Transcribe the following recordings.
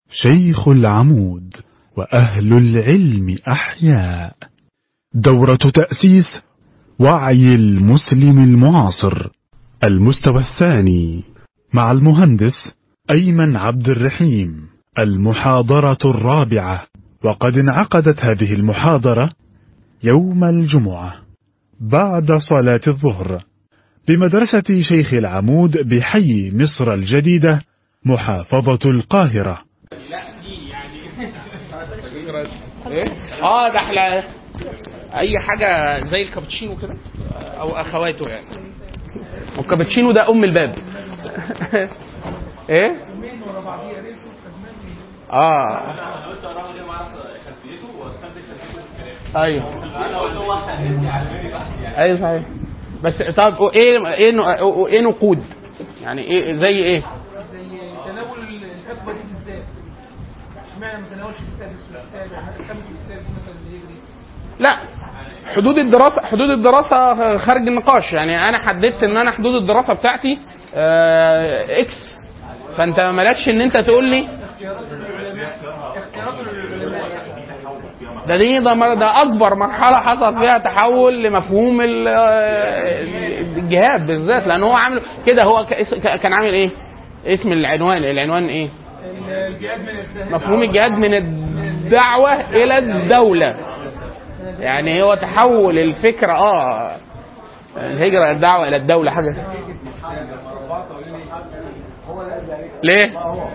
شيخ العمود وأهل العلم أحياء دورة تأسيس وعي المسلم المعاصر المستوى الثاني مع المهندس أيمن عبد الرحيم المحاضرة الرابعة وقد انعقدت هذه المحاضرة يوم الجمعة بعد صلاة الظهر بمدرسة شيخ العمود بحي مصر الجديدة محافظة القاهرة لا دي يعني ايه اه ده احنا اي حاجه زي الكابتشينو كده او اخواته يعني والكابتشينو ده ام الباب ايه اه ايوه ايوه صحيح بس طب ايه ايه نوع- ايه نقود يعني ايه زي ايه زي تناول الحقبه دي بالذات اشمعنى ما تناولش السادس والسابع الخامس والسادس مثلا اللي يجري لا حدود الدراسه حدود الدراسه خارج النقاش يعني انا حددت ان انا حدود الدراسه بتاعتي آه اكس فانت مالكش ان انت تقول لي اختيارات العلماء يعني ده دي ده, مر- ده اكبر مرحله حصل فيها تحول لمفهوم ال- ال- الجهاد بالذات لان هو عامل كده هو ك- ك- كان عامل ايه؟ اسم العنوان العنوان ايه؟ الجهاد من الذهاب مفهوم الجهاد من الدعوه الى الدوله يعني هو تحول الفكره اه الهجره الدعوه الى الدوله حاجه ليه؟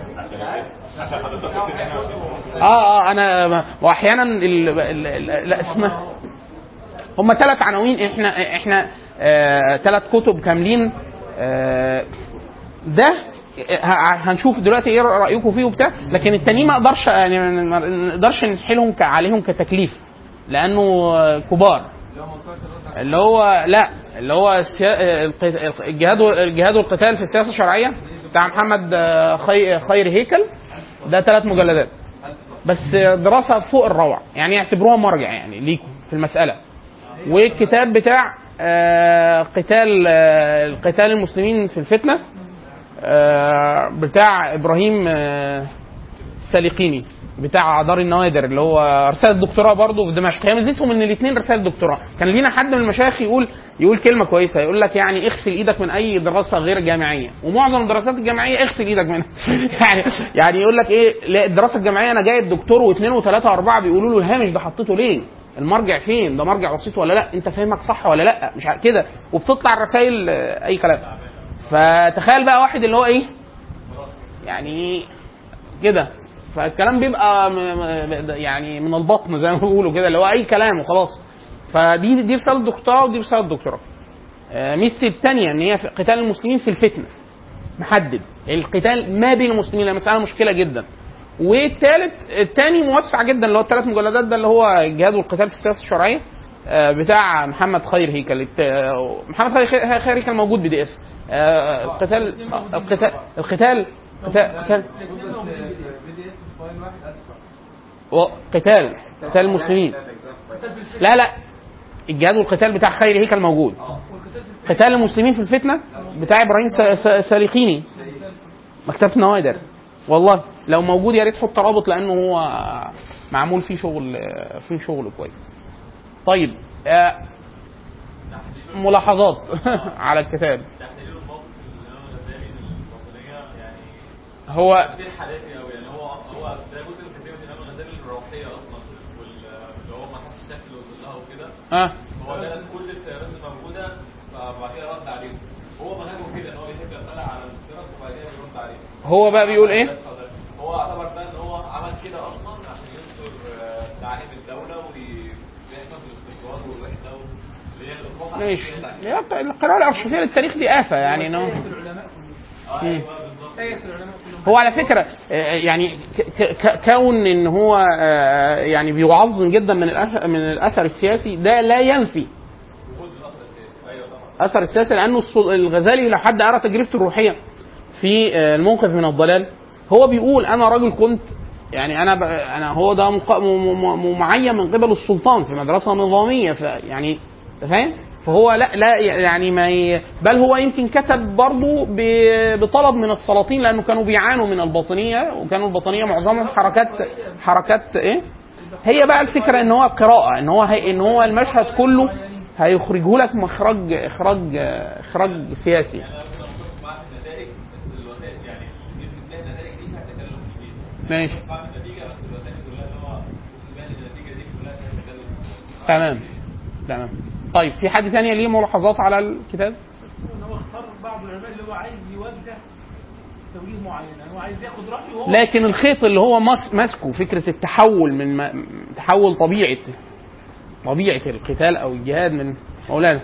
اه اه انا واحيانا ال... ال... ال... لا اسمها هم ثلاث عناوين احنا احنا آه ثلاث كتب كاملين آه ده ه- هنشوف دلوقتي ايه رايكم فيه وبتاع لكن التانيين ما اقدرش يعني ما نقدرش نحيلهم ك- عليهم كتكليف لانه آه، كبار اللي هو لا اللي هو السيا... الق- الجهاد الجهاد والقتال في السياسه الشرعيه بتاع محمد آه، خي... خير هيكل ده ثلاث مجلدات بس دراسه فوق الروعه يعني اعتبروها مرجع يعني ليكم في المساله والكتاب بتاع آه، قتال آه، القتال المسلمين في الفتنه آه، بتاع ابراهيم آه، السليقيني بتاع دار النوادر اللي هو رساله دكتوراه برضه في دمشق هي ميزتهم ان الاثنين رساله دكتوراه كان لينا حد من المشايخ يقول يقول كلمه كويسه يقول لك يعني اغسل ايدك من اي دراسه غير جامعيه ومعظم الدراسات الجامعيه اغسل ايدك منها يعني يعني يقول لك ايه لا الدراسه الجامعيه انا جايب دكتور واثنين وثلاثه واربعه بيقولوا له الهامش ده حطيته ليه المرجع فين ده مرجع وسيط ولا لا انت فاهمك صح ولا لا مش عارف كده وبتطلع الرسائل آه، اي كلام فتخيل بقى واحد اللي هو ايه يعني كده فالكلام بيبقى م- م- يعني من البطن زي ما بيقولوا كده اللي هو اي كلام وخلاص فدي دي رساله دكتوراه ودي رساله دكتوراه آه، ميزه الثانيه ان هي في قتال المسلمين في الفتنه محدد القتال ما بين المسلمين لأن مساله مشكله جدا والثالث الثاني موسع جدا اللي هو الثلاث مجلدات ده اللي هو الجهاد والقتال في السياسه الشرعيه آه، بتاع محمد خير هيكل الت- آه، محمد خير خير هيكل موجود بي دي اف القتال آه، القتال القتال قتال قتال و- قتال قتال المسلمين لا لا الجهاد والقتال بتاع خير هيكل موجود قتال المسلمين في الفتنه بتاع ابراهيم س- س- ساليقيني مكتبه نوادر والله لو موجود يا ريت حط رابط لانه هو معمول فيه شغل فيه شغل كويس طيب آه، ملاحظات على الكتاب تحليل الموقف اللي انا غزالي الوطنيه يعني هو كتير حداثي قوي يعني هو هو ده جزء كتير من الامام الغزالي الروحيه اصلا واللي هو ما حدش شكل وصل لها وكده اه هو درس كل التيارات اللي موجوده فبعد كده رد عليهم هو منهجه كده ان هو بيحب يطلع على الفرق وبعد كده بيرد عليهم هو بقى بيقول ايه بس هو ده. هو اعتبر ده ان هو عمل كده اصلا عشان ينصر آه، تعاليم الدوله ويحفظ الاستقرار والوحده اللي هي الاطروحه ماشي هي الق- القراءة الأرشيفية للتاريخ دي آفة يعني إنه سياسة العلماء اه مم. ايوه بالظبط سياسة العلماء كلهم هو على فكرة آه، يعني ك- ك- كون إن هو آه، يعني بيعظم جدا من الأثر من الأثر السياسي ده لا ينفي وجود الاثر السياسي ايوه طبعا أثر السياسي لأنه الص- الغزالي لو حد قرأ تجربته الروحية في آه، المنقذ من الضلال هو بيقول أنا راجل كنت يعني انا ب... انا هو ده مق... م... م... م... معين من قبل السلطان في مدرسه نظاميه ف... يعني انت فاهم؟ فهو لا لا يعني ما ي... بل هو يمكن كتب برضه ب... بطلب من السلاطين لانه كانوا بيعانوا من الباطنيه وكانوا الباطنيه معظمهم حركات حركات ايه؟ هي بقى الفكره ان هو قراءه ان هو هي... ان هو المشهد كله هيخرجه لك مخرج اخراج اخراج سياسي يعني انا كنت متفق معاك في النتائج بس الوسائل يعني يمكن تلاقي النتائج دي فيها تكلف كبير ماشي مع النتيجه بس الوسائل كلها اللي هو وصل بيها للنتيجه دي كلها فيها تكلف تمام تمام طيب في حد تاني ليه ملاحظات على الكتاب؟ بس هو ان هو اختار بعض العلماء اللي هو عايز يوجه توجيه معين يعني هو عايز ياخد رايه وهو لكن الخيط اللي هو مس- ماسكه فكره التحول من ما تحول طبيعه طبيعه القتال او الجهاد من مولانا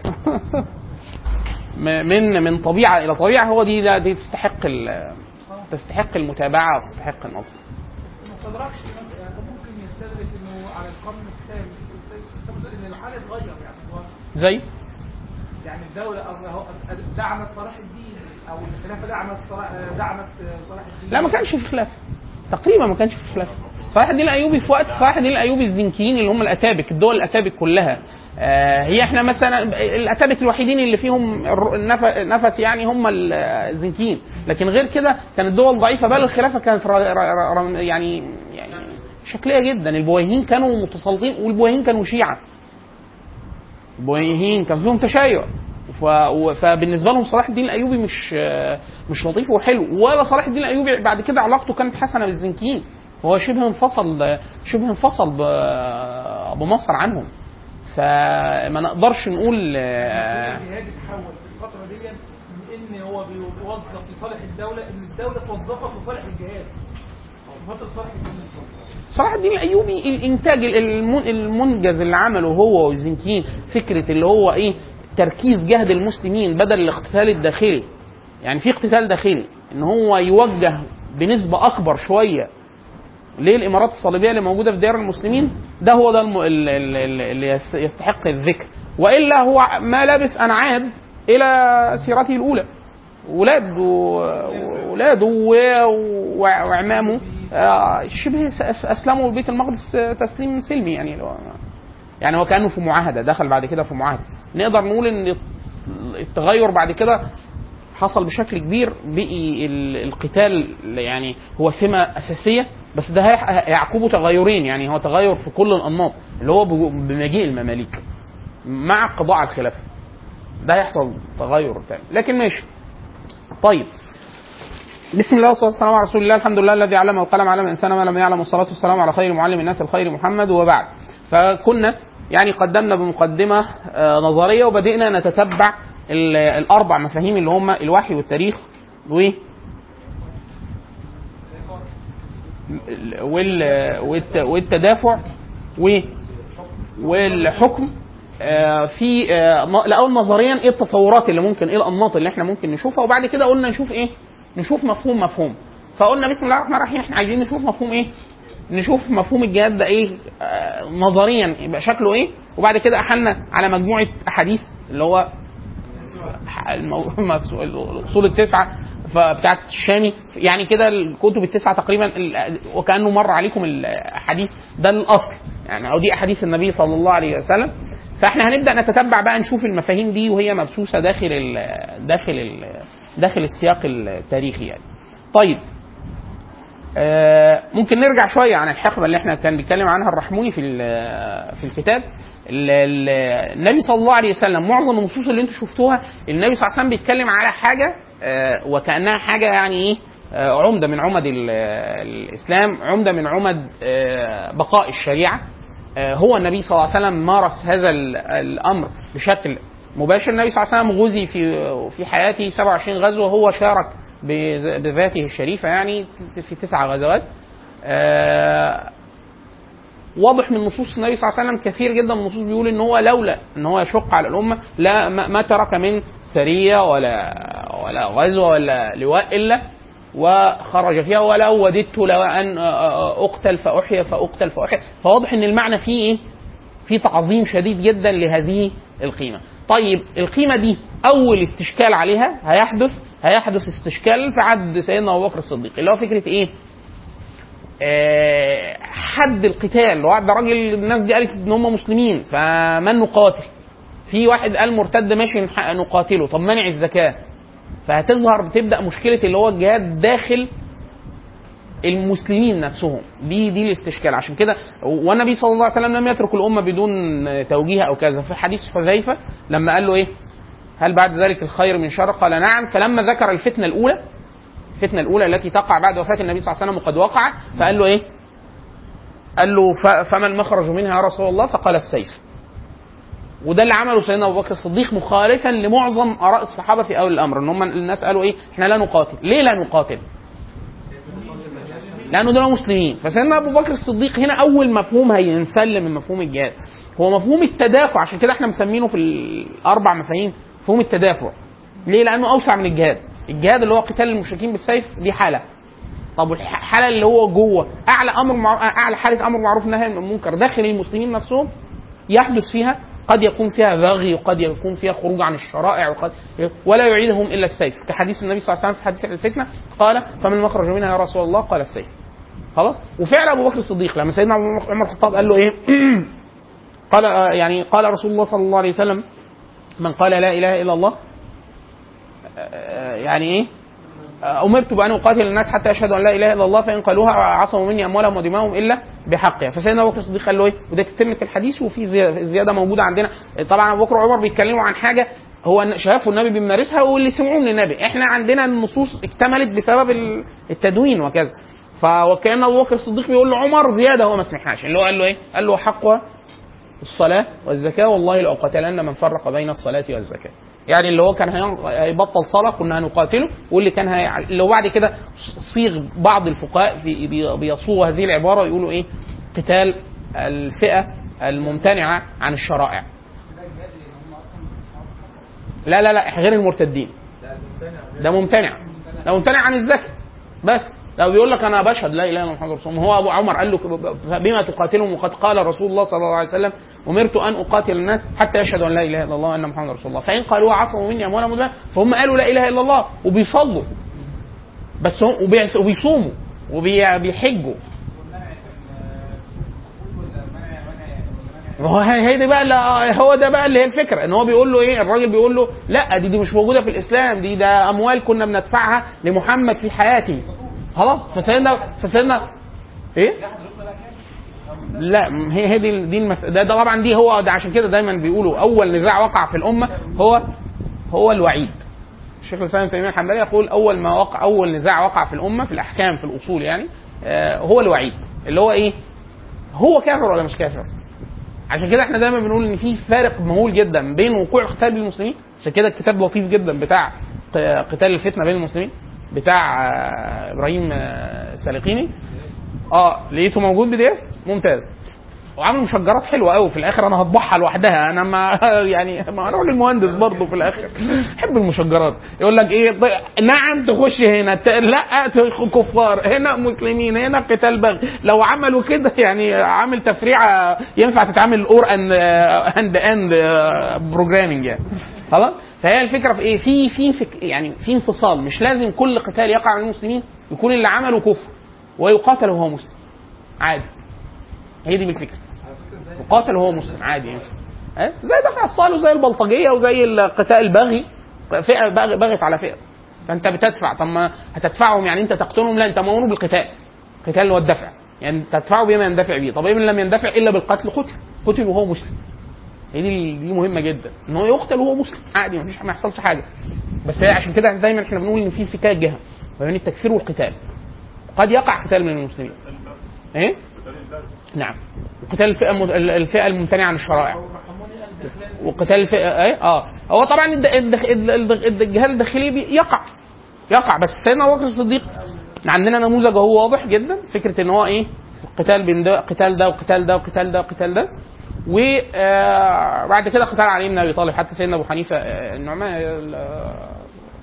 م- من من طبيعه الى طبيعه هو دي لا دي تستحق ال- تستحق المتابعه وتستحق النظر بس ما استدركش مثلا يعني ممكن يستدرك انه على القرن الثاني يستدرك ان الحال اتغير يعني هو زي يعني الدولة قصدي هو دعمت صلاح الدين او الخلافة دعمت صلاح دعمت صلاح الدين لا ما كانش في خلاف تقريبا ما كانش في خلاف صلاح الدين الايوبي في وقت صلاح الدين الايوبي الزنكيين اللي هم الاتابك الدول الاتابك كلها آه هي احنا مثلا الاتابك الوحيدين اللي فيهم الر- النف- نفس يعني هم ال- الزنكيين لكن غير كده كانت دول ضعيفه بل الخلافه كانت ر- ر- ر- يعني يعني شكليه جدا البويهيين كانوا متسلطين والبويهيين كانوا شيعه البويهيين كان فيهم تشيع ف... و- فبالنسبه لهم صلاح الدين الايوبي مش مش لطيف وحلو ولا صلاح الدين الايوبي بعد كده علاقته كانت حسنه بالزنكيين هو شبه انفصل شبه انفصل ب... بمصر عنهم فما نقدرش نقول آه، الجهاد اتحول في الفترة دي من ان هو بيوظف لصالح الدولة ان الدولة توظفت لصالح الجهاد في فترة صالح الدين صلاح الدين الايوبي الانتاج الم- المنجز اللي عمله هو والزنكيين فكره اللي هو ايه تركيز جهد المسلمين بدل الاقتتال الداخلي يعني في اقتتال داخلي ان هو يوجه بنسبه اكبر شويه للامارات الصليبيه اللي موجوده في ديار المسلمين ده هو ده الم- ال- ال- ال- اللي يست- يستحق الذكر والا هو ما لبس ان عاد الى سيرته الاولى ولاد ولاده وعمامه آه، شبه س- أس- اسلموا بيت المقدس آه، تسليم سلمي يعني لو يعني هو كانه في معاهده دخل بعد كده في معاهده نقدر نقول ان التغير بعد كده حصل بشكل كبير بقي ال- القتال يعني هو سمه اساسيه بس ده هيح- هيعقبه تغيرين يعني هو تغير في كل الانماط اللي هو بج- بمجيء المماليك مع قضاء على الخلافه ده هيحصل تغير تاني لكن ماشي طيب بسم الله والصلاه والسلام على رسول الله الحمد لله الذي علم القلم علم الانسان ما لم يعلم والصلاه والسلام على خير معلم الناس الخير محمد وبعد فكنا يعني قدمنا بمقدمه آه، نظريه وبدأنا نتتبع ال- الاربع مفاهيم اللي هم الوحي والتاريخ و وال والت- والتدافع و والحكم آه، في آه، ن- الاول نظريا ايه التصورات اللي ممكن ايه الانماط اللي احنا ممكن نشوفها وبعد كده قلنا نشوف ايه نشوف مفهوم مفهوم فقلنا بسم الله الرحمن الرحيم احنا عايزين نشوف مفهوم ايه نشوف مفهوم الجهاد ده ايه آه، نظريا يبقى شكله ايه وبعد كده احلنا على مجموعه احاديث اللي هو المو- الاصول التسعه فبتاعت الشامي يعني كده الكتب التسعه تقريبا ال- وكانه مر عليكم الاحاديث ده الاصل يعني او دي احاديث النبي صلى الله عليه وسلم فاحنا هنبدا نتتبع بقى نشوف المفاهيم دي وهي مبثوثه داخل ال داخل ال داخل السياق التاريخي يعني. طيب آه، ممكن نرجع شويه عن الحقبه اللي احنا كان بيتكلم عنها الرحموني في ال- في الكتاب ال- ال- النبي صلى الله عليه وسلم معظم النصوص اللي انتم شفتوها النبي صلى الله عليه وسلم بيتكلم على حاجه آه، وكانها حاجه يعني ايه آه، عمده من عمد ال- الاسلام عمده من عمد آه، بقاء الشريعه آه، هو النبي صلى الله عليه وسلم مارس هذا ال- الامر بشكل مباشر النبي صلى الله عليه وسلم غزي في في حياته 27 غزوه هو شارك بذ- بذاته الشريفه يعني في تسع غزوات آه، واضح من نصوص النبي صلى الله عليه وسلم كثير جدا من النصوص بيقول ان هو لولا ان هو يشق على الامه لا ما ما ترك من سريه ولا ولا غزوه ولا لواء الا وخرج فيها ولو وددت لو ان اقتل فاحيا فاقتل فاحيا فواضح ان المعنى فيه ايه؟ في تعظيم شديد جدا لهذه القيمه. طيب القيمه دي اول استشكال عليها هيحدث هيحدث استشكال في عهد سيدنا ابو بكر الصديق اللي هو فكره ايه؟ آه، حد القتال وقعد ده راجل الناس دي قالت ان هم مسلمين فمن نقاتل في واحد قال مرتد ماشي نح- نقاتله طب منع الزكاه فهتظهر بتبدا مشكله اللي هو الجهاد داخل المسلمين نفسهم دي دي الاستشكال عشان كده والنبي صلى الله عليه وسلم لم يترك الامه بدون توجيه او كذا في حديث حذيفه لما قال له ايه هل بعد ذلك الخير من شر قال نعم فلما ذكر الفتنه الاولى الفتنه الاولى التي تقع بعد وفاه النبي صلى الله عليه وسلم وقد وقعت فقال له ايه قال له ف- فما المخرج منها يا رسول الله فقال السيف وده اللي عمله سيدنا ابو بكر الصديق مخالفا لمعظم اراء الصحابه في اول الامر ان هم الناس قالوا ايه احنا لا نقاتل ليه لا نقاتل لانه دول مسلمين فسيدنا ابو بكر الصديق هنا اول مفهوم هينسلم من مفهوم الجهاد هو مفهوم التدافع عشان كده احنا مسمينه في الاربع مفاهيم مفهوم التدافع ليه لانه اوسع من الجهاد الجهاد اللي هو قتال المشركين بالسيف دي حاله طب والحاله اللي هو جوه اعلى امر مع... اعلى حاله امر معروف نهي عن المنكر داخل المسلمين نفسهم يحدث فيها قد يكون فيها بغي وقد يكون فيها خروج عن الشرائع وقد ولا يعيدهم الا السيف كحديث النبي صلى الله عليه وسلم في حديث الفتنه قال فمن المخرج منها يا رسول الله قال السيف خلاص وفعلا ابو بكر الصديق لما سيدنا عمر الخطاب قال له ايه قال آه، يعني قال رسول الله صلى الله عليه وسلم من قال لا اله الا الله آه، يعني ايه آه، امرت بان اقاتل الناس حتى يشهدوا ان لا اله الا الله فان قالوها عصموا مني اموالهم ودماءهم الا بحقها فسيدنا ابو بكر الصديق قال له ايه وده تتمه الحديث وفي زياده زياده موجوده عندنا طبعا ابو بكر وعمر بيتكلموا عن حاجه هو شافوا النبي بيمارسها واللي سمعوه من النبي احنا عندنا النصوص اكتملت بسبب ال- التدوين وكذا فوكان ابو بكر الصديق بيقول لعمر زياده هو ما سمعهاش اللي هو قال له ايه؟ قال له حقها الصلاه والزكاه والله لاقاتلن من فرق بين الصلاه والزكاه. يعني اللي هو كان هين- هيبطل صلاه كنا هنقاتله واللي كان هي... اللي هو بعد كده صيغ بعض الفقهاء في بي- بيصوغوا هذه العباره ويقولوا ايه؟ قتال الفئه الممتنعه عن الشرائع. لا لا لا غير المرتدين. ده ممتنع ده ممتنع عن الزكاه بس لو بيقول لك انا بشهد لا اله الا الله محمد رسول الله هو ابو عمر قال له بما تقاتلهم وقد قال رسول الله صلى الله عليه وسلم امرت ان اقاتل الناس حتى يشهدوا ان لا اله الا الله وان محمد رسول الله فان قالوا عصموا مني اموالهم ودماءهم فهم قالوا لا اله الا الله وبيصلوا بس هم وبيعس- وبيصوموا وبيحجوا ما هو هي هي دي بقى اللي هو ده بقى اللي هي الفكره ان هو بيقول له ايه الراجل بيقول له لا دي دي مش موجوده في الاسلام دي ده اموال كنا بندفعها لمحمد في حياته خلاص فسيدنا فسيدنا ايه لا م- هي هي دي دي المس... ده, ده طبعا دي هو ده عشان كده دايما بيقولوا اول نزاع وقع في الامه هو هو الوعيد الشيخ الاسلام ابن تيميه الحنبلي يقول اول ما وقع اول نزاع وقع في الامه في الاحكام في الاصول يعني آه هو الوعيد اللي هو ايه هو كافر ولا مش كافر عشان كده احنا دايما بنقول ان في فارق مهول جدا بين وقوع القتال بين المسلمين عشان كده الكتاب لطيف جدا بتاع ق- قتال الفتنه بين المسلمين بتاع آه، ابراهيم آه، السالقيني اه لقيته موجود بي دي اف ممتاز وعامل مشجرات حلوه قوي في الاخر انا هطبعها لوحدها انا ما يعني ما انا راجل مهندس برضه في الاخر احب المشجرات يقول لك ايه ط- نعم تخش هنا ت- لا ت- كفار هنا مسلمين هنا قتال بغي لو عملوا كده يعني عامل تفريعه ينفع تتعمل اور اند اند اند بروجرامنج يعني خلاص فهي الفكره في ايه في في فك يعني في انفصال مش لازم كل قتال يقع من المسلمين يكون اللي عمله كفر ويقاتل وهو مسلم عادي هي دي بالفكره يقاتل وهو مسلم عادي يعني أه؟ زي دفع الصال وزي البلطجيه وزي القتال البغي فئه بغ- بغت على فئه فانت بتدفع طب ما هتدفعهم يعني انت تقتلهم لا انت مامور بالقتال القتال اللي هو الدفع يعني تدفعه بما يندفع به طب ان لم يندفع الا بالقتل قتل قتل وهو مسلم هي دي دي مهمه جدا ان هو يقتل وهو مسلم عادي مفيش ما يحصلش حاجه بس هي عشان كده دايما احنا بنقول ان في انفكاك جهه ما بين التكفير والقتال قد يقع قتال من المسلمين ايه نعم وقتال الفئه الم- الفئه الممتنعه عن الشرائع وقتال الفئه ايه اه هو طبعا الد- الدخ- الد- الد- الجهاد الداخلي بي- يقع يقع بس سيدنا ابو بكر الصديق عندنا نموذج هو واضح جدا فكره ان هو ايه قتال بين ده قتال ده وقتال ده وقتال ده وقتال ده وبعد كده قتال علي بن ابي طالب حتى سيدنا ابو حنيفه آه، النعمان آه،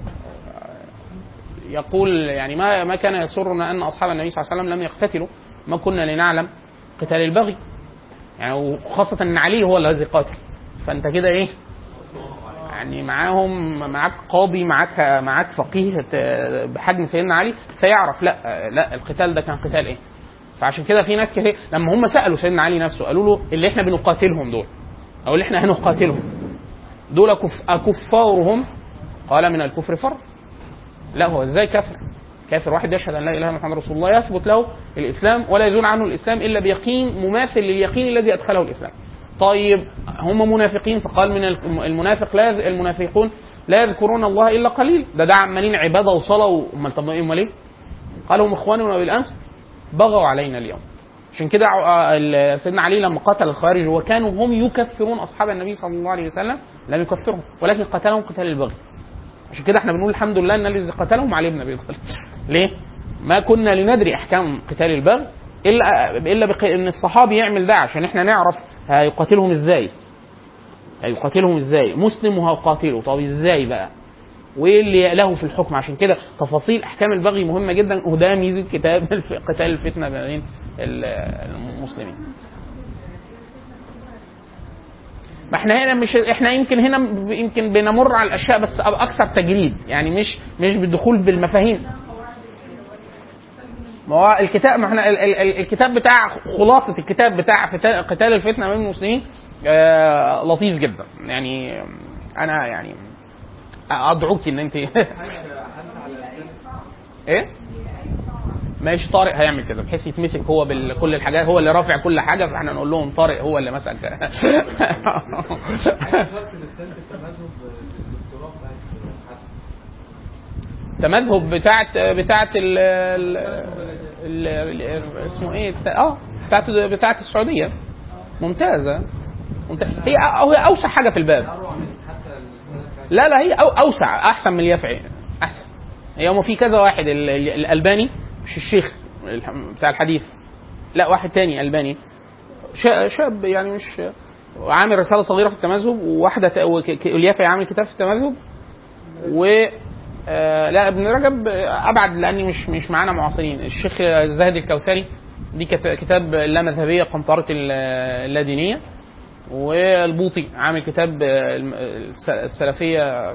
يقول يعني ما ما كان يسرنا ان اصحاب النبي صلى الله عليه وسلم لم يقتتلوا ما كنا لنعلم قتال البغي يعني وخاصة ان علي هو الذي قاتل فانت كده ايه يعني معاهم معاك قاضي معاك معاك فقيه ت- بحجم سيدنا علي فيعرف لا لا القتال ده كان قتال ايه فعشان كده في ناس كتير لما هم سالوا سيدنا علي نفسه قالوا له اللي احنا بنقاتلهم دول او اللي احنا هنقاتلهم دول كف اكفارهم قال من الكفر فر لا هو ازاي كافر كافر واحد يشهد ان لا اله الا محمد رسول الله يثبت له الاسلام ولا يزول عنه الاسلام الا بيقين مماثل لليقين الذي ادخله الاسلام طيب هم منافقين فقال من الم- المنافق لا يذ- المنافقون لا يذكرون الله الا قليل ده ده عمالين عباده وصلاه و- امال طب امال ايه؟ قال هم اخواننا بالامس بغوا علينا اليوم عشان كده ع- ال- سيدنا علي لما قتل الخوارج وكانوا هم يكفرون اصحاب النبي صلى الله عليه وسلم لم يكفرهم ولكن قتلهم قتال البغي عشان كده احنا بنقول الحمد لله ان الذي قتلهم علي بن ابي طالب ليه؟ ما كنا لندري احكام قتال البغي الا الا بق... ان الصحابي يعمل ده عشان احنا نعرف هيقاتلهم ازاي هيقاتلهم ازاي مسلم وهقاتله طب ازاي بقى وايه اللي له في الحكم عشان كده تفاصيل احكام البغي مهمه جدا وده ميزه كتاب الف- قتال الفتنه بين ال- المسلمين ما احنا هنا مش احنا يمكن هنا ب- يمكن بنمر على الاشياء بس اكثر تجريد يعني مش مش بالدخول بالمفاهيم ما هو الكتاب ما احنا ال- ال- ال- الكتاب بتاع خلاصه الكتاب بتاع فتا- قتال الفتنه بين المسلمين آه لطيف جدا يعني انا يعني ادعوك ان انت ايه ماشي طارق هيعمل كده بحيث يتمسك هو بكل الحاجات هو اللي رافع كل حاجه فاحنا نقول لهم طارق هو اللي مسك شرط للسنة التمازج بالدكتوراه بتاعت حد تمذهب بتاعت بتاعت ال ال ال- ال- اسمه ايه بتاع- اه بتاعت بتاعت السعوديه ممتازه ممتازة. هي هي اوسع حاجه في الباب أروع من حتى السنة بتاعت لا لا هي أو اوسع احسن من اليافعي احسن هي هو في كذا واحد ال- ال- الالباني مش الشيخ الح- بتاع الحديث لا واحد تاني الباني شا- شاب يعني مش عامل رساله صغيره في التمذهب وواحده ت- وك- ك- اليافعي عامل كتاب في التمذهب و آه، لا ابن رجب آه، ابعد لاني مش مش معانا معاصرين الشيخ الزاهد الكوثري دي كت- كتاب اللامذهبيه قنطره ال- اللادينيه والبوطي عامل كتاب آه، الم- الس- السلفيه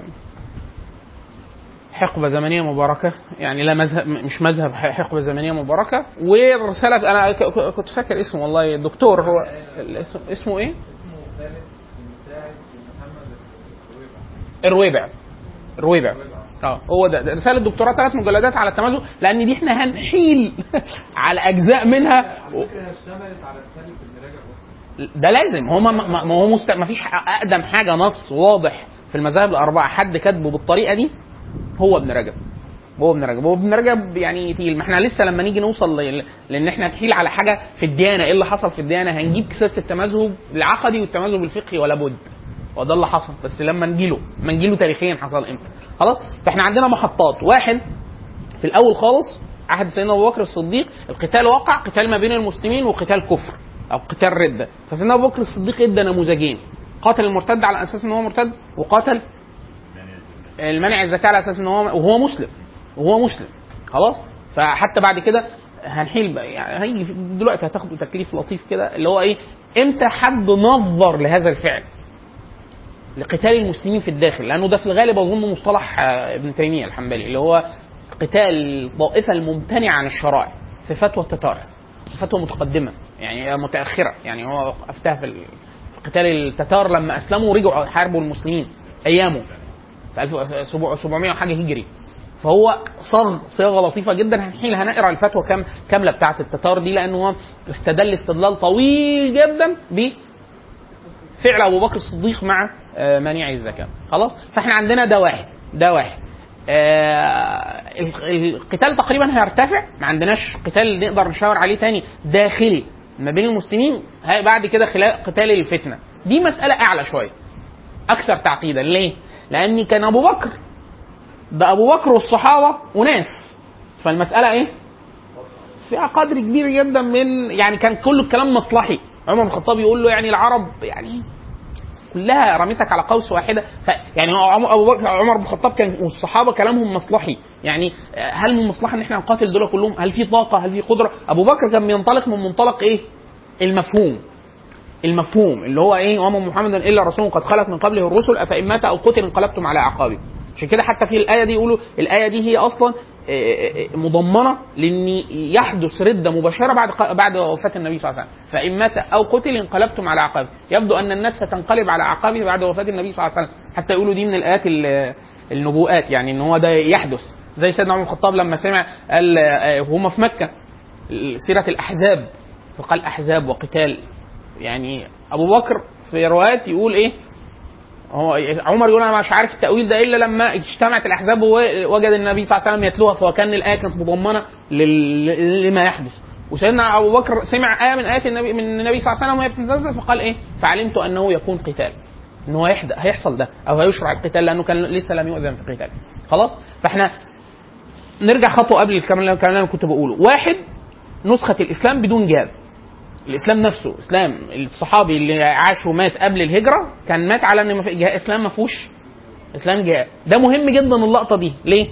حقبه زمنيه مباركه يعني لا مذهب مش مذهب ح- حقبه زمنيه مباركه ورساله انا ك- ك- كنت فاكر اسمه والله الدكتور هو الاسم- اسمه ايه؟ اسمه خالد المساعد محمد الرويبع الرويبع الرويبع اه هو ده, ده رساله دكتوراه ثلاث مجلدات على التمازج لان دي احنا هنحيل على اجزاء منها على فكرة هي اشتملت على رسالة ابن رجب أصلا ده لازم هو ما, ما ما هو مست... ما فيش اقدم حاجه نص واضح في المذاهب الاربعه حد كاتبه بالطريقه دي هو ابن رجب هو ابن رجب هو ابن رجب يعني تقيل ما احنا لسه لما نيجي نوصل ل... لان احنا نحيل على حاجه في الديانه ايه اللي حصل في الديانه هنجيب سيره التمذهب العقدي والتمذهب الفقهي ولا بد هو ده اللي حصل بس لما نجيله لما نجيله تاريخيا حصل امتى خلاص فاحنا عندنا محطات واحد في الاول خالص عهد سيدنا ابو بكر الصديق القتال وقع قتال ما بين المسلمين وقتال كفر او قتال رده فسيدنا ابو بكر الصديق ادى نموذجين قاتل المرتد على اساس ان هو مرتد وقاتل المنع الزكاه على اساس ان هو وهو مسلم وهو مسلم خلاص فحتى بعد كده هنحيل بقى يعني هيجي دلوقتي هتاخدوا تكليف لطيف كده اللي هو ايه امتى حد نظر لهذا الفعل لقتال المسلمين في الداخل لانه ده في الغالب اظن مصطلح آه، ابن تيميه الحنبلي اللي هو قتال الطائفه الممتنعه عن الشرائع في فتوى التتار فتوى متقدمه يعني متاخره يعني هو افتاها في ال- في قتال التتار لما اسلموا ورجعوا حاربوا المسلمين ايامه في 1700 وحاجه هجري فهو صاغ صياغه لطيفه جدا هنحيل هنقرا الفتوى كام كامله بتاعه التتار دي لانه هو استدل استدلال طويل جدا ب فعل ابو بكر الصديق مع آه، مانعي الزكاه خلاص فاحنا عندنا ده واحد ده واحد آه ال- القتال تقريبا هيرتفع ما عندناش قتال نقدر نشاور عليه تاني داخلي ما بين المسلمين هي- بعد كده خلال قتال الفتنه دي مساله اعلى شويه اكثر تعقيدا ليه؟ لان كان ابو بكر ده ابو بكر والصحابه وناس فالمساله ايه؟ فيها قدر كبير جدا من يعني كان كل الكلام مصلحي عمر بن الخطاب يقول له يعني العرب يعني كلها رميتك على قوس واحده ف يعني هو عم- ابو بكر عمر بن الخطاب كان والصحابه كلامهم مصلحي يعني آه، هل من المصلحه ان احنا نقاتل دول كلهم هل في طاقه هل في قدره ابو بكر كان بينطلق من منطلق ايه المفهوم المفهوم اللي هو ايه وما محمد الا رسول قد خلت من قبله الرسل افان مات او قتل انقلبتم على اعقابكم عشان كده حتى في الايه دي يقولوا الايه دي هي اصلا آه، آه، مضمنه لان يحدث رده مباشره بعد بعد وفاه النبي صلى الله عليه وسلم فان مات او قتل انقلبتم على عقابه يبدو ان الناس ستنقلب علعلى عقابه بعد وفاه النبي صلى الله عليه وسلم حتى يقولوا دي من الايات ال- النبوءات يعني ان هو ده يحدث زي سيدنا عمر الخطاب لما سمع قال آه، وهم في مكه سيره الاحزاب فقال احزاب وقتال يعني ابو بكر في روايات يقول ايه هو عمر يقول انا مش عارف التاويل ده الا لما اجتمعت الاحزاب ووجد النبي صلى الله عليه وسلم يتلوها فكان الايه كانت مضمنه لل- لما يحدث وسيدنا ابو بكر سمع ايه من ايات النبي من النبي صلى الله عليه وسلم وهي بتنزل فقال ايه فعلمت انه يكون قتال ان هو يحد- هيحصل ده او هيشرع القتال لانه كان لسه لم يؤذن في القتال خلاص فاحنا نرجع خطوه قبل الكلام اللي الكلام اللي انا كنت بقوله واحد نسخه الاسلام بدون جهاد الاسلام نفسه اسلام الصحابي اللي عاش ومات قبل الهجره كان مات على ان ما في- جهاد- اسلام ما فيهوش اسلام جهاد ده مهم جدا اللقطه دي ليه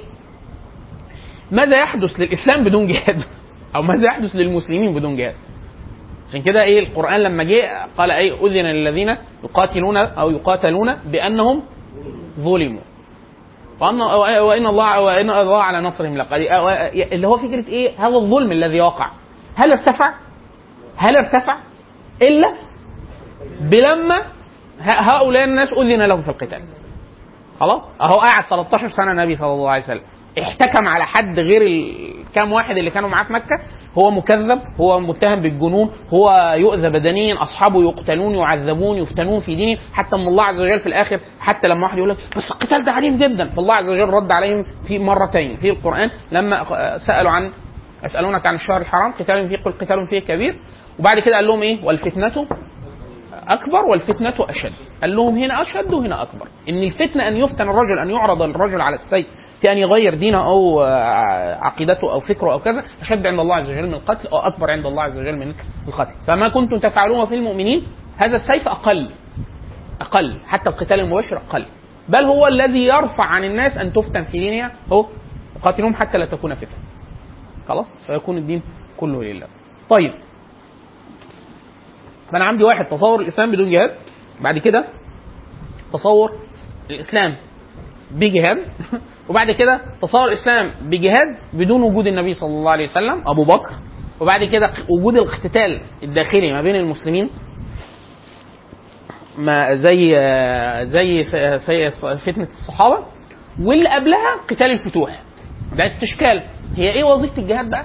ماذا يحدث للاسلام بدون جهاد او ماذا يحدث للمسلمين بدون جهاد عشان كده ايه القران لما جه قال ايه اذن للذين يقاتلون او يقاتلون بانهم ظلموا وان وان الله وان الله على نصرهم لقدير اللي هو فكره ايه هذا الظلم الذي وقع هل ارتفع هل ارتفع الا بلما ه- هؤلاء الناس اذن لهم في القتال خلاص اهو قاعد 13 سنه النبي صلى الله عليه وسلم احتكم على حد غير الكام واحد اللي كانوا معاه في مكه هو مكذب هو متهم بالجنون هو يؤذى بدنيا اصحابه يقتلون يعذبون يفتنون في دينه حتى ان الله عز وجل في الاخر حتى لما واحد يقول لك بس القتال ده عنيف جدا فالله عز وجل رد عليهم في مرتين في القران لما سالوا عن يسالونك عن الشهر الحرام قتال فيه قل قتال فيه كبير وبعد كده قال لهم ايه والفتنه اكبر والفتنه اشد قال لهم هنا اشد وهنا اكبر ان الفتنه ان يفتن الرجل ان يعرض الرجل على السيف في ان يغير دينه او آه، عقيدته او فكره او كذا اشد عند الله عز وجل من القتل او اكبر عند الله عز وجل من القتل فما كنتم تفعلون في المؤمنين هذا السيف اقل اقل حتى القتال المباشر اقل بل هو الذي يرفع عن الناس ان تفتن في دينها هو قاتلهم حتى لا تكون فتنه خلاص فيكون الدين كله لله طيب فانا عندي واحد تصور الاسلام بدون جهاد بعد كده تصور الاسلام بجهاد وبعد كده تصور الاسلام بجهاد بدون وجود النبي صلى الله عليه وسلم ابو بكر وبعد كده وجود الاقتتال الداخلي ما بين المسلمين ما زي زي س- زي فتنه الصحابه واللي قبلها قتال الفتوح ده استشكال هي ايه وظيفه الجهاد بقى؟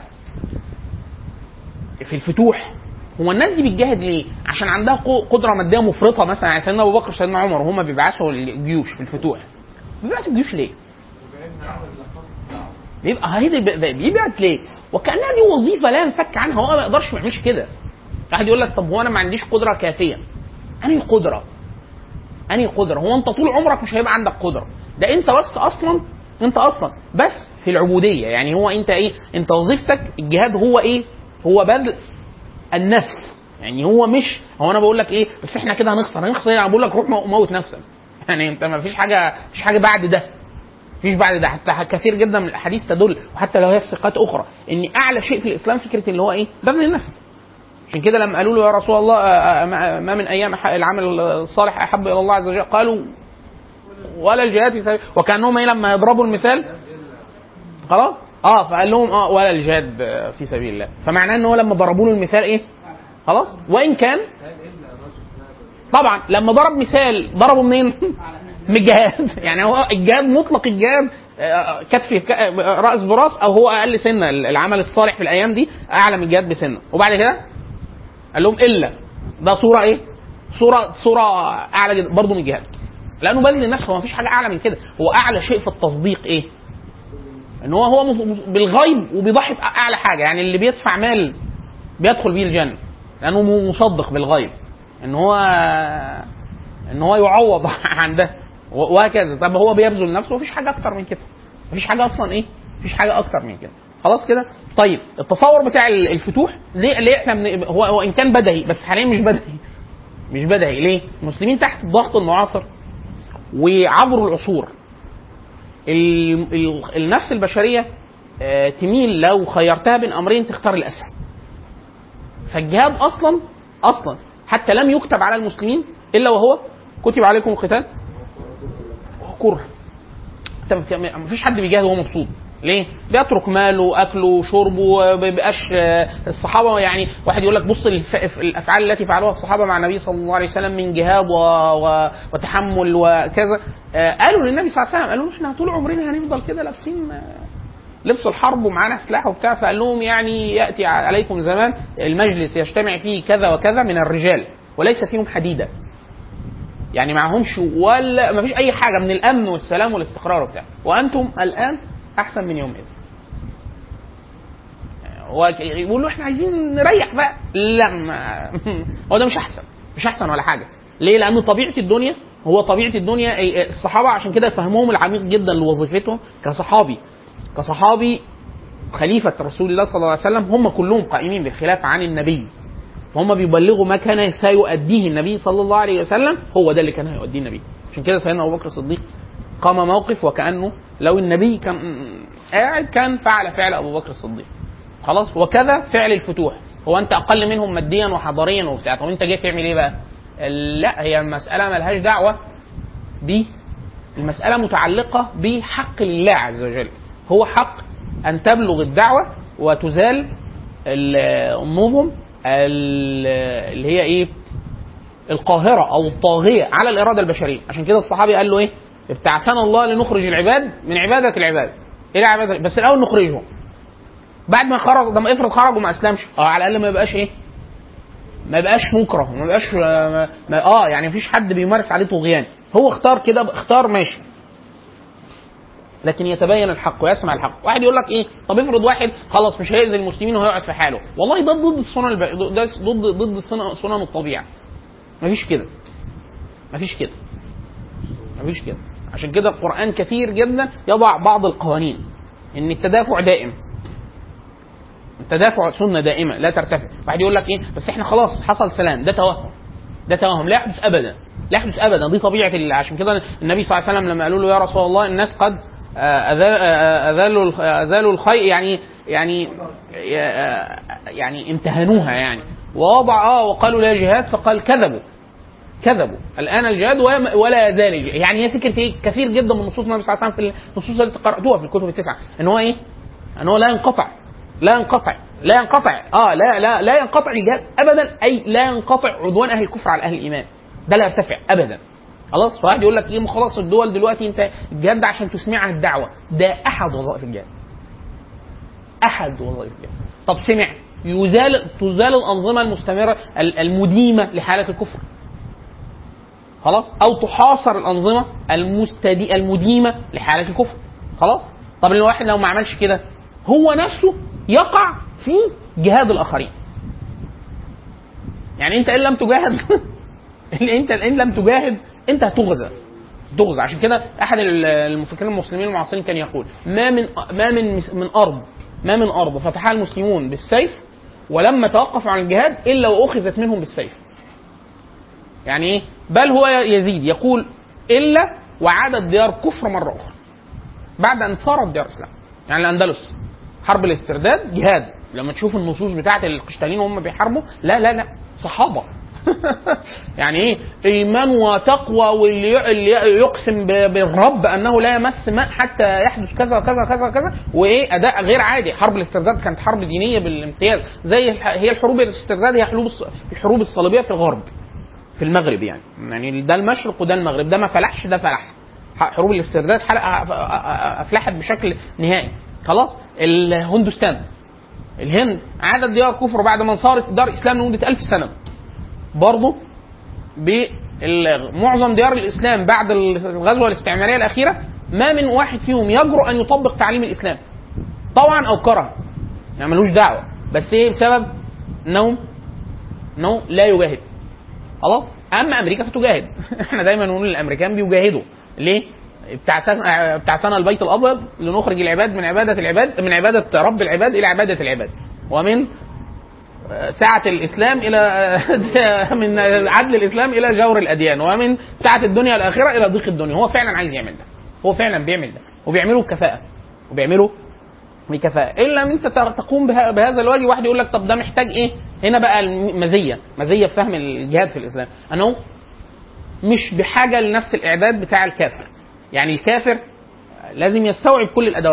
في الفتوح هو الناس دي بتجاهد ليه؟ عشان عندها قو- قدره ماديه مفرطه مثلا يعني سيدنا ابو بكر وسيدنا عمر وهم بيبعثوا الجيوش في الفتوح بيبعثوا الجيوش ليه؟ بيبقى هيدي بيبعت ليه؟ وكانها دي وظيفه لا ينفك عنها هو ما يقدرش ما يعملش كده. واحد يقول لك طب هو انا ما عنديش قدره كافيه. انهي قدره؟ انهي قدره؟ هو انت طول عمرك مش هيبقى عندك قدره. ده انت بس اصلا انت اصلا بس في العبوديه يعني هو انت ايه؟ انت وظيفتك الجهاد هو ايه؟ هو بذل النفس يعني هو مش هو انا بقول لك ايه بس احنا كده هنخسر هنخسر ايه؟ انا بقول لك روح مو- موت نفسك يعني انت ما فيش حاجه مفيش حاجه بعد ده مفيش بعد ده حتى كثير جدا من الاحاديث تدل وحتى لو هي في سياقات اخرى ان اعلى شيء في الاسلام فكره اللي هو ايه؟ بذل النفس عشان كده لما قالوا له يا رسول الله آه، آه، ما ما من ايام أح- العمل الصالح احب الى الله عز وجل قالوا ولا الجهاد في سبيل وكانهم ايه لما يضربوا المثال خلاص اه فقال لهم اه ولا الجهاد ب- في سبيل الله فمعناه ان هو لما ضربوا له المثال ايه خلاص وان كان طبعا لما ضرب مثال ضربه منين من الجهاد يعني هو الجهاد مطلق الجهاد آه، كتف ك- آه، راس براس او هو اقل سنه العمل الصالح في الايام دي اعلى من الجهاد بسنه وبعد كده قال لهم الا ده صوره ايه صوره صوره اعلى جدا برضه من الجهاد لانه بذل النفس هو مفيش حاجه اعلى من كده هو اعلى شيء في التصديق ايه ان هو هو مف- بالغيب وبيضحي باعلى حاجه يعني اللي بيدفع مال بيدخل بيه الجنه لانه م- مصدق بالغيب ان هو ان هو يعوض عن ده و- وهكذا طب هو بيبذل نفسه مفيش حاجه اكتر من كده مفيش حاجه اصلا ايه مفيش حاجه اكتر من كده خلاص كده طيب التصور بتاع ال- الفتوح ليه ليه احنا بن... هو هو ان كان بدهي بس حاليا مش بدهي مش بدهي ليه المسلمين تحت الضغط المعاصر وعبر العصور ال... ال... النفس البشريه آه، تميل لو خيرتها بين امرين تختار الاسهل فالجهاد اصلا اصلا حتى لم يكتب على المسلمين الا وهو كتب عليكم القتال كره انت ما فيش حد بيجاهد وهو مبسوط ليه؟ بيترك ماله واكله وشربه وما بيبقاش آه، الصحابه يعني واحد يقول لك بص الف- الافعال التي فعلوها الصحابه مع النبي صلى الله عليه وسلم من جهاد و... و... وتحمل وكذا آه، قالوا للنبي صلى الله عليه وسلم قالوا له احنا طول عمرنا هنفضل كده لابسين آه، لبس الحرب ومعانا سلاح وبتاع فقال لهم يعني ياتي عليكم زمان المجلس يجتمع فيه كذا وكذا من الرجال وليس فيهم حديده يعني معهمش ولا ما فيش اي حاجه من الامن والسلام والاستقرار وبتاع وانتم الان احسن من يومئذ ويقولوا احنا عايزين نريح بقى لا ما هو ده مش احسن مش احسن ولا حاجه ليه لان طبيعه الدنيا هو طبيعه الدنيا إيه، الصحابه عشان كده فهمهم العميق جدا لوظيفتهم كصحابي كصحابي خليفه رسول الله صلى الله عليه وسلم هم كلهم قائمين بالخلافه عن النبي فهم بيبلغوا ما كان سيؤديه النبي صلى الله عليه وسلم هو ده اللي كان هيؤديه النبي عشان كده سيدنا ابو بكر الصديق قام موقف وكانه لو النبي كان قاعد كان فعل فعل ابو بكر الصديق خلاص وكذا فعل الفتوح هو انت اقل منهم ماديا وحضاريا وبتاع طب انت جاي تعمل ايه بقى؟ لا هي المساله ملهاش دعوه ب المساله متعلقه بحق الله عز وجل هو حق ان تبلغ الدعوه وتزال ال- النظم ال- اللي هي ايه القاهره او الطاغيه على الاراده البشريه عشان كده الصحابي قال له ايه ابتعثنا الله لنخرج العباد من عباده العباد الى عباده بس الاول نخرجهم بعد ما خرج ده ما افرض خرج وما اسلمش اه على الاقل ما يبقاش ايه ما يبقاش مكره ما يبقاش ما ما اه يعني مفيش حد بيمارس عليه طغيان هو اختار كده اختار ماشي لكن يتبين الحق ويسمع الحق واحد يقول لك ايه طب افرض واحد خلاص مش هيأذي المسلمين وهيقعد في حاله والله ده ضد السنن الب... ده ضد ضد سنن سنن الطبيعه مفيش كده مفيش كده مفيش كده عشان كده القرآن كثير جدا يضع بعض القوانين ان التدافع دائم التدافع سنه دائمه لا ترتفع واحد يقول لك ايه بس احنا خلاص حصل سلام ده توهم ده توهم لا يحدث ابدا لا يحدث ابدا دي طبيعه ال- عشان كده النبي صلى الله عليه وسلم لما قالوا له يا رسول الله الناس قد آه، أذا- آه، اذالوا الخ- اذالوا الخير يعني يعني آه، يعني امتهنوها يعني ووضع اه وقالوا لا جهاد فقال كذبوا كذبوا الان الجهاد ولا- ولا يزال الجهاد. يعني هي فكره ايه كثير جدا من نصوص النبي صلى الله عليه وسلم في النصوص التي قراتوها في الكتب التسعه ان هو ايه ان هو لا ينقطع لا ينقطع لا ينقطع اه لا لا لا ينقطع الجهاد ابدا اي لا ينقطع عدوان اهل الكفر على اهل الايمان ده لا يرتفع ابدا خلاص فواحد يقول لك ايه ما خلاص الدول دلوقتي انت الجهاد ده عشان تسمعها الدعوه ده احد وظائف الجهاد احد وظائف الجهاد طب سمع يزال تزال الانظمه المستمره ال- المديمه لحاله الكفر خلاص او تحاصر الانظمه المستدي المديمه لحاله الكفر خلاص طب الواحد لو ما عملش كده هو نفسه يقع في جهاد الاخرين يعني انت ان لم تجاهد انت ان لم تجاهد انت هتغزى تغزى عشان كده احد المفكرين المسلمين المعاصرين كان يقول ما من ما من من ارض ما من ارض فتحها المسلمون بالسيف ولما توقفوا عن الجهاد الا واخذت منهم بالسيف يعني ايه بل هو يزيد يقول الا وعادت ديار كفر مره اخرى بعد ان صارت ديار اسلام يعني الاندلس حرب الاسترداد جهاد لما تشوف النصوص بتاعت القشتالين وهم بيحاربوا لا لا لا صحابه يعني ايه ايمان وتقوى واللي ي- اللي يقسم ب- بالرب انه لا يمس ماء حتى يحدث كذا وكذا وكذا وكذا وايه اداء غير عادي حرب الاسترداد كانت حرب دينيه بالامتياز زي الح- هي الحروب الاسترداد هي حروب الص- الحروب الصليبيه في الغرب في المغرب يعني يعني ده المشرق وده المغرب ده ما فلحش ده فلح ح- حروب الاسترداد حلق- أف- أ- افلحت بشكل نهائي خلاص الهندوستان الهند عادت ديار كفر بعد ما صارت دار اسلام لمده ألف سنه برضه بمعظم ديار الاسلام بعد الغزوه الاستعماريه الاخيره ما من واحد فيهم يجرؤ ان يطبق تعليم الاسلام طوعا او كرها يعني ملوش دعوه بس ايه بسبب انهم انه لا يجاهد خلاص اما امريكا فتجاهد احنا دايما نقول الامريكان بيجاهدوا ليه ابتعثنا ابتعثنا البيت الابيض لنخرج العباد من عباده العباد من عباده رب العباد الى عباده العباد ومن سعة الإسلام إلى من عدل الإسلام إلى جور الأديان ومن سعة الدنيا الآخرة إلى ضيق الدنيا هو فعلا عايز يعمل ده هو فعلا بيعمل ده وبيعمله بكفاءة وبيعمله بكفاءة إلا أن أنت تقوم بها- بهذا الواجب واحد يقول لك طب ده محتاج إيه هنا بقى المزية مزية في فهم الجهاد في الإسلام أنه مش بحاجة لنفس الإعداد بتاع الكافر يعني الكافر لازم يستوعب كل الأدوات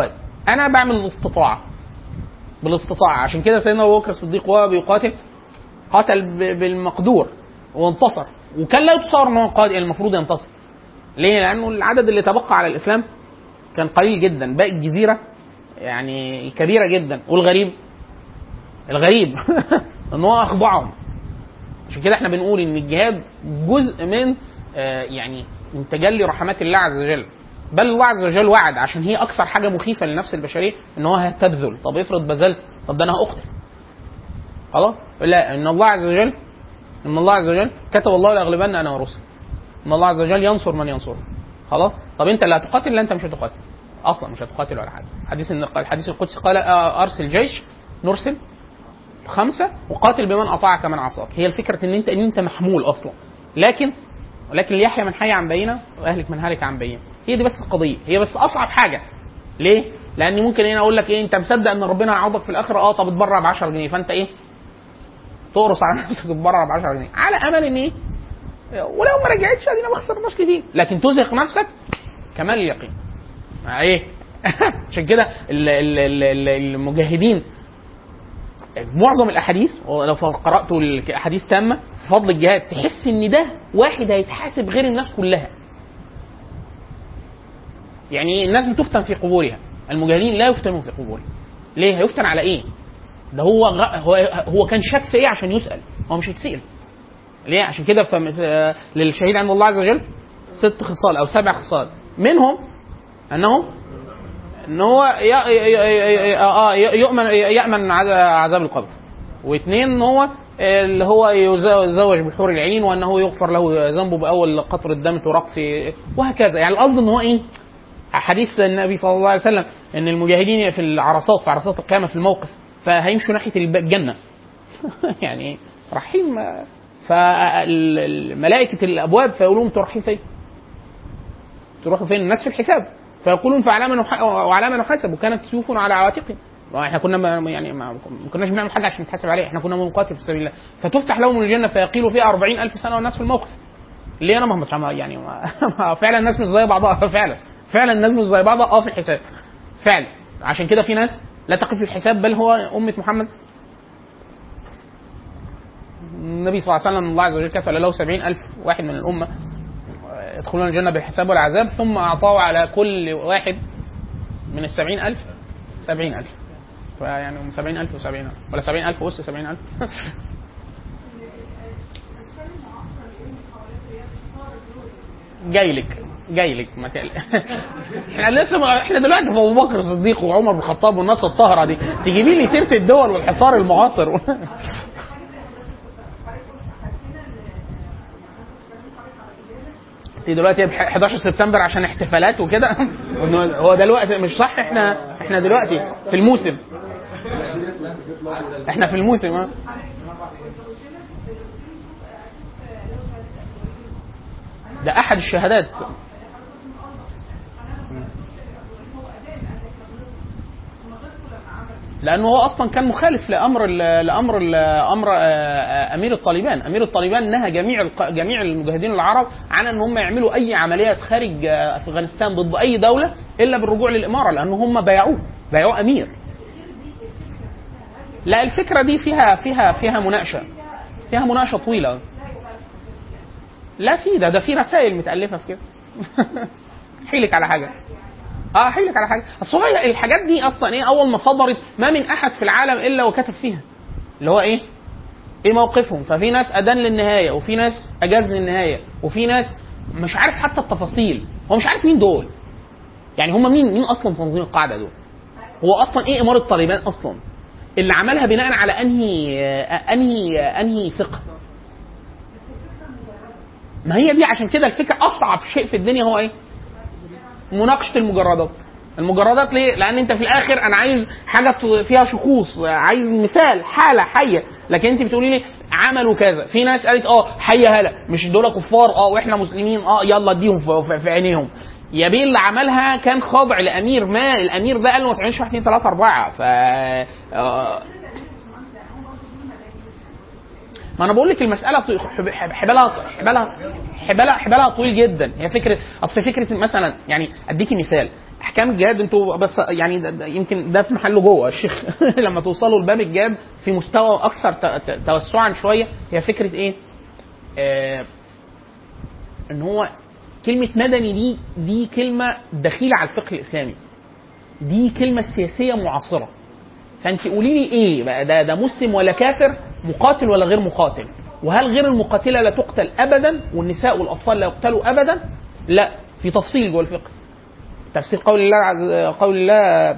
انا بعمل الاستطاعه بالاستطاعه عشان كده سيدنا ابو بكر الصديق وهو بيقاتل قاتل ب- بالمقدور وانتصر وكان لا يتصور ان هو قائد المفروض ينتصر ليه؟ لانه العدد اللي تبقى على الاسلام كان قليل جدا باقي الجزيره يعني كبيره جدا والغريب الغريب ان هو اخضعهم عشان كده احنا بنقول ان الجهاد جزء من آه، يعني من تجلي رحمات الله عز وجل بل الله عز وجل وعد عشان هي اكثر حاجه مخيفه للنفس البشريه ان هو هتبذل طب افرض بذلت طب ده انا هقتل خلاص لا ان الله عز وجل ان الله عز وجل كتب الله لاغلبن انا ورسل ان الله عز وجل ينصر من ينصره خلاص طب انت اللي هتقاتل لا انت مش هتقاتل اصلا مش هتقاتل ولا حاجه حديث الحديث القدسي قال آه، ارسل جيش نرسل خمسه وقاتل بمن اطاعك من عصاك هي الفكره ان انت ان انت محمول اصلا لكن ولكن ليحيى من حي عن بينه واهلك من هلك عن بينه هي دي بس القضيه هي بس اصعب حاجه ليه؟ لان ممكن هنا اقول لك ايه انت مصدق ان ربنا هيعوضك في الاخره اه طب اتبرع ب 10 جنيه فانت ايه؟ تقرص على نفسك تتبرع ب 10 جنيه على امل ان ايه؟ ولو ما رجعتش ادينا ما خسرناش كتير لكن تزهق نفسك كمال اليقين مع ايه؟ عشان كده ال- ال- ال- ال- المجاهدين معظم الاحاديث ولو قرات الاحاديث تامه في فضل الجهاد تحس ان ده واحد هيتحاسب غير الناس كلها يعني الناس بتفتن في قبورها المجاهدين لا يفتنون في قبورهم ليه هيفتن على ايه ده هو غ... هو هو كان شك في ايه عشان يسال هو مش هيتسال ليه عشان كده فم... آه، للشهيد عند الله عز وجل ست خصال او سبع خصال منهم انه ان هو ي... ي... ي... ي... آه ي- يؤمن يامن عذ- عذاب القبر واثنين ان هو اللي هو يزوج بالحور العين وانه يغفر له ذنبه باول قطر الدم تراق في وهكذا يعني القصد ان هو ايه حديث النبي صلى الله عليه وسلم ان المجاهدين في العرصات في عرصات القيامه في الموقف فهيمشوا ناحيه الب- الجنه يعني رحيم فملائكه الابواب فيقولون انتوا رايحين فين؟ تروحوا فين؟ الناس في الحساب فيقولون فعلى من نح- وعلى من نحاسب وكانت سيوفنا على عواتقهم واحنا كنا ما يعني ما ما كناش بنعمل حاجه عشان نتحاسب عليها احنا كنا بنقاتل في سبيل الله فتفتح لهم الجنه فيقيلوا فيها أربعين ألف سنه والناس في الموقف ليه انا ما ما- يعني ما فعلا الناس مش زي بعضها فعلا فعلا الناس مش زي بعضها اه في الحساب فعلا عشان كده في ناس لا تقف في الحساب بل هو أمة محمد النبي صلى الله عليه وسلم الله عز وجل كفل له سبعين ألف واحد من الأمة يدخلون الجنة بالحساب والعذاب ثم أعطاه على كل واحد من السبعين ألف سبعين ألف فيعني سبعين ألف وسبعين ألف ولا سبعين ألف أس سبعين ألف جاي لك جاي لك ما تقلق احنا لسه ما احنا دلوقتي في ابو بكر الصديق وعمر بن الخطاب والناس الطاهره دي تجيبي لي سيره الدول والحصار المعاصر انت دلوقتي ب 11 سبتمبر عشان احتفالات وكده هو ده الوقت مش صح احنا احنا دلوقتي في الموسم احنا في الموسم اه ده احد الشهادات لانه هو اصلا كان مخالف لامر ال لامر ال امر آه، آه، امير الطالبان، امير الطالبان نهى جميع الق- جميع المجاهدين العرب عن ان هم يعملوا اي عمليات خارج آه، افغانستان ضد اي دوله الا بالرجوع للاماره لان هم بايعوه، بايعوه امير. لا الفكره دي فيها فيها فيها مناقشه فيها مناقشه طويله لا في ده ده في رسائل متالفه في كده احكي على حاجه اه احكي لك على حاجه اصل هو الحاجات دي اصلا ايه اول ما صدرت ما من احد في العالم الا وكتب فيها اللي هو ايه ايه موقفهم ففي ناس ادان للنهايه وفي ناس اجاز للنهايه وفي ناس مش عارف حتى التفاصيل هو مش عارف مين دول يعني هم مين مين اصلا تنظيم القاعده دول هو اصلا ايه اماره طالبان اصلا اللي عملها بناء على انهي آه، انهي آه، انهي فقه ما هي دي عشان كده الفكره اصعب شيء في الدنيا هو ايه مناقشه المجردات المجردات ليه؟ لان انت في الاخر انا عايز حاجه فيها شخوص عايز مثال حاله حيه لكن انت بتقولي لي عملوا كذا في ناس قالت اه حي هلا مش دول كفار اه واحنا مسلمين اه يلا اديهم في, في, في عينيهم يا بيه اللي عملها كان خاضع لامير ما الامير ده قال له ما تعملش واحد اثنين ثلاثه اربعه ف آه ما انا بقول لك المساله طو- حب- حب- حبالها حبالها حبالها حبالها طويل جدا هي فكره اصل فكره مثلا يعني اديكي مثال احكام الجهاد انتوا بس يعني ده ده يمكن ده في محله جوه الشيخ لما توصلوا لباب الجهاد في مستوى اكثر ت- ت- توسعا شويه هي فكره ايه؟ آه ان هو كلمه مدني دي دي كلمه دخيله على الفقه الاسلامي دي كلمه سياسيه معاصره فانت قولي لي ايه بقى ده ده مسلم ولا كافر مقاتل ولا غير مقاتل وهل غير المقاتله لا تقتل ابدا والنساء والاطفال لا يقتلوا ابدا لا في تفصيل جوه الفقه تفسير قول الله عز قول الله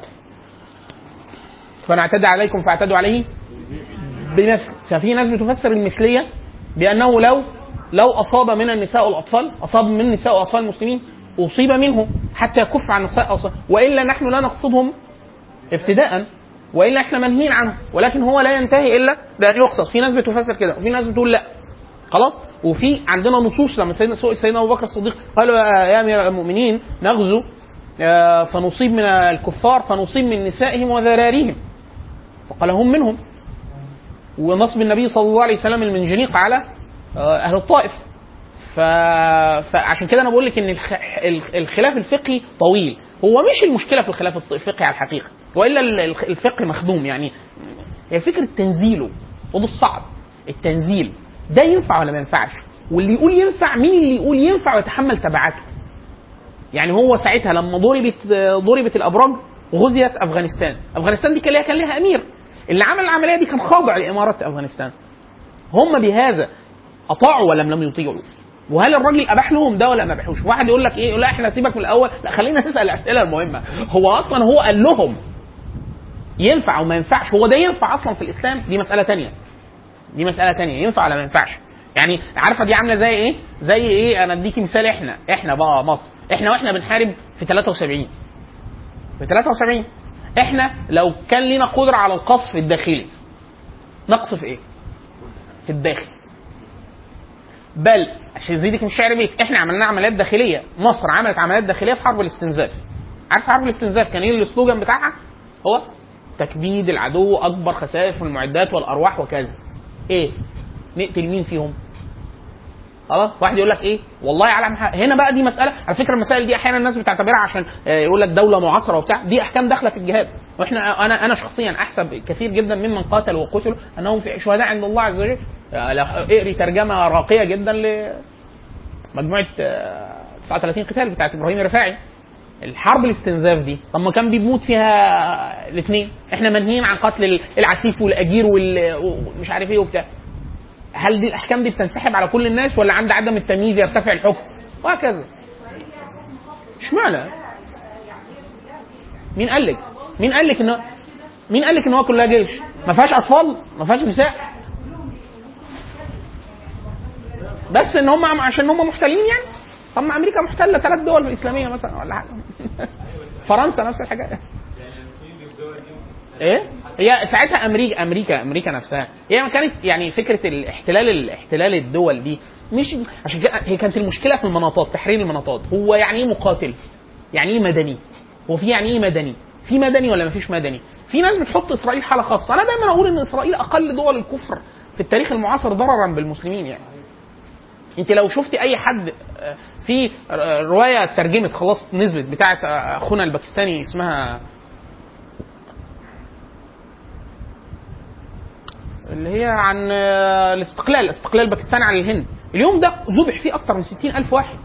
فمن اعتدى عليكم فاعتدوا عليه بمثل ففي ناس بتفسر المثليه بانه لو لو اصاب من النساء والاطفال اصاب من النساء واطفال المسلمين اصيب منهم حتى يكف عن النساء أصاب. والا نحن لا نقصدهم ابتداء والا احنا منهيين عنه ولكن هو لا ينتهي الا بان يقصد في ناس بتفسر كده وفي ناس بتقول لا خلاص وفي عندنا نصوص لما سيدنا سئل سيدنا ابو بكر الصديق قال يا امير المؤمنين نغزو آه، فنصيب من الكفار فنصيب من نسائهم وذراريهم فقال هم منهم ونصب النبي صلى الله عليه وسلم المنجنيق على آه، اهل الطائف ف... فعشان كده انا بقول لك ان الخ... الخ- الخلاف الفقهي طويل هو مش المشكله في الخلاف الط- الفقهي على الحقيقه والا ال- الخ- الفقه مخدوم يعني هي فكره تنزيله وده الصعب التنزيل ده ينفع ولا ما ينفعش واللي يقول ينفع مين اللي يقول ينفع ويتحمل تبعاته يعني هو ساعتها لما ضربت ضربت الابراج غزيت افغانستان افغانستان دي كان ليها كان ليها امير اللي عمل العمليه دي كان خاضع لاماره افغانستان هم بهذا اطاعوا ولا لم يطيعوا وهل الراجل اباح لهم ده ولا ما اباحوش واحد يقول لك ايه يقول لا احنا سيبك من الاول لا خلينا نسال الاسئله المهمه هو اصلا هو قال لهم ينفع وما ينفعش هو ده ينفع اصلا في الاسلام دي مساله تانية دي مساله تانية ينفع ولا ما ينفعش يعني عارفه دي عامله زي ايه زي ايه انا اديكي مثال احنا احنا بقى مصر احنا واحنا بنحارب في 73 في 73 احنا لو كان لنا قدره على القصف الداخلي نقصف ايه في الداخل بل عشان يزيدك من الشعر بيت احنا عملنا عمليات داخليه مصر عملت عمليات داخليه في حرب الاستنزاف عارف حرب الاستنزاف كان ايه السلوجان بتاعها هو تكبيد العدو اكبر خسائر في المعدات والارواح وكذا ايه نقتل مين فيهم خلاص واحد يقول لك ايه والله اعلم ح- هنا بقى دي مساله على فكره المسائل دي احيانا الناس بتعتبرها عشان آه، يقول لك دوله معاصره وبتاع دي احكام داخله في الجهاد واحنا انا انا شخصيا احسب كثير جدا ممن قاتلوا وقتلوا انهم في شهداء عند الله عز وجل آه، لو اقري ترجمه راقيه جدا لمجموعه آه، 39 قتال بتاعت ابراهيم الرفاعي الحرب الاستنزاف دي طب ما كان بيموت فيها الاثنين احنا منهيين عن قتل العسيف والاجير وال- ومش عارف ايه وبتاع هل دي الاحكام دي بتنسحب على كل الناس ولا عند عدم التمييز يرتفع الحكم وهكذا اشمعنى مين قال لك مين قال لك ان مين قال لك ان هو كلها جيش ما فيهاش اطفال ما فيهاش نساء بس ان هم عشان هم محتلين يعني طب ما امريكا محتله ثلاث دول اسلاميه مثلا ولا حاجه فرنسا نفس الحاجه ايه هي ساعتها امريكا امريكا امريكا نفسها هي ما كانت يعني فكره الاحتلال الاحتلال الدول دي مش عشان كده هي كانت المشكله في المناطات تحرير المناطات هو يعني ايه مقاتل يعني ايه مدني هو في يعني ايه مدني في مدني ولا ما فيش مدني في ناس بتحط اسرائيل حاله خاصه انا دايما اقول ان اسرائيل اقل دول الكفر في التاريخ المعاصر ضررا بالمسلمين يعني انت لو شفتي اي حد آه، في آه، روايه ترجمت خلاص نزلت بتاعه آه، اخونا الباكستاني اسمها اللي هي عن آه، الاستقلال استقلال باكستان عن الهند اليوم ده ذبح فيه اكتر من 60 الف واحد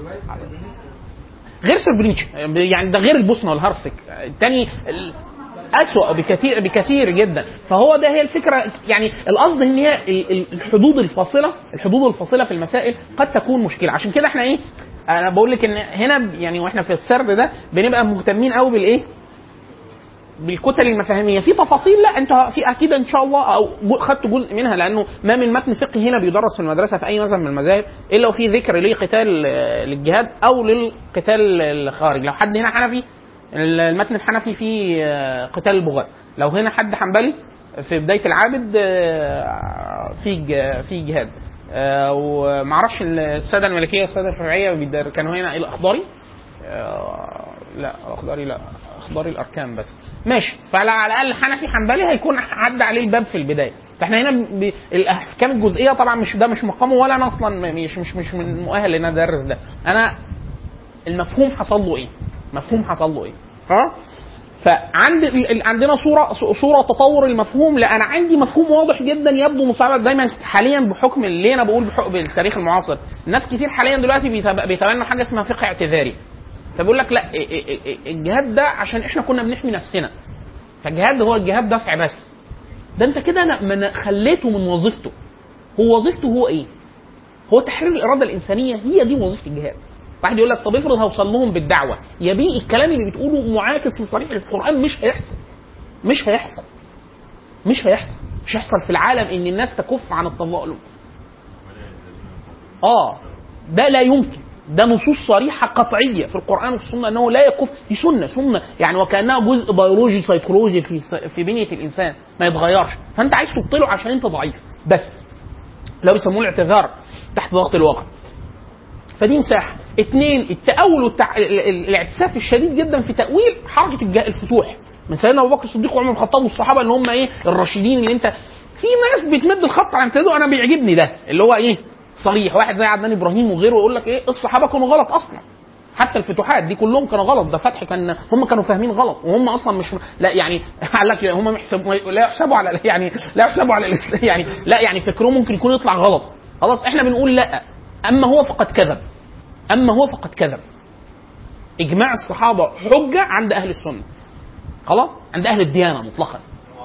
غير سربريتش يعني ده غير البوسنه والهرسك الثاني أسوأ بكثير بكثير جدا فهو ده هي الفكره يعني القصد ان هي ال- ال- الحدود الفاصله الحدود الفاصله في المسائل قد تكون مشكله عشان كده احنا ايه انا بقول لك ان هنا يعني واحنا في السرد ده بنبقى مهتمين قوي بالايه بالكتل المفاهيميه في تفاصيل لا انت في اكيد ان شاء الله او جو- خدت جزء منها لانه ما من متن فقهي هنا بيدرس في المدرسه في اي مذهب من المذاهب الا وفي ذكر لقتال آه، للجهاد او للقتال الخارج لو حد هنا حنفي المتن الحنفي فيه آه، قتال البغاة لو هنا حد حنبلي في بدايه العابد آه، في ج- في جهاد آه، ومعرفش الساده الملكيه والساده الشافعيه بيدر- كانوا هنا إيه الاخضري آه، لا الاخضري لا اخضري الاركان بس ماشي فعلى على الاقل حنفي حنبلي هيكون عدى عليه الباب في البدايه فاحنا هنا ب... الاحكام الجزئيه طبعا مش ده مش مقامه ولا انا اصلا مش مش مش من مؤهل ان أنا ادرس ده انا المفهوم حصل له ايه مفهوم حصل له ايه ها فعند ال- ال- عندنا صوره صوره تطور المفهوم لا انا عندي مفهوم واضح جدا يبدو مصعب دايما حاليا بحكم اللي انا بقول بحكم التاريخ المعاصر الناس كتير حاليا دلوقتي بيتب- بيتبنوا حاجه اسمها فقه اعتذاري فبيقول لك لا إيه- إيه- إيه- الجهاد ده عشان احنا كنا بنحمي نفسنا فالجهاد هو الجهاد دفع بس ده انت كده أنا- من خليته من وظيفته هو وظيفته هو ايه؟ هو تحرير الاراده الانسانيه هي دي وظيفه الجهاد واحد يقول لك طب افرض هوصل لهم بالدعوه يا بيه الكلام اللي بتقوله معاكس لصريح القران مش هيحصل مش هيحصل مش هيحصل مش هيحصل في العالم ان الناس تكف عن التظلم اه ده لا يمكن ده نصوص صريحه قطعيه في القران وفي السنه انه لا يكف دي سنه سنه يعني وكانها جزء بيولوجي سيكولوجي في في بنيه الانسان ما يتغيرش فانت عايز تبطله عشان انت ضعيف بس لو بيسموه الاعتذار تحت ضغط الواقع فدي مساحه اثنين التاول والتع... ال- ال- الاعتساف الشديد جدا في تاويل حركه الج- الفتوح من سيدنا ابو بكر الصديق وعمر بن الخطاب والصحابه اللي هم ايه الراشدين اللي انت في ناس بتمد الخط على امتداده انا بيعجبني ده اللي هو ايه صريح واحد زي عدنان ابراهيم وغيره يقول لك ايه الصحابه كانوا غلط اصلا حتى الفتوحات دي كلهم كانوا غلط ده فتح كان هم كانوا فاهمين غلط وهم اصلا مش لا يعني قال لك هم يحسبوا لا يحسبوا على يعني لا يحسبوا على الإسلام، يعني لا يعني فكرهم ممكن يكون يطلع غلط خلاص احنا بنقول لا اما هو فقد كذب اما هو فقد كذب اجماع الصحابه حجه عند اهل السنه خلاص عند اهل الديانه مطلقا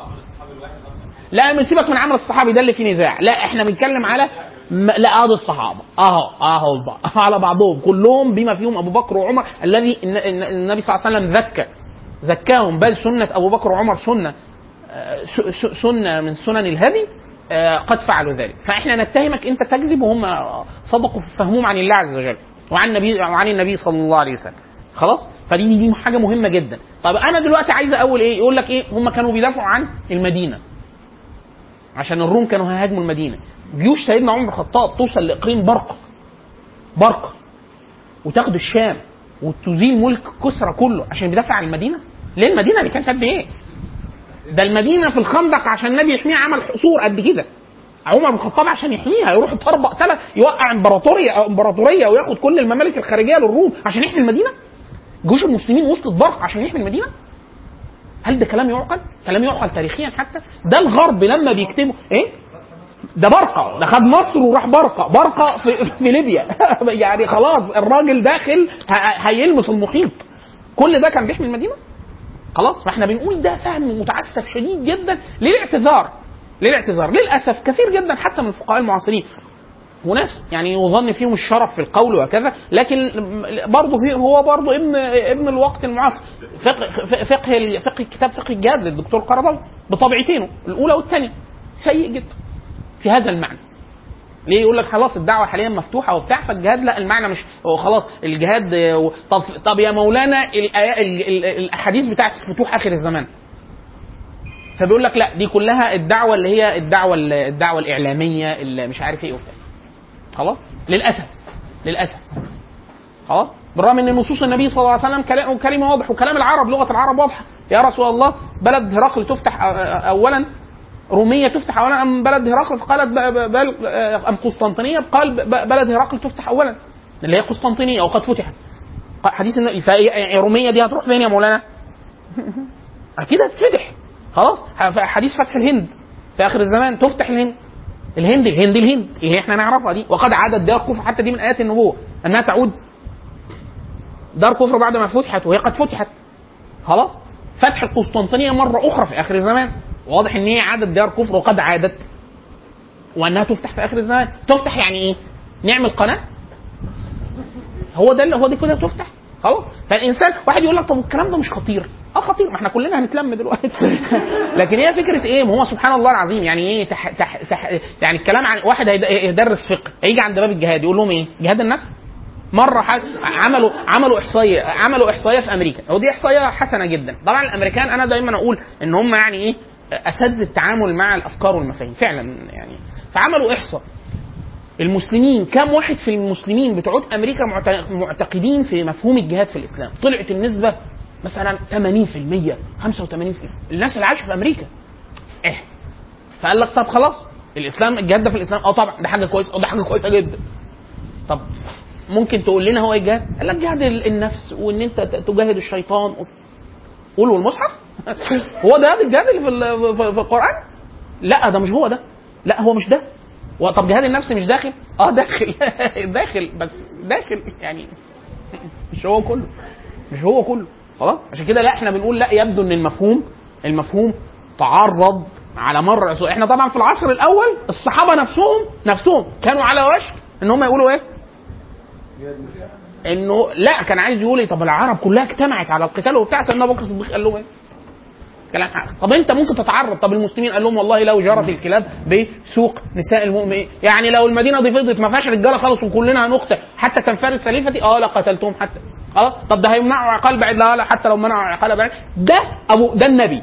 لا من سيبك من عمل الصحابي ده اللي فيه نزاع لا احنا بنتكلم على م- لا هذا الصحابه اهو اهو الب- على بعضهم كلهم بما فيهم ابو بكر وعمر الذي الن- الن- النبي صلى الله عليه وسلم زكى زكاهم بل سنه ابو بكر وعمر سنه آه، س- س- سنه من سنن الهدي آه، قد فعلوا ذلك فاحنا نتهمك انت تكذب وهم صدقوا في فهمهم عن الله عز وجل وعن النبي وعن النبي صلى الله عليه وسلم خلاص فدي دي حاجه مهمه جدا طب انا دلوقتي عايز اقول ايه يقول لك ايه هم كانوا بيدافعوا عن المدينه عشان الروم كانوا هيهاجموا المدينه جيوش سيدنا عمر بن الخطاب توصل لاقليم برقه برقه وتاخد الشام وتزيل ملك كسرى كله عشان بيدافع عن المدينه ليه المدينه دي كانت قد ايه ده المدينه في الخندق عشان النبي يحميها عمل حصور قد كده عمر بن الخطاب عشان يحميها يروح يطربق ثلاث يوقع امبراطوريه أو امبراطوريه وياخد كل الممالك الخارجيه للروم عشان يحمي المدينه جيوش المسلمين وسط برق عشان يحمي المدينه هل ده كلام يعقل؟ كلام يعقل تاريخيا حتى؟ ده الغرب لما بيكتبوا ايه؟ ده برقه ده خد مصر وراح برقه برقه في, في ليبيا يعني خلاص الراجل داخل ه- هيلمس المحيط كل ده كان بيحمي المدينه خلاص فاحنا بنقول ده فهم متعسف شديد جدا للاعتذار للاعتذار للاسف كثير جدا حتى من الفقهاء المعاصرين وناس يعني يظن فيهم الشرف في القول وكذا لكن برضه في هو برضه ابن ابن الوقت المعاصر فقه فقه فقه كتاب فقه الجهاد للدكتور قرضاوي بطبيعتين الاولى والثانيه سيء جدا في هذا المعنى ليه يقول لك خلاص الدعوه حاليا مفتوحه وبتاع فالجهاد لا المعنى مش هو خلاص الجهاد آه، طب طب يا مولانا الآيا- ال- ال- الاحاديث بتاعت فتوح اخر الزمان فبيقول لك لا دي كلها الدعوه اللي هي الدعوه الدعوه الاعلاميه اللي مش عارف ايه وبتاع خلاص للاسف للاسف خلاص بالرغم ان نصوص النبي صلى الله عليه وسلم كلام كلمه واضح وكلام العرب لغه العرب واضحه يا رسول الله بلد هرقل تفتح أ- أ- اولا روميه تفتح اولا ام بلد هرقل فقالت ب- ب- بل ام قسطنطينيه قال ب- بلد هرقل تفتح اولا اللي هي قسطنطينيه او قد فتحت ق- حديث النبي فهي- روميه دي هتروح فين يا مولانا؟ اكيد هتتفتح خلاص ح- حديث فتح الهند في اخر الزمان تفتح الهند الهند الهند الهند اللي احنا نعرفها دي وقد عادت دار كفر حتى دي من ايات النبوه انها تعود دار كفر بعد ما فتحت وهي قد فتحت خلاص فتح القسطنطينيه مره اخرى في اخر الزمان واضح ان هي عادت دار كفر وقد عادت وانها تفتح في اخر الزمان تفتح يعني ايه نعمل قناه هو ده اللي هو دي كده تفتح خلاص فالانسان واحد يقول لك طب الكلام ده مش خطير اه خطير ما احنا كلنا هنتلم دلوقتي لكن هي فكره ايه ما هو سبحان الله العظيم يعني ايه تح تح تح يعني الكلام عن واحد هيد- هيدرس فقه هيجي عند باب الجهاد يقول لهم ايه جهاد النفس مره حد عملوا عملوا احصائيه عملوا احصائيه في امريكا ودي احصائيه حسنه جدا طبعا الامريكان انا دايما اقول ان هم يعني ايه اساتذه التعامل مع الافكار والمفاهيم فعلا يعني فعملوا احصاء المسلمين كم واحد في المسلمين بتوع امريكا معت- معتقدين في مفهوم الجهاد في الاسلام طلعت النسبه مثلا 80% 85% الناس اللي عايشه في امريكا ايه فقال لك طب خلاص الاسلام الجهاد ده في الاسلام اه طبعا ده حاجه كويسه اه ده حاجه كويسه جدا طب ممكن تقول لنا هو ايه الجهاد؟ قال لك جهاد ال- النفس وان انت ت- تجاهد الشيطان قول والمصحف هو ده الجهاد اللي في ال- في في القران؟ لا ده مش هو ده لا هو مش ده هو طب جهاد النفس مش داخل؟ اه داخل داخل بس داخل يعني مش هو كله مش هو كله خلاص عشان كده لا احنا بنقول لا يبدو ان المفهوم المفهوم تعرض على مر العصور. احنا طبعا في العصر الاول الصحابه نفسهم نفسهم كانوا على وشك ان هم يقولوا ايه؟ انه لا كان عايز يقول ايه طب العرب كلها اجتمعت على القتال وبتاع سيدنا ابو بكر الصديق قال لهم ايه؟ كلام حق طب انت ممكن تتعرض طب المسلمين قال لهم والله لو جرت الكلاب بسوق نساء المؤمنين يعني لو المدينه دي فضت ما فيهاش رجاله خالص وكلنا هنقتل حتى تنفرد سليفتي اه لقتلتهم حتى اه طب ده هيمنعوا عقال بعيد لا لا حتى لو منعوا عقال بعيد ده ابو ده النبي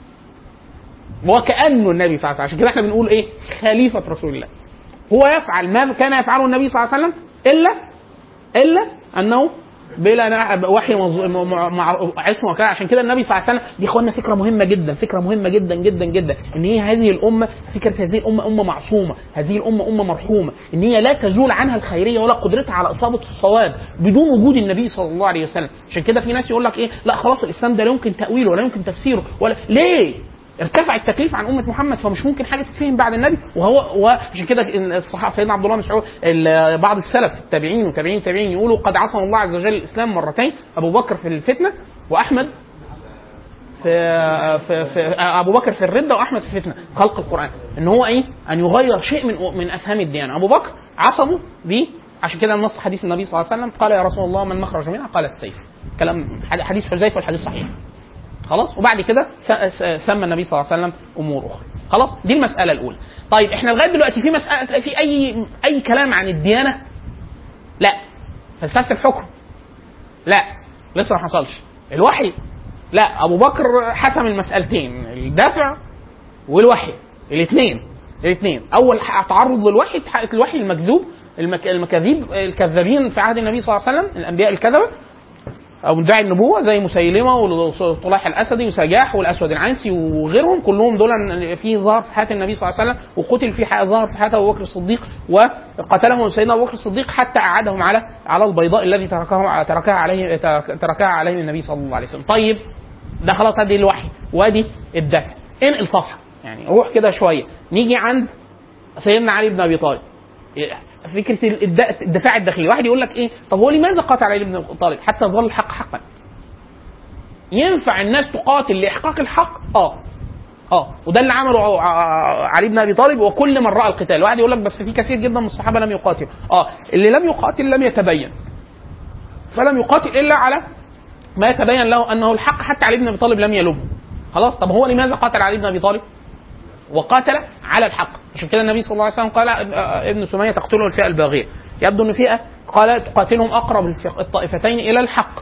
وكانه النبي صلى الله عليه وسلم عشان كده احنا بنقول ايه خليفه رسول الله هو يفعل ما كان يفعله النبي صلى الله عليه وسلم الا الا انه بلا نع- وحي مز- م- مع مع- عصمه وكذا عشان كده النبي صلى الله عليه وسلم دي اخوانا فكره مهمه جدا فكره مهمه جدا جدا جدا ان هي هذه الامه فكره هذه الامه امه معصومه هذه الامه امه مرحومه ان هي لا تزول عنها الخيريه ولا قدرتها على اصابه الصواب بدون وجود النبي صلى الله عليه وسلم عشان كده في ناس يقول لك ايه لا خلاص الاسلام ده لا يمكن تاويله ولا يمكن تفسيره ولا ليه ارتفع التكليف عن امه محمد فمش ممكن حاجه تتفهم بعد النبي وهو وعشان كده الصحابه سيدنا عبد الله بن مسعود ال- بعض السلف التابعين وتابعين التابعين يقولوا قد عصم الله عز وجل الاسلام مرتين ابو بكر في الفتنه واحمد في, في, في ابو بكر في الرده واحمد في الفتنه خلق القران ان هو ايه ان يغير شيء من من افهام الديانه ابو بكر عصمه ب عشان كده نص حديث النبي صلى الله عليه وسلم قال يا رسول الله من مخرج منها قال السيف كلام حديث حذيفه والحديث صحيح خلاص وبعد كده س- س- سمى النبي صلى الله عليه وسلم امور اخرى خلاص دي المساله الاولى طيب احنا لغايه دلوقتي في مساله في اي اي كلام عن الديانه لا فلسفه الحكم لا لسه ما حصلش الوحي لا ابو بكر حسم المسالتين الدافع والوحي الاثنين الاثنين اول ح- تعرض للوحي حقيقة الوحي المكذوب المك... المكاذيب الكذابين في عهد النبي صلى الله عليه وسلم الانبياء الكذبه او مدعي النبوه زي مسيلمه وطليح الاسدي وسجاح والاسود العنسي وغيرهم كلهم دول في ظهر في حياه النبي صلى الله عليه وسلم وقتل في حياة ظهر في حياه ابو بكر الصديق وقتلهم سيدنا ابو بكر الصديق حتى اعادهم على على البيضاء الذي تركها تركها عليه تركها عليه النبي صلى الله عليه وسلم طيب ده خلاص ادي الوحي وادي الدفع انقل صفحه يعني روح كده شويه نيجي عند سيدنا علي بن ابي طالب فكره الد- الدفاع الداخلي واحد يقول لك ايه طب هو لماذا قاتل علي بن ابي طالب حتى ظل الحق حقا ينفع الناس تقاتل لاحقاق الحق اه اه وده اللي عمله ع- ع- علي بن ابي طالب وكل من راى القتال واحد يقول لك بس في كثير جدا من الصحابه لم يقاتلوا اه اللي لم يقاتل لم يتبين فلم يقاتل الا على ما يتبين له انه الحق حتى علي بن ابي طالب لم يلومه خلاص طب هو لماذا قاتل علي بن ابي طالب وقاتل على الحق عشان كده النبي صلى الله عليه وسلم قال آه، ابن سميه تقتله الفئه الباغيه يبدو ان فئه قال تقاتلهم اقرب الفئ- الطائفتين الى الحق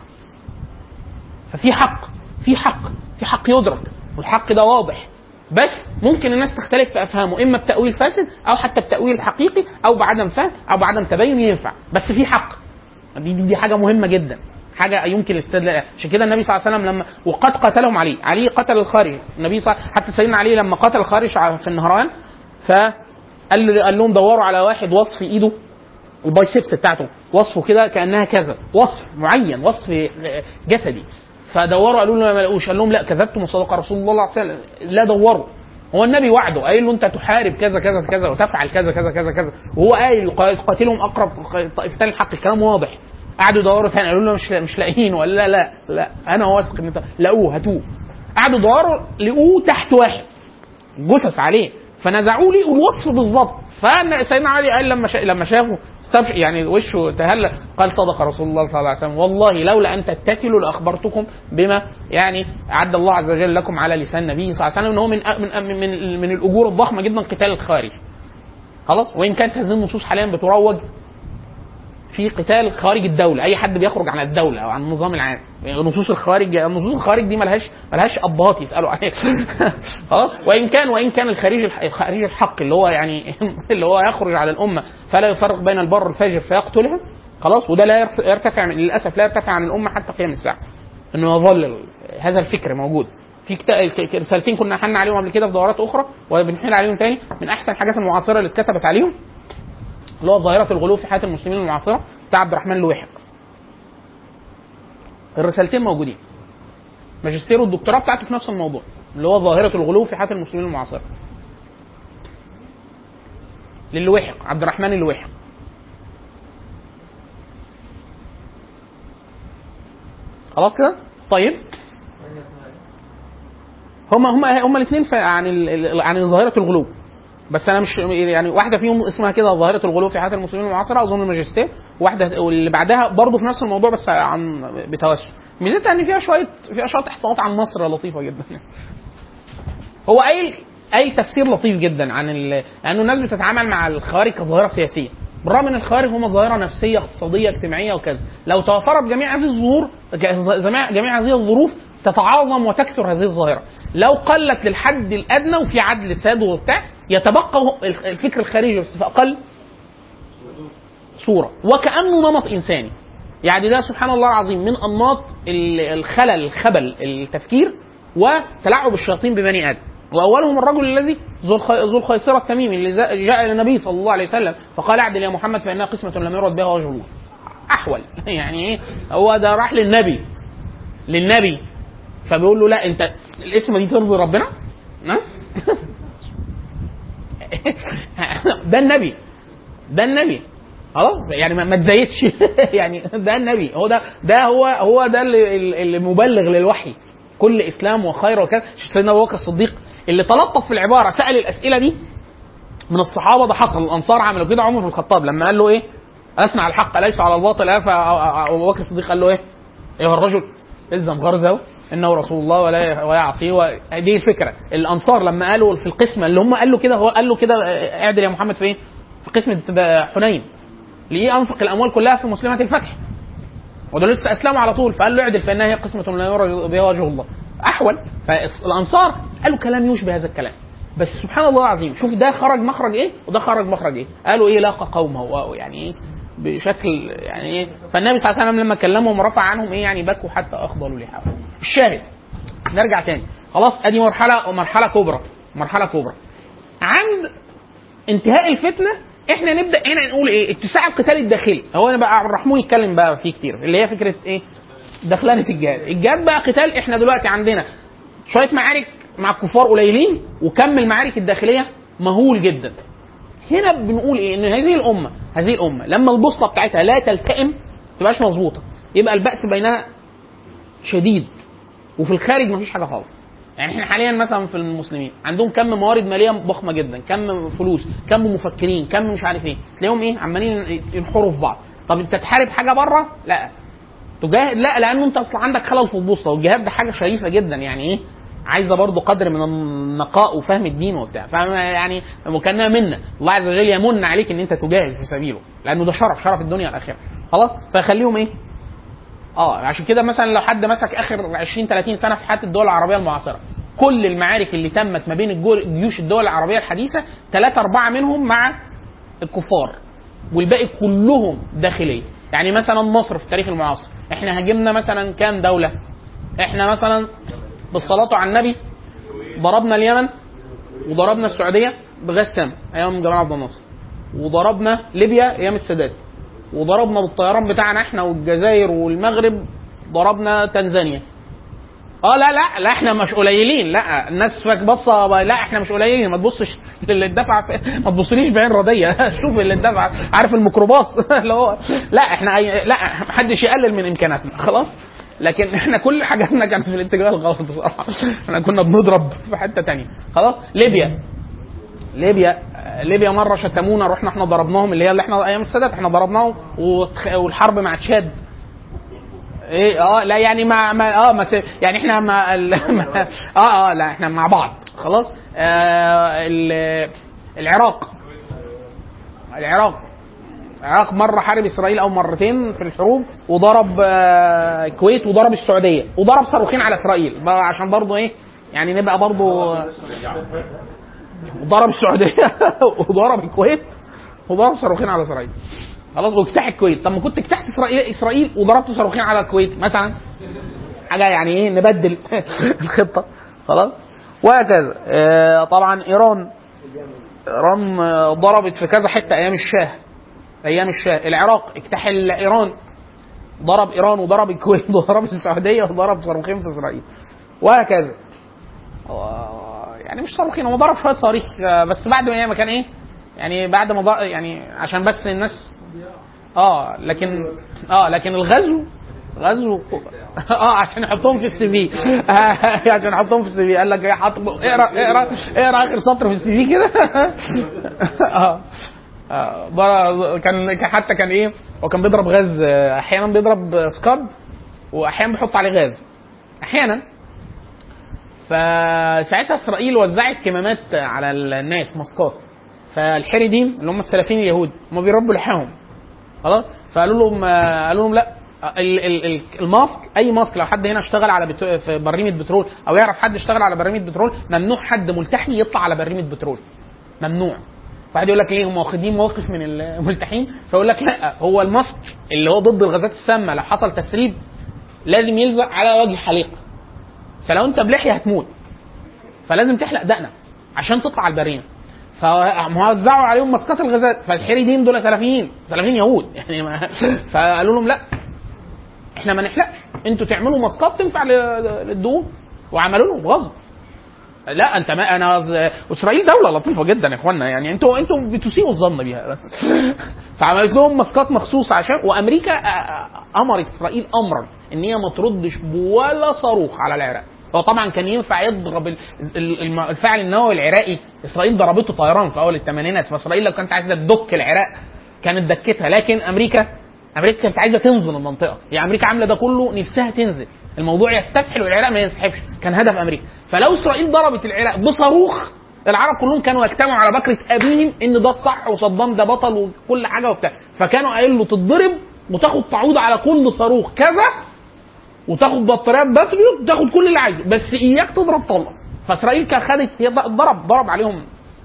ففي حق في حق في حق يدرك والحق ده واضح بس ممكن الناس تختلف في افهامه اما بتاويل فاسد او حتى بتاويل حقيقي او بعدم فهم او بعدم تبين ينفع بس في حق دي, دي, دي حاجه مهمه جدا حاجه يمكن الاستدلال عشان كده النبي صلى الله عليه وسلم لما وقد قتلهم علي علي قتل الخارج النبي صلى حتى سيدنا علي لما قتل الخارج ع- في النهران فقال له- قال لهم دوروا على واحد وصف ايده البايسبس بتاعته وصفه كده كانها كذا وصف معين وصف جسدي فدوروا قالوا له ما لقوش قال لهم لا كذبتم وصدق رسول الله صلى الله عليه وسلم لا دوروا هو النبي وعده قايل له انت تحارب كذا كذا كذا وتفعل كذا كذا كذا كذا وهو قايل قاتلهم اقرب طائفتان الحق الكلام واضح قعدوا يدوروا تاني قالوا له مش مش لاقيين ولا لا لا لا انا واثق ان انت لقوه هاتوه قعدوا يدوروا لقوه تحت واحد جثث عليه فنزعوا لي الوصف بالظبط فسيدنا علي قال لما شا... لما شافه استبشر يعني وشه تهلى قال صدق رسول الله صلى الله عليه وسلم والله لولا ان تتكلوا لاخبرتكم بما يعني اعد الله عز وجل لكم على لسان النبي صلى الله عليه وسلم ان هو من من من, من الاجور الضخمه جدا قتال الخارج خلاص وان كانت هذه النصوص حاليا بتروج في قتال خارج الدوله اي حد بيخرج عن الدوله او عن النظام العام يعني نصوص الخارج نصوص الخارج دي ملهاش ملهاش ابهات يسالوا عليها خلاص وان كان وان كان الخارج الح- الخارج الحق اللي هو يعني اللي هو يخرج على الامه فلا يفرق بين البر والفاجر فيقتلها خلاص وده لا يرف- يرتفع من للاسف لا يرتفع عن الامه حتى قيام الساعه انه يظل ال- هذا الفكر موجود في كتا- ك- ك- رسالتين كنا حنا عليهم قبل كده في دورات اخرى وبنحل عليهم تاني من احسن الحاجات المعاصره اللي اتكتبت عليهم اللي هو ظاهرة الغلو في حياة المسلمين المعاصرة بتاع عبد الرحمن الوحق الرسالتين موجودين ماجستير والدكتوراه بتاعته في نفس الموضوع اللي هو ظاهره الغلو في حياه المسلمين المعاصره للوحق عبد الرحمن الوحق خلاص كده طيب هما هما هما الاثنين عن ال- ال- عن ظاهره الغلو بس انا مش يعني واحده فيهم اسمها كده ظاهره الغلو في حياه المسلمين المعاصره اظن الماجستير واحده واللي بعدها برضه في نفس الموضوع بس عن بتوسع ميزتها ان فيها شويه فيها شويه احصاءات عن مصر لطيفه جدا هو قايل قايل تفسير لطيف جدا عن ال... لانه الناس بتتعامل مع الخوارج كظاهره سياسيه بالرغم ان الخوارج هم ظاهره نفسيه اقتصاديه اجتماعيه وكذا لو توفرت جميع هذه الظهور جميع جميع هذه الظروف تتعاظم وتكثر هذه الظاهره لو قلت للحد الادنى وفي عدل ساد وبتاع يتبقى هو الفكر الخارجي بس في اقل صوره وكانه نمط انساني يعني ده سبحان الله العظيم من انماط ال- الخلل الخبل التفكير وتلاعب الشياطين ببني ادم واولهم الرجل الذي ذو الخ- ذو الخيصره التميمي اللي زا- جاء الى النبي صلى الله عليه وسلم فقال اعدل يا محمد فانها قسمه لم يرد بها وجه الله احول يعني ايه هو ده راح للنبي للنبي فبيقول له لا انت الاسم دي ترضي ربنا ها؟ ده النبي ده النبي خلاص يعني ما ما تزايدش يعني ده النبي هو ده ده هو هو ده اللي, اللي مبلغ للوحي كل اسلام وخير وكذا سيدنا ابو بكر الصديق اللي تلطف في العباره سال الاسئله دي من الصحابه ده حصل الانصار عملوا كده عمر بن الخطاب لما قال له ايه اسمع الحق ليس على الباطل آه، فابو بكر الصديق قال له ايه ايها الرجل الزم غرزه انه رسول الله ولا ولا يعصيه و- دي الفكره الانصار لما قالوا في القسمه اللي هم قالوا كده هو قال له كده آه، اعدل يا محمد في ايه؟ في قسمه حنين ليه انفق الاموال كلها في مسلمه الفتح ودول لسه اسلموا على طول فقال له اعدل فانها هي قسمه لا يرى بها وجه الله احول فالانصار قالوا كلام يشبه هذا الكلام بس سبحان الله العظيم شوف ده خرج مخرج ايه وده خرج مخرج ايه قالوا ايه لاقى قومه واو يعني ايه بشكل يعني ايه فالنبي صلى الله عليه وسلم لما كلمهم ورفع عنهم ايه يعني بكوا حتى اخضلوا لحاهم الشاهد نرجع تاني خلاص ادي مرحله مرحله كبرى مرحله كبرى عند انتهاء الفتنه احنا نبدا هنا نقول ايه اتساع القتال الداخلي هو انا بقى عبد الرحمن يتكلم بقى فيه كتير اللي هي فكره ايه دخلانه الجهاد الجهاد بقى قتال احنا دلوقتي عندنا شويه معارك مع الكفار قليلين وكم المعارك الداخليه مهول جدا هنا بنقول ايه ان هذه الامه هذه الامه لما البوصله بتاعتها لا تلتئم ما تبقاش مظبوطه يبقى البأس بينها شديد وفي الخارج مفيش حاجه خالص يعني احنا حاليا مثلا في المسلمين عندهم كم موارد ماليه ضخمه جدا كم فلوس كم مفكرين كم مش عارف ايه تلاقيهم ايه عمالين ينحروا في بعض طب انت تحارب حاجه بره لا تجاهد لا لانه انت اصلا عندك خلل في البوصله والجهاد ده حاجه شريفه جدا يعني ايه عايزه برضه قدر من النقاء وفهم الدين وبتاع فاهم يعني وكانها منا الله عز وجل يمن عليك ان انت تجاهد في سبيله لانه ده شرف شرف الدنيا والاخره خلاص فيخليهم ايه اه عشان كده مثلا لو حد مسك اخر 20 30 سنه في حياه الدول العربيه المعاصره كل المعارك اللي تمت ما بين الجو- جيوش الدول العربيه الحديثه ثلاثة أربعة منهم مع الكفار والباقي كلهم داخلية يعني مثلا مصر في التاريخ المعاصر احنا هاجمنا مثلا كام دولة احنا مثلا بالصلاة على النبي ضربنا اليمن وضربنا السعودية بغسام ايام جمال عبد الناصر وضربنا ليبيا ايام السادات وضربنا بالطيران بتاعنا احنا والجزائر والمغرب ضربنا تنزانيا اه لا لا لا احنا مش قليلين لا الناس فاك بصه لا احنا مش قليلين ما تبصش للي اتدفع في ما تبصليش بعين رديه شوف اللي اتدفع عارف الميكروباص اللي هو لا احنا أي... لا محدش يقلل من امكاناتنا خلاص لكن احنا كل حاجاتنا كانت في الاتجاه الغلط بصراحه احنا كنا بنضرب في حته تانية خلاص ليبيا ليبيا ليبيا مره شتمونا رحنا احنا ضربناهم اللي هي اللي احنا ايام السادات احنا ضربناهم وتخ- والحرب مع تشاد ايه اه لا يعني مع, مع اه ما س- يعني احنا مع ال... مع- اه اه لا احنا مع بعض خلاص آه ال- العراق العراق العراق مره حارب اسرائيل او مرتين في الحروب وضرب آه الكويت وضرب السعوديه وضرب صاروخين على اسرائيل بقى عشان برضه ايه يعني نبقى برضه وضرب السعوديه وضرب الكويت وضرب صاروخين على اسرائيل خلاص واجتاح الكويت طب ما كنت اجتحت اسرائيل اسرائيل وضربت صاروخين على الكويت مثلا حاجه يعني ايه نبدل الخطه خلاص وهكذا آه، طبعا ايران ايران آه، ضربت في كذا حته ايام الشاه ايام الشاه العراق اجتاحل ايران ضرب ايران وضرب الكويت وضرب السعوديه وضرب صاروخين في اسرائيل وهكذا هو- يعني مش صاروخين هو ضرب شويه صواريخ آه، بس بعد ما ما كان ايه يعني بعد ما ضر- يعني عشان بس الناس اه لكن اه لكن الغزو غزو اه عشان يحطهم في السي في عشان يحطهم في السي في قال لك ايه حط اقرا اقرا اقرا اخر سطر في السي في كده اه آه، ضرب- كان كان حتى كان ايه هو كان بيضرب غاز آه، احيانا بيضرب سكاد واحيانا بيحط عليه غاز احيانا فساعتها اسرائيل وزعت كمامات على الناس ماسكات فالحريدين اللي هم السلفيين اليهود هم بيربوا لحاهم خلاص فقالوا لهم آه، قالوا لهم لا ال- ال- ال- الماسك اي ماسك لو حد هنا اشتغل على بتو... في بريمه بترول او يعرف حد اشتغل على بريمه بترول ممنوع حد ملتحي يطلع على بريمه بترول ممنوع فواحد يقول لك ليه هم واخدين موقف من الملتحين فيقول لك لا هو الماسك اللي هو ضد الغازات السامه لو حصل تسريب لازم يلزق على وجه حليق فلو انت بلحيه هتموت فلازم تحلق دقنك عشان تطلع على البريمه فوزعوا عليهم ماسكات الغازات فالحريدين دول سلفيين سلفيين يهود يعني ما فقالوا لهم لا احنا ما نحلقش انتوا تعملوا ماسكات تنفع لل- للدهون وعملوا لهم غصب لا انت ما انا ز- اسرائيل دوله لطيفه جدا يا اخوانا يعني انتوا انتوا بتسيئوا الظن بيها بس فعملت لهم ماسكات مخصوصه عشان وامريكا آه، آه، امرت اسرائيل امرا ان هي ما تردش بولا صاروخ على العراق هو طبعا كان ينفع يضرب ال- ال- الم- الفاعل النووي العراقي اسرائيل ضربته طيران في اول الثمانينات فاسرائيل لو كانت عايزه تدك العراق كانت دكتها لكن امريكا امريكا كانت عايزه تنزل المنطقه يعني امريكا عامله ده كله نفسها تنزل الموضوع يستكحل والعراق ما ينسحبش كان هدف امريكا فلو اسرائيل ضربت العراق بصاروخ العرب كلهم كانوا يجتمعوا على بكره ابيهم ان ده الصح وصدام ده بطل وكل حاجه وبتاع فكانوا قايل له تتضرب وتاخد تعويض على كل صاروخ كذا وتاخد بطاريات باتريوت وتاخد كل اللي عايزه بس اياك تضرب طلق فاسرائيل كان خدت هي ضرب ضرب عليهم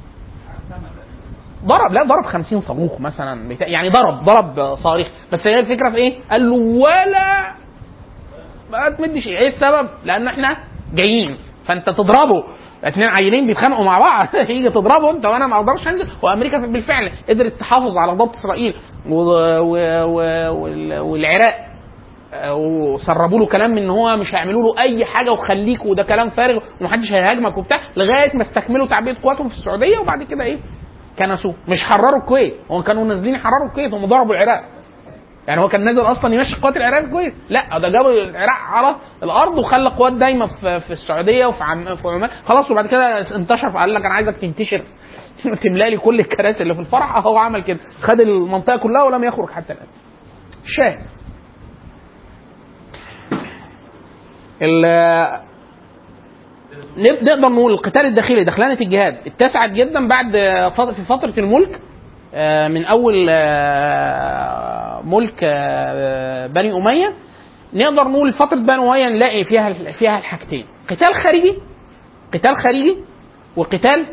ضرب لا ضرب 50 صاروخ مثلا بتاع يعني ضرب ضرب صواريخ بس هي الفكره في ايه؟ قال له ولا ما تمدش ايه السبب؟ لان احنا جايين فانت تضربه اثنين عيلين بيتخانقوا مع بعض يجي تضربه انت وانا ما اقدرش انزل وامريكا بالفعل قدرت تحافظ على ضبط اسرائيل و... و... و... وال- والعراق آه، وسربوا له كلام ان هو مش هيعملوا له اي حاجه وخليك وده كلام فارغ ومحدش هيهاجمك وبتاع لغايه ما استكملوا تعبئه قواتهم في السعوديه وبعد كده ايه كنسوه مش حرروا الكويت هم كانوا نازلين يحرروا الكويت هم ضربوا العراق يعني هو كان نازل اصلا يمشي قوات العراق في الكويت لا ده جابوا العراق على الارض وخلى قوات دايما في, في السعوديه وفي عم في عمان خلاص وبعد كده انتشر فقال لك انا عايزك تنتشر تملى لي كل الكراسي اللي في الفرح هو عمل كده خد المنطقه كلها ولم يخرج حتى الان شاهد ال- نب- نقدر نقول القتال الداخلي دخلانة الجهاد اتسعت جدا بعد فت- في فترة الملك آه، من أول آه، ملك آه، بني أمية نقدر نقول فترة بني أمية نلاقي فيها فيها الحاجتين قتال خارجي قتال خارجي وقتال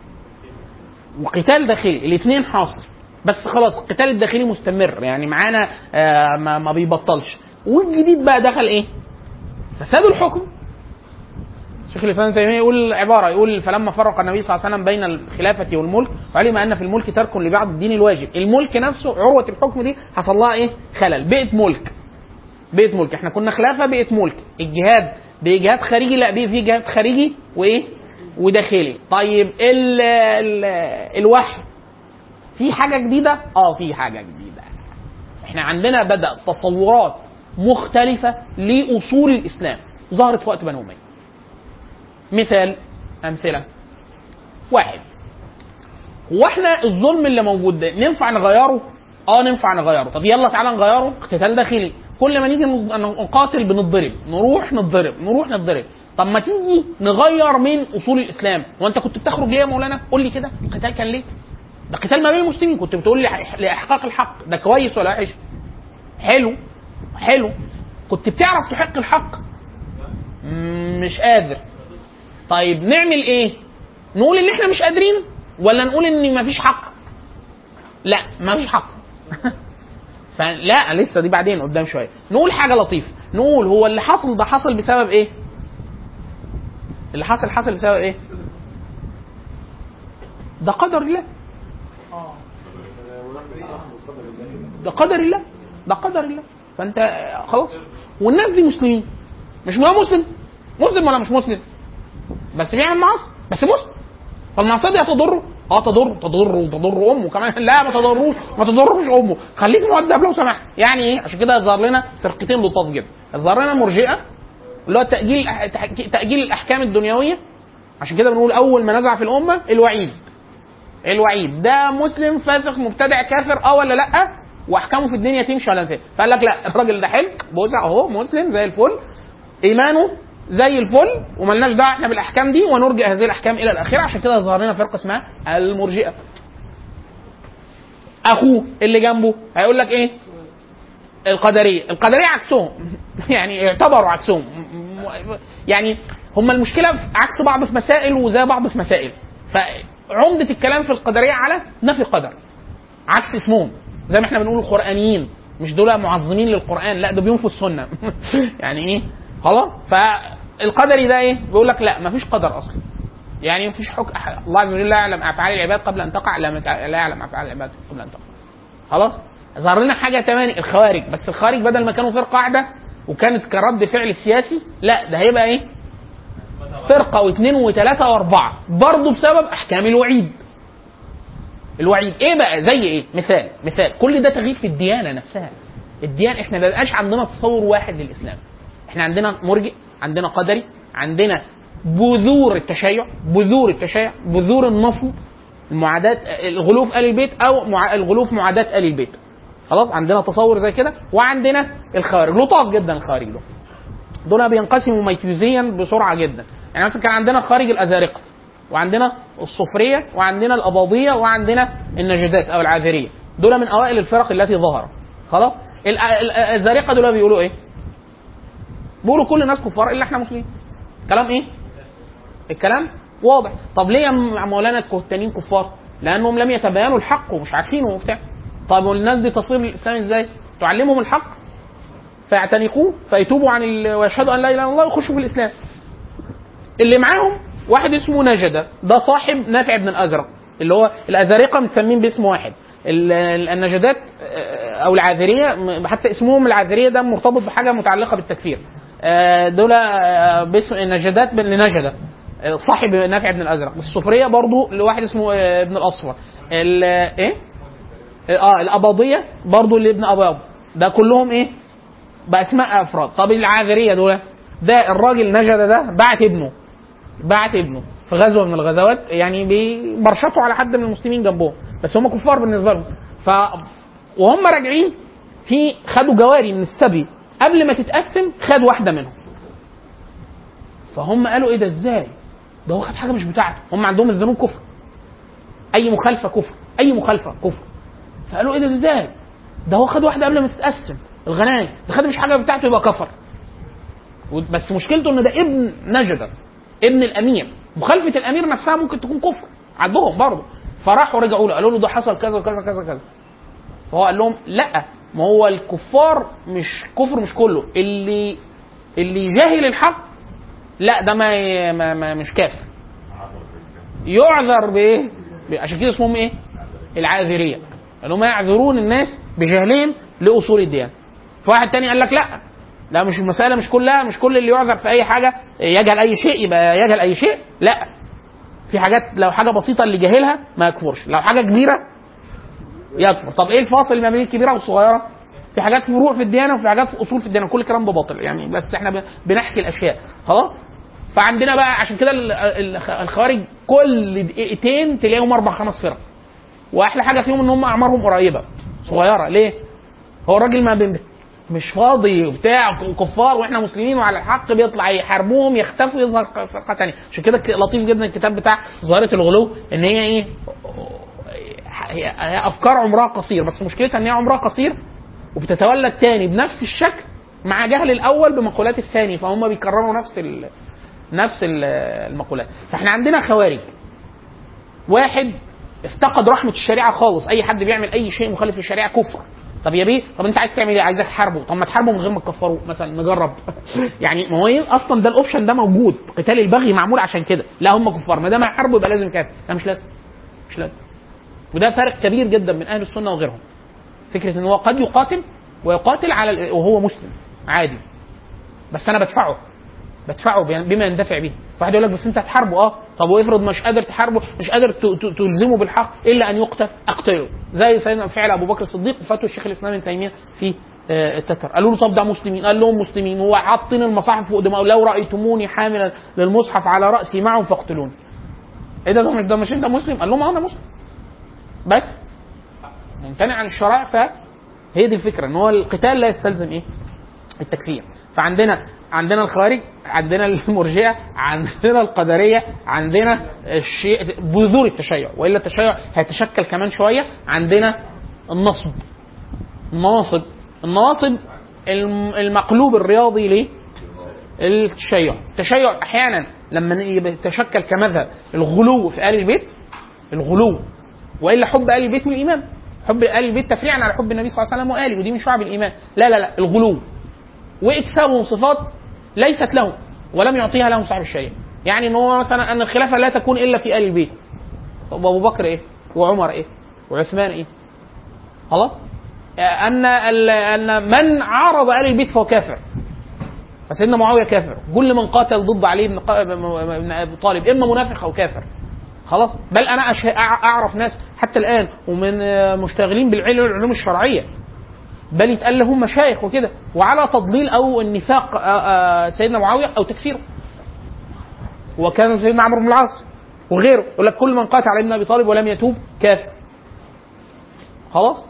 وقتال داخلي الاثنين حاصل بس خلاص القتال الداخلي مستمر يعني معانا آه، ما, ما بيبطلش والجديد بقى دخل ايه؟ فساد الحكم شيخ الاسلام ابن تيميه يقول عباره يقول فلما فرق النبي صلى الله عليه وسلم بين الخلافه والملك وعلم ان في الملك ترك لبعض الدين الواجب الملك نفسه عروه الحكم دي حصل لها ايه خلل بقت ملك بقت ملك احنا كنا خلافه بقت ملك الجهاد بجهاد خارجي لا بقى في جهاد خارجي وايه وداخلي طيب ال ال الوحي في حاجه جديده اه في حاجه جديده احنا عندنا بدا تصورات مختلفه لاصول الاسلام ظهرت في وقت بني اميه مثال امثله واحد هو احنا الظلم اللي موجود ده ننفع نغيره؟ اه ننفع نغيره، طب يلا تعالى نغيره قتال داخلي، كل ما نيجي نقاتل بنتضرب، نروح نتضرب، نروح نتضرب، طب ما تيجي نغير من اصول الاسلام، هو انت كنت بتخرج ليه يا مولانا؟ قول لي كده، القتال كان ليه؟ ده قتال ما بين المسلمين، كنت بتقول لي لاحقاق الحق، ده كويس ولا وحش؟ حلو حلو كنت بتعرف تحق الحق؟ مم، مش قادر طيب نعمل ايه؟ نقول ان احنا مش قادرين ولا نقول ان مفيش حق؟ لا مفيش حق فلا لسه دي بعدين قدام شويه نقول حاجه لطيفه نقول هو اللي حصل ده حصل بسبب ايه؟ اللي حصل حصل بسبب ايه؟ ده قدر الله اه ده قدر الله ده قدر الله فانت آه، خلاص والناس دي مسلمين مش هو مسلم مسلم ولا مش مسلم بس بيعمل معاصي بس مسلم فالمعصيه دي هتضره اه تضر تضر وتضر امه كمان لا ما تضروش ما تضرش امه خليك مؤدب لو سمحت يعني ايه عشان كده ظهر لنا فرقتين لطاف جدا ظهر لنا مرجئه اللي هو تاجيل تاجيل الاحكام الدنيويه عشان كده بنقول اول ما نزع في الامه الوعيد الوعيد ده مسلم فاسق مبتدع كافر اه ولا لا واحكامه في الدنيا تمشي ولا تمشي فقال لك لا الراجل ده حلو بوزع اهو مسلم زي الفل ايمانه زي الفل وملناش دعوه احنا بالاحكام دي ونرجع هذه الاحكام الى الاخره عشان كده ظهر لنا فرقه اسمها المرجئه اخوه اللي جنبه هيقول لك ايه القدريه القدريه عكسهم يعني يعتبروا عكسهم يعني هم المشكله في عكس بعض في مسائل وزي بعض في مسائل فعمده الكلام في القدريه على نفي القدر عكس اسمهم زي ما احنا بنقول القرانيين مش دول معظمين للقران لا ده بينفوا السنه يعني ايه خلاص فالقدري ده ايه بيقول لك لا مفيش قدر اصلا يعني مفيش حكم الله عز وجل لا يعلم افعال العباد قبل ان تقع لا متع- لا يعلم افعال العباد قبل ان تقع خلاص ظهر لنا حاجه تاني الخوارج بس الخوارج بدل ما كانوا فرقه واحده وكانت كرد فعل سياسي لا ده هيبقى ايه فرقه واثنين وثلاثه واربعه برضه بسبب احكام الوعيد الوعيد ايه بقى زي ايه مثال مثال كل ده تغيير في الديانه نفسها الديانه احنا ما بقاش عندنا تصور واحد للاسلام احنا عندنا مرجئ عندنا قدري عندنا بذور التشيع بذور التشيع بذور النصب المعاداة الغلو في آل البيت أو مع... الغلو في معاداة آل البيت خلاص عندنا تصور زي كده وعندنا الخوارج لطاف جدا الخوارج دول دول بينقسموا ميتوزيا بسرعة جدا يعني مثلا كان عندنا خارج الأزارقة وعندنا الصفرية وعندنا الأباضية وعندنا النجدات أو العاذرية دول من أوائل الفرق التي ظهرت خلاص ال- ال- الأزارقة دول بيقولوا إيه؟ بيقولوا كل الناس كفار الا احنا مسلمين كلام ايه الكلام واضح طب ليه يا م- مولانا التانيين كفار لانهم لم يتبينوا الحق ومش عارفينه وبتاع طب والناس دي تصير الاسلام ازاي تعلمهم الحق فيعتنقوه فيتوبوا عن ال... ويشهدوا ان لا اله الا الله ويخشوا في الاسلام اللي معاهم واحد اسمه نجدة ده صاحب نافع بن الازرق اللي هو الازارقه متسمين باسم واحد ال- ال- النجدات آه، او العاذريه م- حتى اسمهم العاذريه ده مرتبط بحاجه متعلقه بالتكفير آه، دول آه، باسم النجدات بن نجده آه، صاحب نافع بن الازرق الصفريه برضو لواحد اسمه آه، ابن الاصفر ال- ايه اه الاباضيه برضو لابن اباض ده كلهم ايه باسماء افراد طب العاذريه دول ده الراجل نجده ده بعت ابنه بعت ابنه في غزوه من الغزوات يعني بيبرشطوا على حد من المسلمين جنبهم بس هم كفار بالنسبه لهم ف وهم راجعين في خدوا جواري من السبي قبل ما تتقسم خد واحده منهم فهم قالوا ايه ده ازاي ده هو خد حاجه مش بتاعته هم عندهم الذنوب كفر اي مخالفه كفر اي مخالفه كفر فقالوا ايه ده ازاي ده هو خد واحده قبل ما تتقسم الغنايم ده خد مش حاجه بتاعته يبقى كفر بس مشكلته ان ده ابن نجدة ابن الامير مخالفه الامير نفسها ممكن تكون كفر عندهم برضه فراحوا رجعوا له قالوا له ده حصل كذا وكذا كذا كذا فهو قال لهم لا ما هو الكفار مش كفر مش كله اللي اللي جاهل الحق لا ده ما, ما, ما مش كافر يعذر بايه؟ ب- عشان كده اسمهم ايه؟ العاذريه اللي هم يعذرون الناس بجهلهم لاصول الديانه فواحد تاني قال لك لا لا مش المساله مش كلها مش كل اللي يعذر في اي حاجه يجهل اي شيء يبقى يجهل اي شيء لا في حاجات لو حاجه بسيطه اللي جاهلها ما يكفرش لو حاجه كبيره يكفر طب ايه الفاصل ما بين الكبيره والصغيره في حاجات فروع في الديانه وفي حاجات في اصول في الديانه كل الكلام ده باطل يعني بس احنا ب- بنحكي الاشياء خلاص فعندنا بقى عشان كده ال- ال- الخوارج كل دقيقتين تلاقيهم اربع خمس فرق واحلى حاجه فيهم ان هم اعمارهم قريبه صغيره ليه؟ هو الراجل ما بين مش فاضي وبتاع كفار واحنا مسلمين وعلى الحق بيطلع يحاربوهم يختفوا يظهر فرقه ثانيه عشان كده ك- لطيف جدا الكتاب بتاع ظاهره الغلو ان هي ايه هي هي افكار عمرها قصير بس مشكلتها ان هي عمرها قصير وبتتولد تاني بنفس الشكل مع جهل الاول بمقولات الثاني فهم بيكرروا نفس ال... نفس ال- المقولات فاحنا عندنا خوارج واحد افتقد رحمه الشريعه خالص اي حد بيعمل اي شيء مخالف للشريعه كفر طب يا بيه طب انت عايز تعمل ايه عايزك تحاربه طب ما تحاربه من غير ما تكفروه مثلا نجرب يعني ما هو إيه؟ اصلا ده الاوبشن ده موجود قتال البغي معمول عشان كده لا هم كفار ما دام هيحاربوا يبقى لازم كافر لا مش لازم مش لازم وده فرق كبير جدا من اهل السنه وغيرهم فكره ان هو قد يقاتل ويقاتل على ال- وهو مسلم عادي بس انا بدفعه بدفعه بما يندفع به فواحد يقول لك بس انت هتحاربه اه طب وافرض مش قادر تحاربه مش قادر ت- ت- تلزمه بالحق الا ان يقتل اقتله زي سيدنا فعل ابو بكر الصديق وفتوى الشيخ الاسلام ابن تيميه في آه، التتر قالوا له طب ده مسلمين قال لهم مسلمين هو حاطين المصاحف فوق دماغه لو رايتموني حاملا للمصحف على راسي معهم فاقتلوني ايه ده ده مش ده مش انت مسلم قال لهم اه انا مسلم بس ممتنع عن الشرائع فهي دي الفكره ان هو القتال لا يستلزم ايه التكفير فعندنا عندنا الخوارج عندنا المرجئه عندنا القدريه عندنا الشيء بذور التشيع والا التشيع هيتشكل كمان شويه عندنا النصب النواصب النواصب الم- المقلوب الرياضي ليه التشيع التشيع احيانا لما يبقى يتشكل كمذهب الغلو في ال البيت الغلو والا حب ال البيت من الايمان حب ال البيت تفريعا على حب النبي صلى الله عليه وسلم واله ودي من شعب الايمان لا لا لا الغلو واكسابهم صفات ليست لهم ولم يعطيها لهم صاحب الشريعه يعني ان هو مثلا ان الخلافه لا تكون الا في ال البيت طب ابو بكر ايه وعمر ايه وعثمان ايه خلاص ان ال- ان من عارض ال البيت فهو كافر فسيدنا معاويه كافر كل من قاتل ضد علي بن قا- بن ابي طالب اما منافق او كافر خلاص بل انا أشه... أع- اعرف ناس حتى الان ومن آه، مشتغلين بالعلم العلوم الشرعيه بل يتقال لهم مشايخ وكده وعلى تضليل او النفاق آه، آه، سيدنا معاويه او تكفيره وكان سيدنا عمرو بن العاص وغيره يقول لك كل من قاتل علي بن ابي طالب ولم يتوب كافر خلاص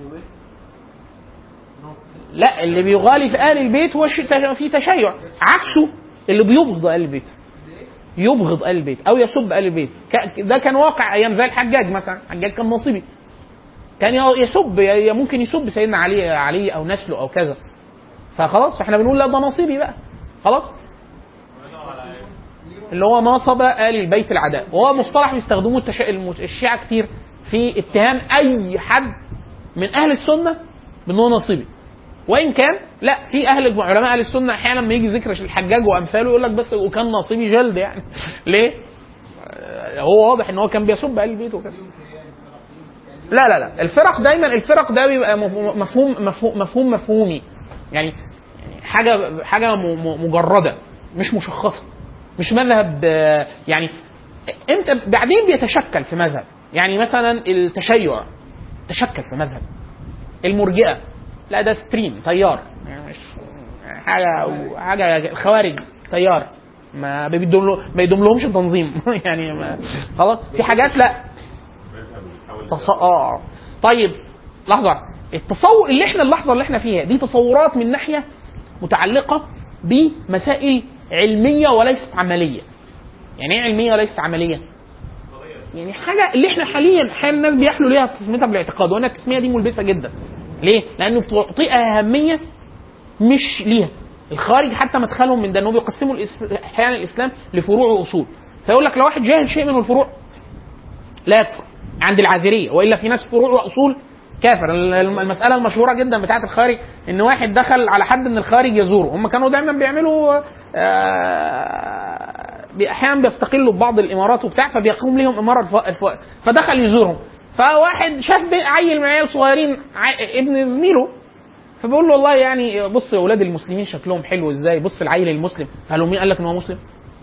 لا اللي بيغالي في ال البيت هو الش- في تشيع عكسه اللي بيبغض ال البيت يبغض ال البيت او يسب ال البيت ك- ده كان واقع ايام زي الحجاج مثلا الحجاج كان نصيبي كان ي- يسب ي- ممكن يسب سيدنا علي علي او نسله او كذا فخلاص فاحنا بنقول لا ده نصيبي بقى خلاص اللي هو نصب ال البيت العداء وهو مصطلح بيستخدموه التش... المت- الشيعة كتير في اتهام اي حد من اهل السنه بان هو نصيبي وان كان لا في اهل علماء اهل السنه احيانا لما يجي ذكر الحجاج وامثاله يقول لك بس وكان نصيبي جلد يعني ليه؟ آه، هو واضح ان هو كان بيسب اهل البيت وكده لا لا لا الفرق دايما الفرق ده بيبقى مف- مفهوم مفهوم مفهوم مفهومي يعني يعني حاجه حاجه م- م- مجرده مش مشخصه مش مذهب آه، يعني امتى بعدين بيتشكل في مذهب يعني مثلا التشيع تشكل في مذهب المرجئه لا ده ستريم تيار يعني مش حاجه حاجه الخوارج تيار ما بيدوم له ما يدوم لهمش تنظيم يعني ما خلاص في حاجات لا تص... اه طيب لحظه التصور اللي احنا اللحظه اللي احنا فيها دي تصورات من ناحيه متعلقه بمسائل علميه وليست عمليه يعني ايه علميه وليست عمليه يعني حاجه اللي احنا حاليا حال الناس بيحلوا ليها تسميتها بالاعتقاد وانا التسميه دي ملبسه جدا ليه لانه بتعطيها اهميه مش ليها الخارج حتى مدخلهم من ده انهم بيقسموا الإس- احيانا الاسلام لفروع واصول فيقول لك لو واحد جاهل شيء من الفروع لا يكفر عند العاذريه والا في ناس فروع واصول كافر ال- الم- المساله المشهوره جدا بتاعه الخارج ان واحد دخل على حد من الخارج يزوره هم كانوا دايما بيعملوا آه، بي- احيانا بيستقلوا ببعض الامارات وبتاع فبيقوم ليهم اماره الف... الف... فدخل يزورهم فواحد شاف بي- عيل من عيال صغيرين ع... ابن زميله فبيقول له والله يعني بص يا اولاد المسلمين شكلهم حلو ازاي بص العيل المسلم فقال له مين قال لك ان هو مسلم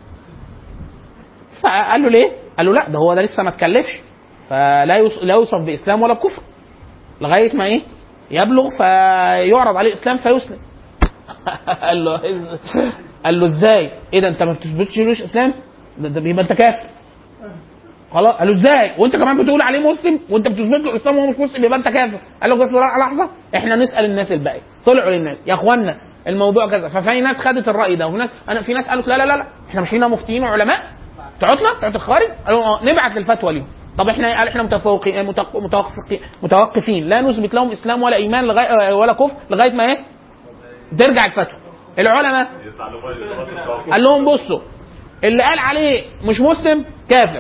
فقال له ليه قال له لا ده هو ده لسه ما اتكلفش فلا يوص... لا يوصف باسلام ولا بكفر لغايه ما ايه يبلغ فيعرض عليه الاسلام فيسلم قال له قال له ازاي ايه ده انت ما بتثبتش ليش اسلام ده, ده يبقى انت كافر خلاص قال له ازاي وانت كمان بتقول عليه مسلم وانت بتثبت له الاسلام وهو مش مسلم يبقى انت كافر قال له بس لا- لحظه احنا نسال الناس الباقي طلعوا للناس يا اخوانا الموضوع كذا ففي ناس خدت الراي ده وفي ناس انا في ناس قالت لا لا لا لا احنا مش لينا مفتيين وعلماء بتوعتنا بتوعت الخارج قالوا اه نبعت للفتوى ليهم طب احنا قال احنا متفوقين متوق- متوقفين متوقفين لا نثبت لهم اسلام ولا ايمان لغايه ولا كفر لغايه ما ايه ترجع الفتوى العلماء قال لهم بصوا اللي قال عليه مش مسلم كافر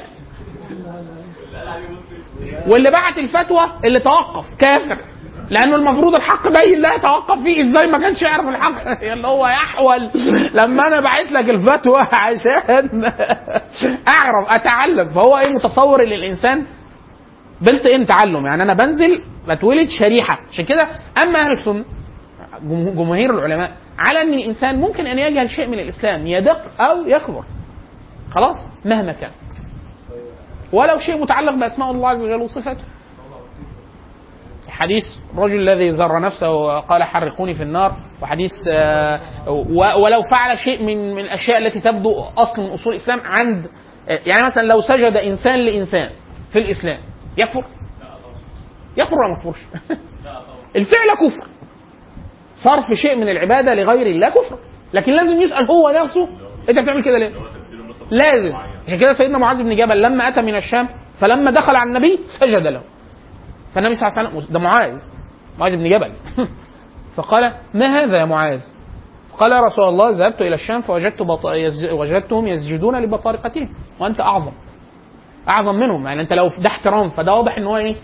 واللي بعت الفتوى اللي توقف كافر لانه المفروض الحق باين لا يتوقف فيه ازاي ما كانش يعرف الحق اللي هو يحول لما انا بعت لك الفتوى عشان اعرف اتعلم فهو ايه متصور ان الانسان بلت ان تعلم يعني انا بنزل بتولد شريحه عشان كده اما اهل السنه جمهور- جماهير العلماء على ان الانسان ممكن ان يجهل شيء من الاسلام يدق او يكبر خلاص مهما كان ولو شيء متعلق باسماء الله عز وجل وصفاته حديث الرجل الذي زر نفسه وقال حرقوني في النار وحديث آه، و- ولو فعل شيء من من الاشياء التي تبدو اصل من اصول الاسلام عند آه، يعني مثلا لو سجد انسان لانسان في الاسلام يكفر؟ يكفر ولا ما يكفرش؟ الفعل كفر صرف شيء من العباده لغير الله كفر لكن لازم يسال هو نفسه انت بتعمل كده ليه؟ لازم عشان كده سيدنا معاذ بن جبل لما اتى من الشام فلما دخل على النبي سجد له فالنبي صلى الله عليه وسلم ده معاذ معاذ بن جبل فقال ما هذا يا معاذ؟ قال يا رسول الله ذهبت الى الشام فوجدت بط... يز... وجدتهم يسجدون لبطارقتهم وانت اعظم اعظم منهم يعني انت لو ده احترام فده واضح ان هو ايه؟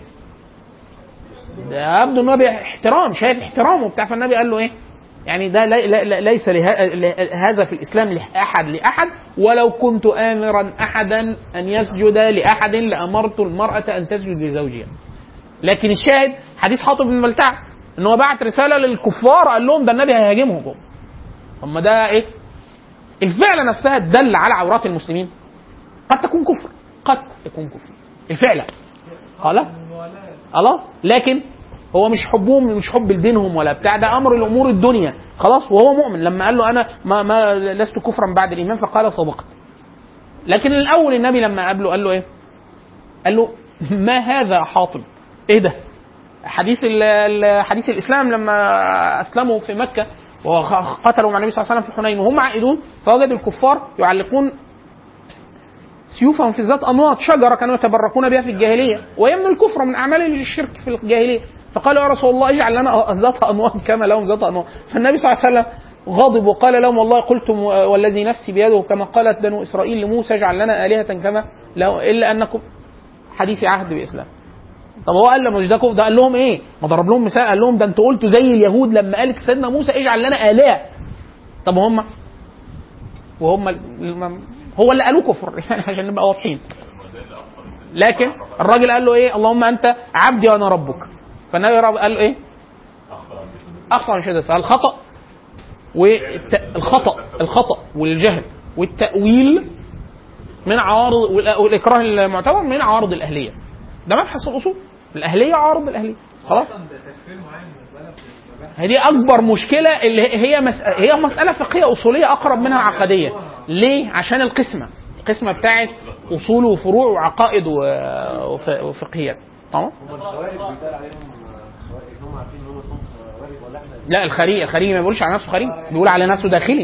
ده يبدو ان هو باحترام شايف احترامه بتاع فالنبي قال له ايه؟ يعني ده لا لا لا ليس له- له- هذا في الاسلام لاحد لاحد ولو كنت امرا احدا ان يسجد لاحد لامرت المراه ان تسجد لزوجها. لكن الشاهد حديث حاطب بن ملتع ان هو بعت رساله للكفار قال لهم ده النبي هيهاجمهم جوه. هم ده ايه؟ الفعل نفسها تدل على عورات المسلمين قد تكون كفر قد تكون كفر الفعل خلاص خلاص لكن هو مش حبهم مش حب لدينهم ولا بتاع ده امر الامور الدنيا خلاص وهو مؤمن لما قال له انا ما, ما لست كفرا بعد الايمان فقال صدقت لكن الاول النبي لما قابله قال له ايه؟ قال له ما هذا يا حاطب؟ ايه ده؟ حديث ال- ال- حديث الاسلام لما اسلموا في مكه وقتلوا مع النبي صلى الله عليه وسلم في حنين وهم عائدون فوجدوا الكفار يعلقون سيوفهم في ذات انواط شجره كانوا يتبركون بها في الجاهليه وهي من الكفر من اعمال الشرك في الجاهليه فقالوا يا رسول الله اجعل لنا ذات انواط كما لهم ذات انواط فالنبي صلى الله عليه وسلم غضب وقال لهم والله قلتم والذي نفسي بيده كما قالت بنو اسرائيل لموسى اجعل لنا الهه كما لو الا انكم حديث عهد باسلام طب هو قال مش ده كفر ده قال لهم ايه؟ ما ضرب لهم مثال قال لهم ده انتوا قلتوا زي اليهود لما قالت سيدنا موسى اجعل لنا الهه طب هم وهم ال- هو اللي قالوه كفر يعني عشان نبقى واضحين لكن الراجل قال له ايه اللهم انت عبدي وانا ربك فالنبي رب قال له ايه اخطا من شده فالخطا والخطا الخطا والجهل والتاويل من عوارض والإ- والاكراه المعتبر من عوارض الاهليه ده مبحث الاصول الاهليه عوارض الاهليه خلاص هذه اكبر مشكله اللي هي مسألة هي مساله فقهيه اصوليه اقرب منها عقديه ليه عشان القسمه القسمه بتاعت اصول وفروع وعقائد و- وف- وفقهيات تمام هم الخوارج بيتقال عليهم خوارج هم عارفين ان هم صوت خوارج ولا احنا لا الخريج الخريج ما بيقولش على نفسه خريج بيقول على نفسه داخلي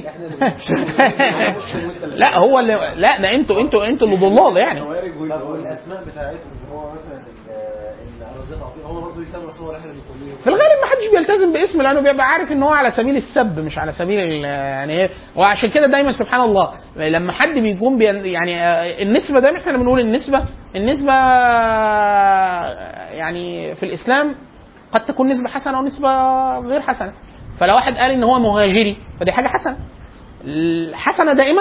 لا هو اللي لا ده انتوا انتوا انتوا اللي ضلال يعني خوارج والاسماء بتاعتهم اللي هو مثلا الارزاق عطيه هم برضه يسموا نفسهم ولا احنا بنسميهم في الغالب ما حدش بيلتزم باسم لانه بيبقى عارف ان هو على سبيل السب مش على سبيل ال- يعني ايه وعشان كده دايما سبحان الله لما حد بيكون بي يعني آه، النسبه دايما احنا بنقول النسبه النسبه آه، يعني في الاسلام قد تكون نسبه حسنه ونسبه غير حسنه فلو واحد قال ان هو مهاجري فدي حاجه حسنه الحسنه دائما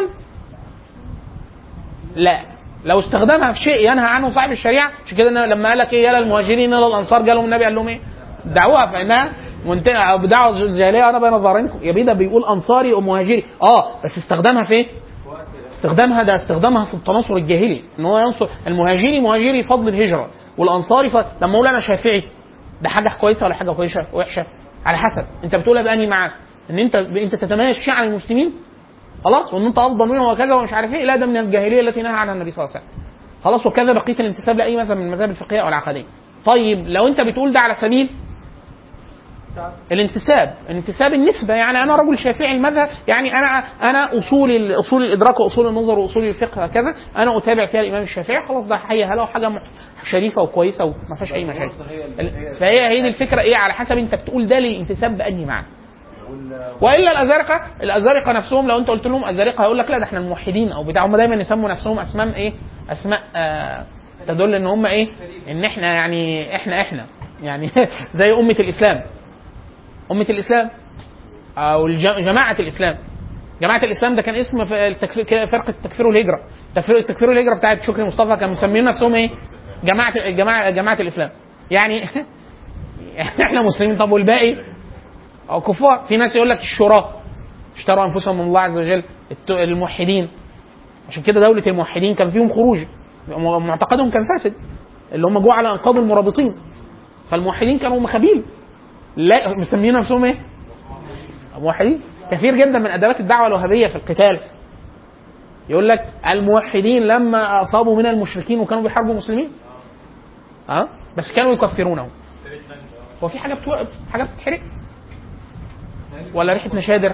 لا لو استخدمها في شيء ينهى عنه صاحب الشريعه عشان كده إن لما قال لك ايه يلا المهاجرين يلا الانصار جالهم النبي قال لهم ايه؟ دعوها فانها منتهى او بدعوه الجاهليه انا بين ظهرينكم يا بيه ده بيقول انصاري ومهاجري اه بس استخدمها في ايه؟ استخدامها ده استخدامها في التناصر الجاهلي ان هو ينصر المهاجري مهاجري فضل الهجره والانصاري ف... لما اقول انا شافعي ده حاجه كويسه ولا حاجه كويسه وحشه على حسب انت بتقولها بانهي معاك ان انت انت تتميز شيء عن المسلمين خلاص وان انت افضل منهم وكذا ومش عارف ايه لا ده من الجاهليه التي نهى عنها النبي صلى الله عليه وسلم خلاص وكذا بقيه الانتساب لاي مذهب من المذاهب الفقهيه او العقديه طيب لو انت بتقول ده على سبيل الانتساب الانتساب النسبه يعني انا رجل شافعي المذهب يعني انا انا اصول ال- اصول الادراك واصول النظر واصول الفقه هكذا انا اتابع فيها الامام الشافعي خلاص ده حي هلا وحاجه م- شريفه وكويسه وما فيهاش اي مشاكل ال- فهي هي دي الفكره ايه على حسب انت بتقول ده للانتساب بانهي معنى والا الازارقه الازارقه نفسهم لو انت قلت لهم ازارقه هيقول لك لا ده احنا الموحدين او بتاع هم دايما يسموا نفسهم اسماء ايه اسماء آه تدل ان هم ايه ان احنا يعني احنا احنا يعني زي امه الاسلام امه الاسلام او الج- جماعه الاسلام جماعه الاسلام ده كان اسم ف- التكفير فرقه التكفير والهجره تكفير التكفير والهجره بتاعت شكري مصطفى كانوا مسمين نفسهم ايه جماعه جماعه جماعه الاسلام يعني احنا مسلمين طب والباقي او كفار في ناس يقول لك الشراء اشتروا انفسهم من الله عز وجل الت- الموحدين عشان كده دوله الموحدين كان فيهم خروج معتقدهم كان فاسد اللي هم جوه على انقاض المرابطين فالموحدين كانوا مخابيل لا مسميين نفسهم ايه؟ موحدين كثير جدا من ادوات الدعوه الوهابيه في القتال يقول لك الموحدين لما اصابوا من المشركين وكانوا بيحاربوا المسلمين ها بس كانوا يكفرونهم هو في حاجه بتو... حاجه بتتحرق ولا ريحه نشادر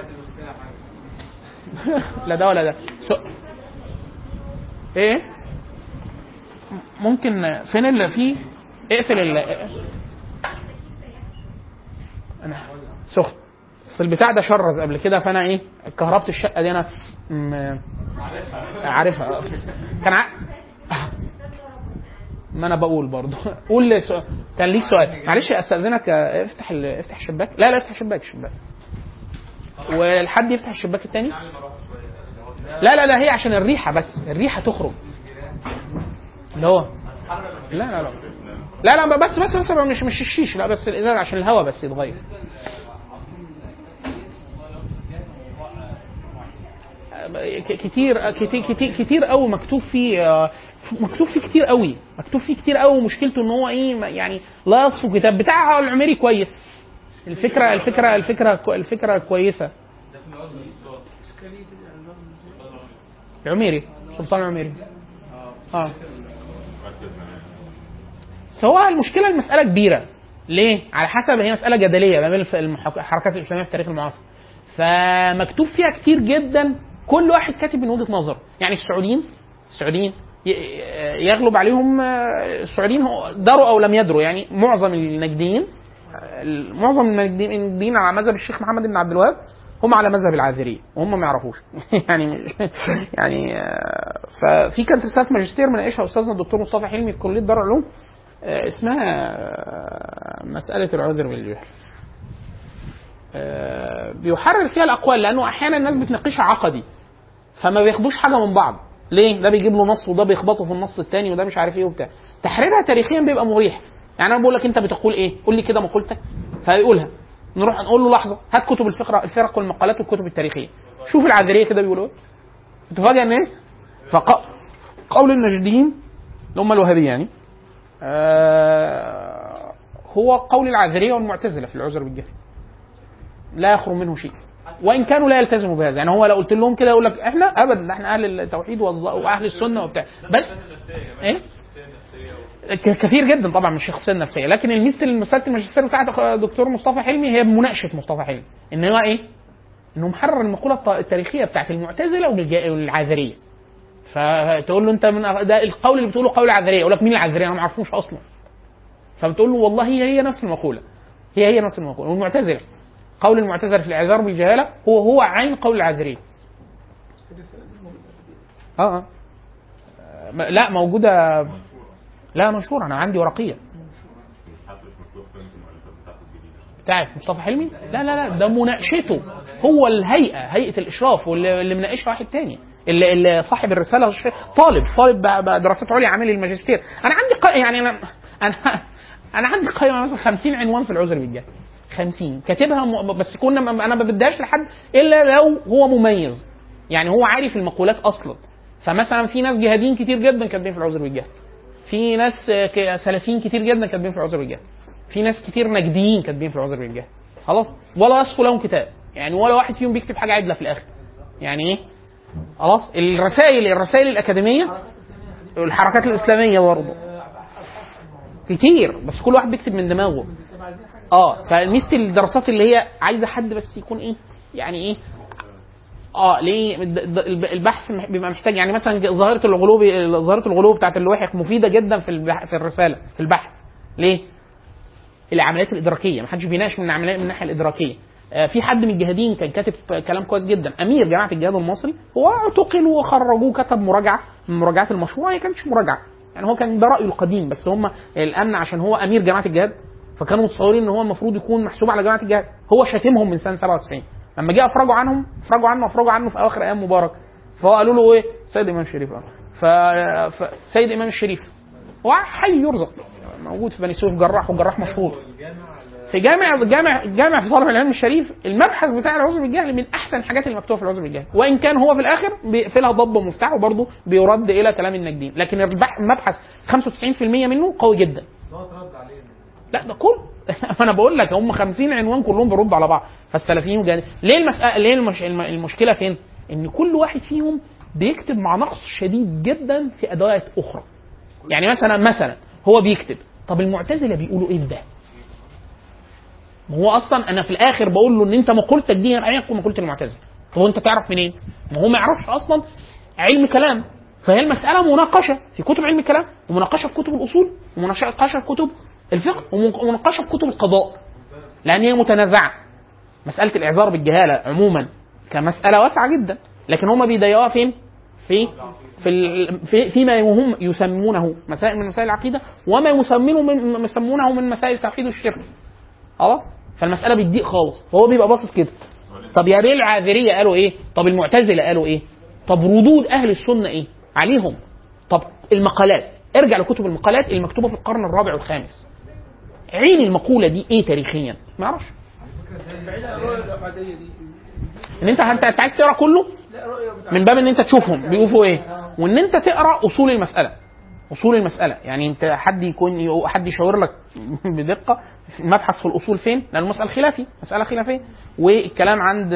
لا ده ولا ده سو... ايه م- ممكن فين اللي فيه اقفل ال انا سخن بس البتاع ده شرز قبل كده فانا ايه كهربت الشقه دي انا م... عارفها كان ع... ما انا بقول برضه قول لي سؤال كان ليك سؤال معلش استاذنك آه، افتح ال... افتح الشباك لا لا افتح الشباك الشباك والحد يفتح الشباك التاني لا لا لا هي عشان الريحه بس الريحه تخرج اللي هو لا لا لا لا لا بس بس بس مش مش الشيش لا بس الازاز عشان الهواء بس يتغير ك- كتير كتير كتير كتير قوي مكتوب فيه آه، مكتوب فيه كتير قوي مكتوب فيه كتير قوي ومشكلته ان هو ايه ما- يعني لا يصفو كتاب بتاع العميري كويس الفكره الفكره الفكره كو- الفكره كويسه العميري سلطان العميري اه بس هو المشكله المساله كبيره ليه؟ على حسب هي مساله جدليه ما بين الف- المحك- الحركات الاسلاميه في التاريخ المعاصر فمكتوب فيها كتير جدا كل واحد كاتب من وجهه نظره يعني السعوديين السعوديين ي- يغلب عليهم آه، السعوديين هو- دروا او لم يدروا يعني معظم النجديين آه، معظم النجديين النجديين على مذهب الشيخ محمد بن عبد الوهاب هم على مذهب العاذريه وهم ما يعرفوش يعني مش- يعني آه، ففي كانت رساله ماجستير مناقشها استاذنا الدكتور مصطفى حلمي في كليه دار العلوم آه، اسمها آه، مساله العذر بالجهل آه، بيحرر فيها الاقوال لانه احيانا الناس بتناقشها عقدي فما بياخدوش حاجه من بعض ليه ده بيجيب له نص وده بيخبطه في النص الثاني وده مش عارف ايه وبتاع تحريرها تاريخيا بيبقى مريح يعني انا بقول لك انت بتقول ايه قول لي كده مقولتك فيقولها نروح نقول له لحظه هات كتب الفقره الفرق والمقالات والكتب التاريخيه شوف العذريه كده بيقولوا ايه تتفاجئ ان ايه فقول النجديين اللي هم الوهابيه يعني آه هو قول العذريه والمعتزله في العذر بالجهل لا يخرج منه شيء وان كانوا لا يلتزموا بهذا يعني هو لو قلت لهم كده يقول لك احنا ابدا ده احنا اهل التوحيد والظ- واهل السنه وبتاع بس ايه ك- كثير جدا طبعا من الشخصيه النفسيه لكن الميزه المساله الماجستير بتاعت دكتور مصطفى حلمي هي مناقشه مصطفى حلمي ان هو ايه؟ انه محرر المقوله الط- التاريخيه بتاعت المعتزله والج- والعذريه فتقول له انت من ده القول اللي بتقوله قول العذريه يقول لك مين العذريه انا ما اعرفوش اصلا فبتقول له والله هي هي نفس المقوله هي هي نفس المقوله والمعتزله قول المعتزله في الاعذار بالجهاله هو هو عين قول العذريه اه اه م- لا موجوده لا مشهور انا عندي ورقيه بتاعت مصطفى حلمي لا لا لا ده مناقشته هو الهيئه هيئه الاشراف واللي اللي مناقشها واحد تاني اللي, اللي صاحب الرساله الش- طالب طالب ب- بدراسات عليا عامل الماجستير انا عندي ق... يعني انا انا انا عندي قائمه مثلا 50 عنوان في العذر بالجهل 50 كاتبها م... بس كنا انا ما بديهاش لحد الا لو هو مميز يعني هو عارف المقولات اصلا فمثلا في ناس جهاديين كتير جدا كاتبين في العذر بالجهل في ناس آه، ك- سلفيين كتير جدا كاتبين في العذر بالجهل في ناس كتير نجديين كاتبين في العذر بالجهل خلاص ولا يصفوا لهم كتاب يعني ولا واحد فيهم بيكتب حاجه عدله في الاخر يعني ايه خلاص الرسائل الرسائل الاكاديميه الحركات الاسلاميه برضه كتير بس كل واحد بيكتب من دماغه اه فميزه الدراسات اللي هي عايزه حد بس يكون ايه يعني ايه اه ليه الد- الد- البحث مح- بيبقى محتاج يعني مثلا ظاهره الغلو بي- ظاهره الغلو بتاعت اللوحق مفيده جدا في البح- في الرساله في البحث ليه؟ العمليات الادراكيه ما حدش بيناقش من العمليات من الناحيه الادراكيه آه، في حد من الجهاديين كان كاتب كلام كويس جدا امير جماعه الجهاد المصري هو اعتقل وخرجوه كتب مراجعه من المراجعات المشهوره هي كانتش مراجعه يعني هو كان ده رايه القديم بس هم الامن عشان هو امير جماعه الجهاد فكانوا متصورين ان هو المفروض يكون محسوب على جماعه الجهاد هو شاتمهم من سنه 97 لما جه افرجوا عنهم افرجوا عنه افرجوا عنه في اواخر ايام مبارك فهو قالوا له ايه سيد امام الشريف آه. ف... ف... سيد امام الشريف هو حي يرزق موجود في بني سويف جراح وجراح مشهور في جامع جامع جامع في طلب العلم الشريف المبحث بتاع العذر بالجهل من احسن الحاجات اللي مكتوبه في العذر بالجهل وان كان هو في الاخر بيقفلها ضب ومفتاح وبرضه بيرد الى كلام النجدين لكن البح- المبحث 95% منه قوي جدا هو اترد عليه لا ده كل انا بقول لك هم 50 عنوان كلهم بيردوا على بعض فالسلفيين وجانب ليه المسألة ليه المش... الم- المشكله فين؟ ان كل واحد فيهم بيكتب مع نقص شديد جدا في ادوات اخرى يعني مثلا مثلا هو بيكتب طب المعتزله بيقولوا ايه في ده؟ ما هو اصلا انا في الاخر بقول له ان انت مقولتك دي هي يكون مقوله المعتزله طب انت تعرف منين؟ ما هو ما يعرفش اصلا علم كلام فهي المساله مناقشه في كتب علم الكلام ومناقشه في كتب الاصول ومناقشه في كتب الفقه ومناقشه في كتب القضاء لان هي متنازعه مساله الاعذار بالجهاله عموما كمساله واسعه جدا لكن هم بيضيقوها فين؟ في في ال- في فيما هم يسمونه مسائل من مسائل العقيده وما يسمونه من يسمونه من مسائل التوحيد والشرك خلاص فالمساله بتضيق خالص وهو بيبقى باصص كده طب يا ريل العاذريه قالوا ايه طب المعتزله قالوا ايه طب ردود اهل السنه ايه عليهم طب المقالات ارجع لكتب المقالات المكتوبه في القرن الرابع والخامس عين المقوله دي ايه تاريخيا ما اعرفش بعيد عن الرؤيه العقديه دي ان انت انت أنت عايز تقرا كله لا رؤيه بتاع من باب ان انت تشوفهم بيقولوا ايه وان انت تقرا اصول المساله اصول المساله يعني انت حد يكون حد يشاور لك بدقه المبحث في الاصول فين لان المساله خلافي مساله خلافيه والكلام عند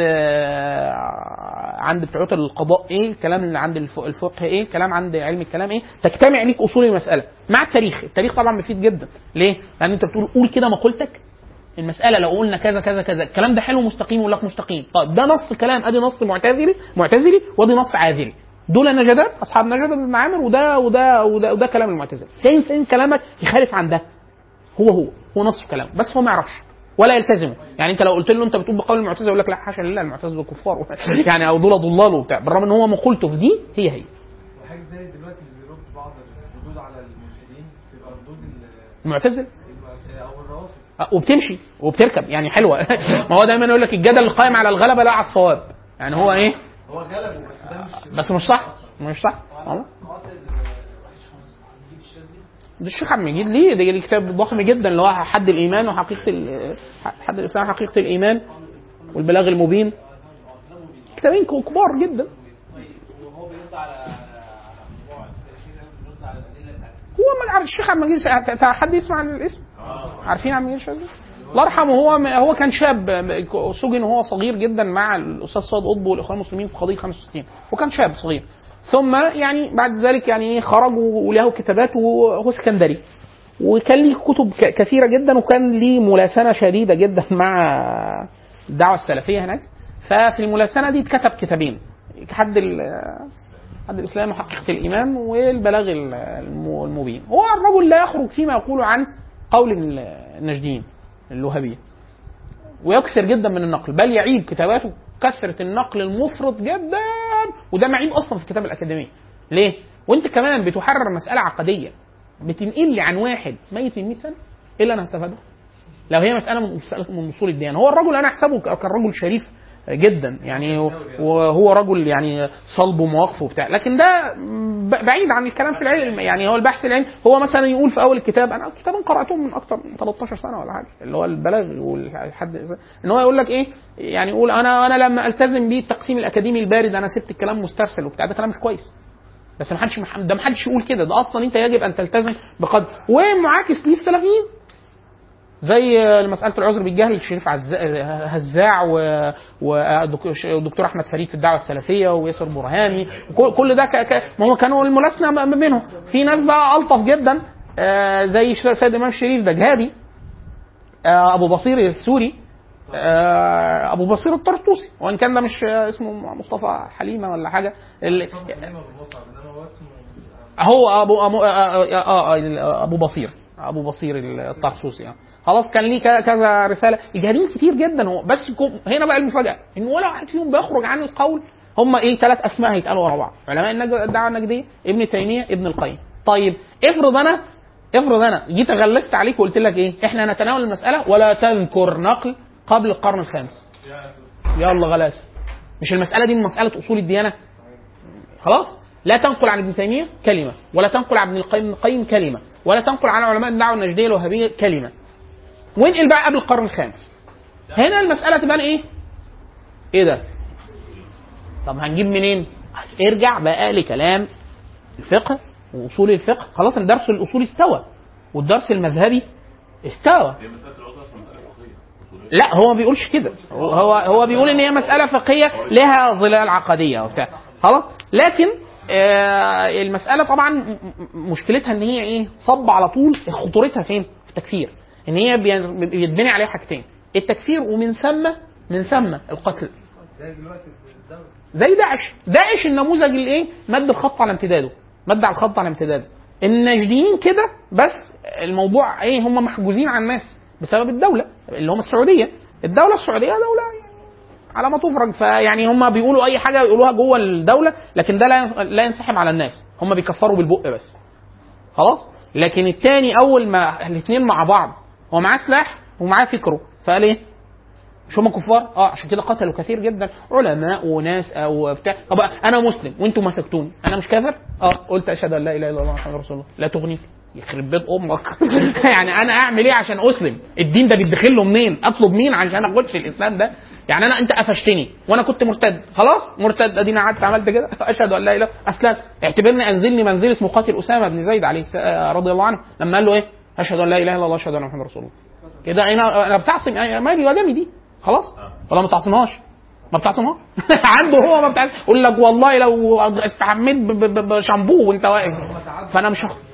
عند بتوع القضاء ايه الكلام اللي عند الف- الفقه ايه الكلام عند علم الكلام ايه تجتمع ليك اصول المساله مع التاريخ التاريخ طبعا مفيد جدا ليه لان انت بتقول قول كده مقولتك المسألة لو قلنا كذا كذا كذا الكلام ده حلو مستقيم يقول لك مستقيم طيب ده نص كلام ادي نص معتزلي معتزلي وادي نص عاذري دول نجدات اصحاب نجد بن معامر وده وده وده, وده كلام المعتزله فين فين كلامك يخالف عن ده هو هو هو نص كلامه بس هو ما يعرفش ولا يلتزمه يعني انت لو قلت له انت بتقول بقول المعتزله يقول لك لا حاشا لله المعتزله كفار يعني او دول ضلال وبتاع بالرغم ان هو مقولته في دي هي هي وحاجه زي دلوقتي اللي بيرد بعض الردود على الملحدين تبقى ردود ال- المعتزله الم- او الروافض أه، وبتمشي وبتركب يعني حلوه ما هو دايما يقول لك الجدل القائم على الغلبه لا على الصواب يعني هو ايه هو غلبه بس ده مش بس مش صح مش صح والله. ده الشيخ عبد المجيد ليه ده ليه كتاب ضخم جدا اللي هو حد الايمان وحقيقه ال- حد الاسلام حقيقه الايمان والبلاغ المبين كتابين كبار جدا وهو بيرد على على موضوع التأشيرة بيرد على الأدلة بتاعت هو ما عارف الشيخ عبد المجيد ت- ت- حد يسمع عن الاسم عارفين عبد المجيد الشاذلي الله يرحمه هو هو كان شاب سجن وهو صغير جدا مع الاستاذ سيد قطب والاخوان المسلمين في قضيه 65 وكان شاب صغير ثم يعني بعد ذلك يعني خرج وله كتابات وهو اسكندري وكان ليه كتب ك- كثيره جدا وكان ليه ملاسنه شديده جدا مع الدعوه السلفيه هناك ففي الملاسنه دي اتكتب كتابين حد ال- حد الاسلام وحقيقه الايمان والبلاغ ال- الم- المبين هو الرجل لا يخرج فيما يقول عن قول النجديين الوهابيه ويكثر جدا من النقل بل يعيب كتاباته كثره النقل المفرط جدا وده معيب اصلا في الكتاب الاكاديميه ليه وانت كمان بتحرر مساله عقديه بتنقل لي عن واحد ميت من 100 سنه ايه اللي انا هستفاده لو هي مساله من مسألة من اصول الديانه هو الرجل انا احسبه كان رجل شريف جدا يعني وهو رجل يعني صلب ومواقف وبتاع لكن ده ب- بعيد عن الكلام في العلم يعني هو البحث العلمي هو مثلا يقول في اول الكتاب انا كتابا قراتهم من اكتر من 13 سنه ولا حاجه اللي هو البلاغ والحد ان هو يقول لك ايه يعني يقول انا انا لما التزم بيه التقسيم الاكاديمي البارد انا سبت الكلام مسترسل وبتاع ده كلام مش كويس بس ما حدش ده ما حدش يقول كده ده اصلا انت يجب ان تلتزم بقدر ومعاكس ليه السلفيين زي مسألة العذر بالجهل الشريف عز- هزاع و- والدكتور أحمد فريد في الدعوة السلفية وياسر برهامي وكل- كل ده ك... ك... ما هم كانوا الملاسنة ما بينهم في ناس بقى ألطف جدا آه، زي ش- سيد إمام الشريف ده جهادي آه، أبو بصير السوري آه، أبو بصير الطرطوسي وإن كان ده مش آه، اسمه مصطفى حليمة ولا حاجة ال- طبعا كلمه بالمصعب انما هو اسمه هو ابو ابو آه آه آه آه ابو بصير ابو بصير الطرسوسي آه. خلاص كان ليه ك- كذا رساله الجهاديين كتير جدا هو بس كو- هنا بقى المفاجاه ان ولا واحد فيهم بيخرج عن القول هم ايه ثلاث اسماء هيتقالوا ورا بعض علماء النج- الدعوه النجديه ابن تيميه ابن القيم طيب افرض انا افرض انا جيت غلست عليك وقلت لك ايه احنا نتناول المساله ولا تذكر نقل قبل القرن الخامس يلا غلاسه مش المساله دي من مساله اصول الديانه خلاص لا تنقل عن ابن تيميه كلمه ولا تنقل عن ابن القيم ابن القيم كلمه ولا تنقل عن علماء الدعوه النجديه الوهابيه كلمه وانقل بقى قبل القرن الخامس هنا المساله تبان ايه؟ ايه ده؟ طب هنجيب منين؟ ارجع بقى لكلام الفقه واصول الفقه خلاص الدرس الاصولي استوى والدرس المذهبي استوى هي مساله العذر عشان مساله فقهيه أصولية. لا هو ما بيقولش كده هو هو هو بيقول ان هي مساله فقهيه لها ظلال عقديه وبتاع خلاص لكن آه المساله طبعا م- م- مشكلتها ان هي ايه صب على طول خطورتها فين في التكفير ان هي بي- بيتبني عليها حاجتين التكفير ومن ثم من ثم القتل زي دلوقتي في الزمن زي داعش داعش النموذج الايه مد الخط على امتداده مد على الخط على امتداده النجديين كده بس الموضوع ايه هم محجوزين عن الناس بسبب الدوله اللي هم السعوديه الدوله السعوديه دوله يعني على ما تفرج فيعني هم بيقولوا اي حاجه يقولوها جوه الدوله لكن ده لا لا ينسحب على الناس هم بيكفروا بالبق بس خلاص لكن التاني اول ما الاثنين مع بعض هو معاه سلاح ومعاه فكره فقال ايه مش هم كفار؟ اه عشان كده قتلوا كثير جدا علماء وناس او بتاع طب انا مسلم وانتم مسكتوني انا مش كافر؟ اه قلت اشهد ان لا اله الا الله محمد رسول الله لا تغنيك يخرب بيت امك يعني انا اعمل ايه عشان اسلم؟ الدين ده بيدخل له منين؟ اطلب مين عشان اخش الاسلام ده؟ يعني انا انت قفشتني وانا كنت مرتد خلاص مرتد ادينا قعدت عملت كده اشهد ان لا اله اسلم اعتبرني انزلني منزله مقاتل اسامه بن زيد عليه الس- آه، رضي الله عنه لما قال له ايه؟ اشهد ان لا اله الا الله اشهد ان محمد رسول الله كده انا انا بتعصم مالي ودمي دي خلاص ولا ما بتعصمهاش ما بتعصمهاش عنده هو ما بتعصم يقول لك والله لو استحميت ب- ب- ب- بشامبو وانت واقف فانا مش هاخد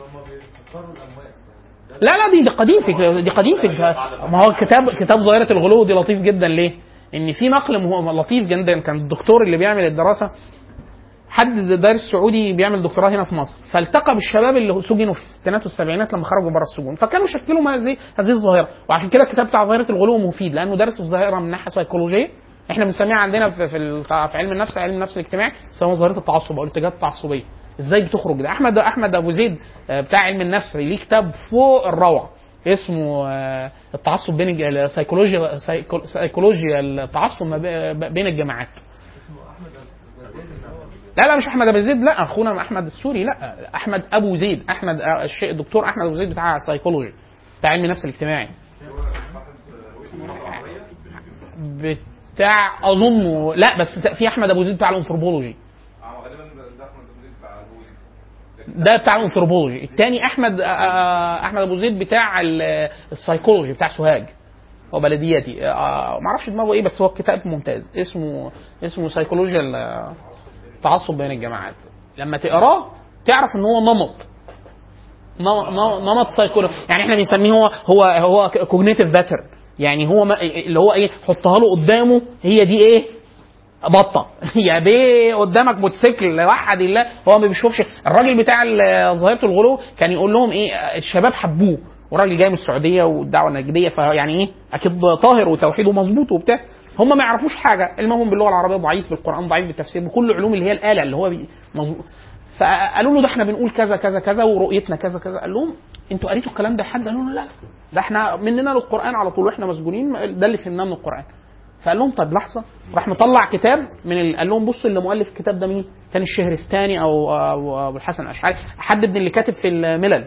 لا لا دي دي قديم في دي قديم في ما هو كتاب كتاب ظاهره الغلو دي لطيف جدا ليه؟ ان في نقل مه- لطيف جدا كان الدكتور اللي بيعمل الدراسه حد دارس سعودي بيعمل دكتوراه هنا في مصر فالتقى بالشباب اللي سجنوا في الستينات والسبعينات لما خرجوا بره السجون فكانوا شكلوا ما زي هذه الظاهره وعشان كده الكتاب بتاع ظاهره الغلو مفيد لانه دارس الظاهره من ناحيه سيكولوجيه احنا بنسميها عندنا في في, ال- في علم النفس علم النفس الاجتماعي بيسموها ظاهره التعصب او الاتجاهات التعصبيه ازاي بتخرج ده احمد احمد ابو زيد آه، بتاع علم النفس ليه كتاب فوق الروعه اسمه آه، التعصب بين الج- السيكولوجيا سيكو- سيكولوجيا التعصب ما بي- بين الجماعات لا لا مش احمد ابو زيد لا اخونا احمد السوري لا احمد ابو زيد احمد آه، الشيء الدكتور احمد ابو زيد بتاع السيكولوجي بتاع علم النفس الاجتماعي بتاع اظن لا بس في احمد ابو زيد بتاع الانثروبولوجي آه، غالبا ده احمد ابو زيد بتاع الهولي ده بتاع الانثروبولوجي الثاني احمد آه، احمد ابو زيد بتاع ال- السيكولوجي بتاع سوهاج هو بلدياتي آه، ما اعرفش دماغه ايه بس هو كتاب ممتاز اسمه اسمه سيكولوجيا التعصب بين الجماعات لما تقراه تعرف ان هو نمط نم- نم- نمط سيكولوجي يعني احنا بنسميه هو هو هو كوجنيتيف باترن يعني هو ما اللي هو ايه حطها له قدامه هي دي ايه بطه يا بيه قدامك موتوسيكل وحد الله هو ما بيشوفش الراجل بتاع ال- ظاهره الغلو كان يقول لهم ايه الشباب حبوه وراجل جاي من السعوديه والدعوه النجديه فيعني ايه اكيد طاهر وتوحيده مظبوط وبتاع هم ما يعرفوش حاجه المهم باللغه العربيه ضعيف بالقران ضعيف بالتفسير بكل علوم اللي هي الاله اللي هو بي- مظبوط فقالوا له ده احنا بنقول كذا كذا كذا ورؤيتنا كذا كذا قال لهم انتوا قريتوا الكلام ده حد قالوا له لا لا ده احنا مننا للقران على طول واحنا مسجونين ده اللي فهمناه من القران فقال لهم طب لحظه راح مطلع كتاب من ال... قال لهم بصوا اللي مؤلف الكتاب ده مين؟ كان الشهرستاني او او ابو الحسن الاشعري حد من اللي كاتب في الملل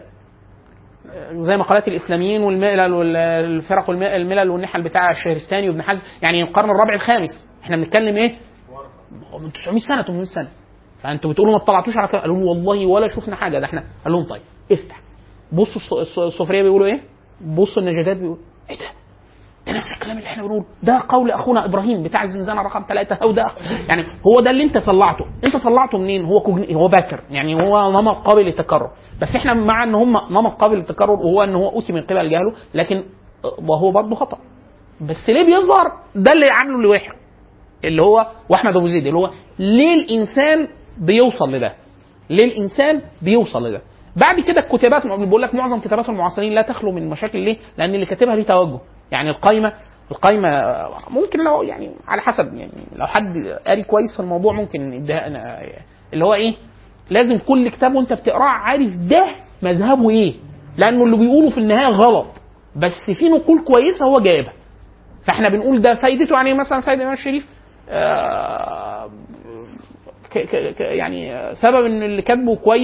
زي مقالات الاسلاميين والملل والفرق والم- الملل والنحل بتاع الشهرستاني وابن حزم يعني القرن الرابع الخامس احنا بنتكلم ايه؟ من 900 سنه 800 سنه فانتوا بتقولوا ما اطلعتوش على كده قالوا له والله ولا شفنا حاجه ده احنا قال لهم طيب افتح بصوا الص- الص- الصوفيه بيقولوا ايه؟ بصوا النجدات بيقولوا ايه ده؟ ده نفس الكلام اللي احنا بنقوله ده قول اخونا ابراهيم بتاع الزنزانه رقم ثلاثه او ده يعني هو ده اللي انت طلعته انت طلعته منين هو كوجني هو باكر يعني هو نمط قابل للتكرر بس احنا مع ان هم نمط قابل للتكرر وهو ان هو اوتي من قبل جهله لكن وهو برضه خطا بس ليه بيظهر ده اللي عامله لوحي اللي هو واحمد ابو زيد اللي هو ليه الانسان بيوصل لده ليه الانسان بيوصل لده بعد كده الكتابات بقول لك معظم كتابات المعاصرين لا تخلو من مشاكل ليه لان اللي كاتبها ليه توجه يعني القايمه القايمه ممكن لو يعني على حسب يعني لو حد قاري كويس في الموضوع ممكن يديها اللي هو ايه لازم كل كتاب وانت بتقراه عارف ده مذهبه ايه لانه اللي بيقوله في النهايه غلط بس في نقول كويسه هو جايبها فاحنا بنقول ده فايدته يعني مثلا سيد الامام الشريف آه، ك- ك- ك- يعني سبب ان اللي كاتبه كويس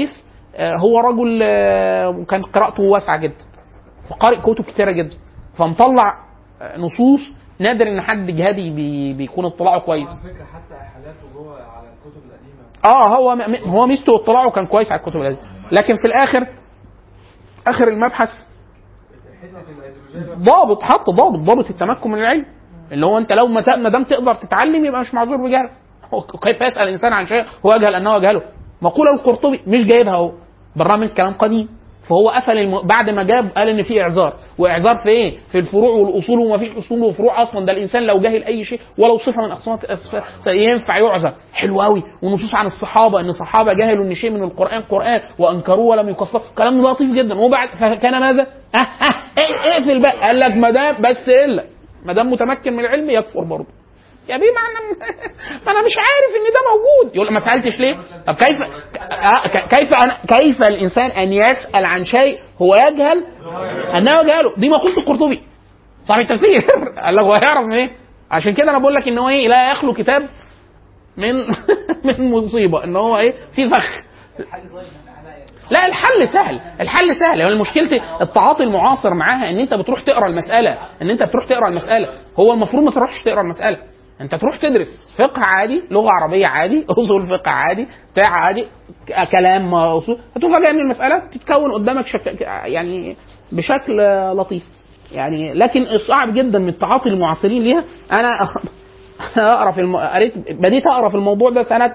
آه، هو رجل آه، كان قراءته واسعه جدا فقارئ كتب كتيره جدا فمطلع آه، نصوص نادر ان حد جهادي بي بيكون اطلاعه كويس فكره حتى حالاته جوه على الكتب القديمه اه هو م- م- هو ميزته اطلاعه كان كويس على الكتب القديمه لكن في الاخر اخر المبحث حته الايديولوجيه ضابط حط ضابط ضابط التمكن من العلم اللي هو انت لو ما ت- ما دام تقدر تتعلم يبقى مش معذور بجهل هو كيف يسال الانسان عن شيء هو يجهل انه يجهله مقوله القرطبي مش جايبها هو بالرغم من كلام قديم فهو قفل الم... بعد ما جاب قال ان في اعذار واعذار في ايه؟ في الفروع والاصول وما فيش اصول وفروع اصلا ده الانسان لو جاهل اي شيء ولو صفه من اقسام أسف- ينفع يعذر حلو قوي ونصوص عن الصحابه ان الصحابه جهلوا ان شيء من القران قران وانكروه ولم يكفروا كلام لطيف جدا وبعد فكان ماذا؟ اه اه ايه اقفل بقى قال لك ما دام بس الا ما دام متمكن من العلم يكفر برضه يا بيه ما انا ما انا مش عارف ان ده موجود يقول ما سالتش ليه طب كيف آه، ك- كيف أنا كيف الانسان ان يسال عن شيء هو يجهل انه يجهله دي مقوله القرطبي صاحب التفسير قال لك هو هيعرف من ايه عشان كده انا بقول لك ان هو ايه لا يخلو كتاب من من مصيبه ان هو ايه في فخ لا الحل سهل الحل سهل يعني مشكلتي التعاطي المعاصر معاها ان انت بتروح تقرا المساله ان انت بتروح تقرا المساله هو المفروض ما تروحش تقرا المساله انت تروح تدرس فقه عادي لغه عربيه عادي اصول فقه عادي بتاع عادي ك- كلام اصول هتفاجئ ان المساله تتكون قدامك شك... يعني بشكل لطيف يعني لكن صعب جدا من التعاطي المعاصرين ليها انا اقرا في الم... قريت بديت اقرا في الموضوع ده سنه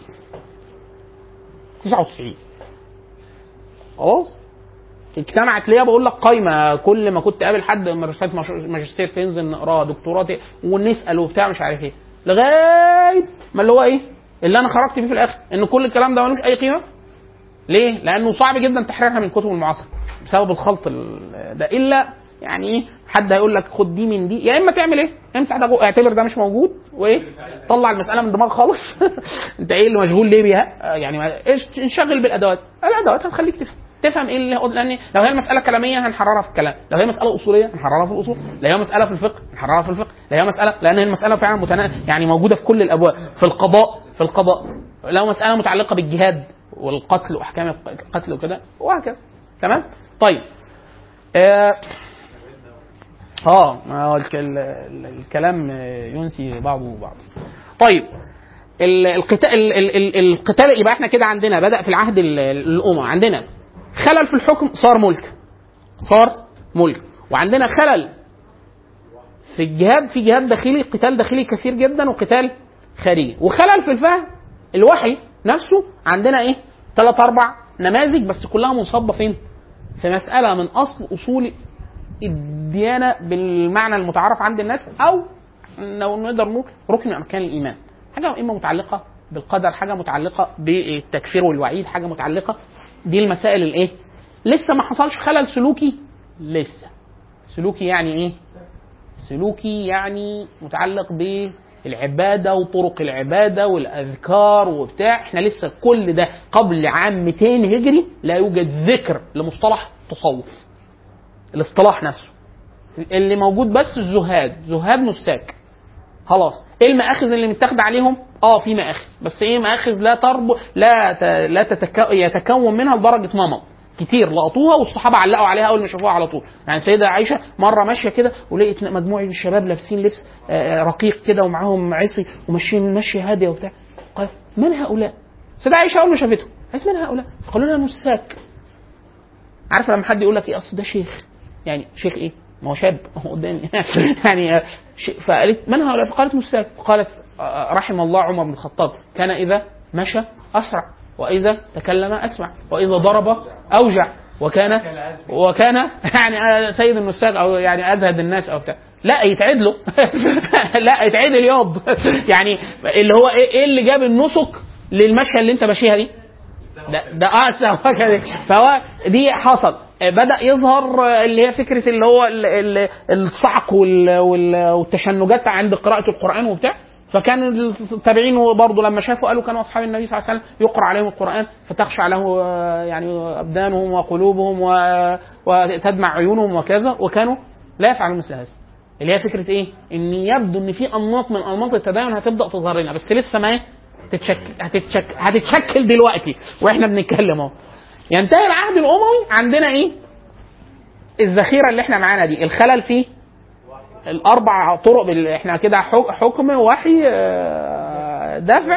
99 خلاص اجتمعت ليا بقول لك قايمه كل ما كنت قابل حد من رساله مش- ماجستير تنزل نقراها دكتوراه ت- ونسال وبتاع مش عارف ايه لغايه ما اللي هو ايه اللي انا خرجت بيه في الاخر ان كل الكلام ده ملوش اي قيمه ليه؟ لانه صعب جدا تحريرها من الكتب المعاصره بسبب الخلط ال- ده الا يعني ايه حد هيقول لك خد دي من دي يا اما تعمل ايه؟ امسح ده جو- اعتبر ده مش موجود وايه؟ طلع المساله من دماغك خالص انت ايه اللي مشغول ليه بيها؟ آه يعني ما- إيش- انشغل بالادوات الادوات هتخليك تفهم تفهم ايه اللي لان لو هي المساله كلاميه هنحررها في الكلام لو هي مساله اصوليه هنحررها في الاصول لو هي مساله في الفقه هنحررها في الفقه لو هي مساله لان هي المساله فعلا متنا... يعني موجوده في كل الابواب في القضاء في القضاء لو مساله متعلقه بالجهاد والقتل واحكام القتل وكده وهكذا تمام طيب اه, آه ما هو الك- ال- ال- الكلام ينسي بعضه بعض طيب ال- القتال ال- ال- ال- القتال يبقى احنا كده عندنا بدا في العهد ال- الامم عندنا خلل في الحكم صار ملك صار ملك وعندنا خلل في الجهاد في جهاد داخلي قتال داخلي كثير جدا وقتال خارجي وخلل في الفهم الوحي نفسه عندنا ايه ثلاث اربع نماذج بس كلها منصبه فين في مساله من اصل اصول الديانه بالمعنى المتعارف عند الناس او لو نقدر نقول ركن من اركان الايمان حاجه اما متعلقه بالقدر حاجه متعلقه بالتكفير والوعيد حاجه متعلقه دي المسائل الايه لسه ما حصلش خلل سلوكي لسه سلوكي يعني ايه سلوكي يعني متعلق بالعباده وطرق العباده والاذكار وبتاع احنا لسه كل ده قبل عام 200 هجري لا يوجد ذكر لمصطلح تصوف الاصطلاح نفسه اللي موجود بس الزهاد زهاد نساك خلاص ايه المآخذ اللي متاخد عليهم اه في مآخذ بس ايه مآخذ لا ترب لا ت... لا تتك... يتكون منها لدرجه نمط كتير لقطوها والصحابه علقوا عليها اول ما شافوها على طول يعني سيده عائشه مره ماشيه كده ولقيت مجموعه من الشباب لابسين لبس آه، رقيق كده ومعاهم عصي وماشيين ماشيه هاديه وبتاع قال من هؤلاء سيده عائشه اول ما شافته قالت من هؤلاء قالوا لها نساك عارف لما حد يقول لك ايه اصل ده شيخ يعني شيخ ايه ما هو شاب هو قدامي يعني آه، ش- فقالت من هؤلاء فقالت نساك قالت آه، رحم الله عمر بن الخطاب كان اذا مشى اسرع واذا تكلم اسمع واذا ضرب اوجع وكان وكان يعني آه، سيد النساك او يعني ازهد الناس او بتاع لا يتعد له لا يتعد الياض يعني اللي هو ايه إيه اللي جاب النسك للمشيه اللي انت ماشيها دي ده ده اه سوا كده فهو دي حصل آه، بدا يظهر آه، اللي هي فكره اللي هو ال- ال- الصعق وال- وال- والتشنجات عند قراءه القران وبتاع فكان التابعين برضه لما شافوا قالوا كانوا اصحاب النبي صلى الله عليه وسلم يقرا عليهم القران فتخشع له آه، يعني ابدانهم وقلوبهم و- وتدمع عيونهم وكذا وكانوا لا يفعلون مثل هذا اللي هي فكره ايه؟ ان يبدو ان في انماط من انماط التدين هتبدا تظهر لنا بس لسه ما إيه؟ تتشكل هتتشكل هتتشكل دلوقتي واحنا بنتكلم اهو ينتهي العهد الاموي عندنا ايه الذخيره اللي احنا معانا دي الخلل فيه الاربع طرق بال... احنا كده حك- حكم وحي آه، دفع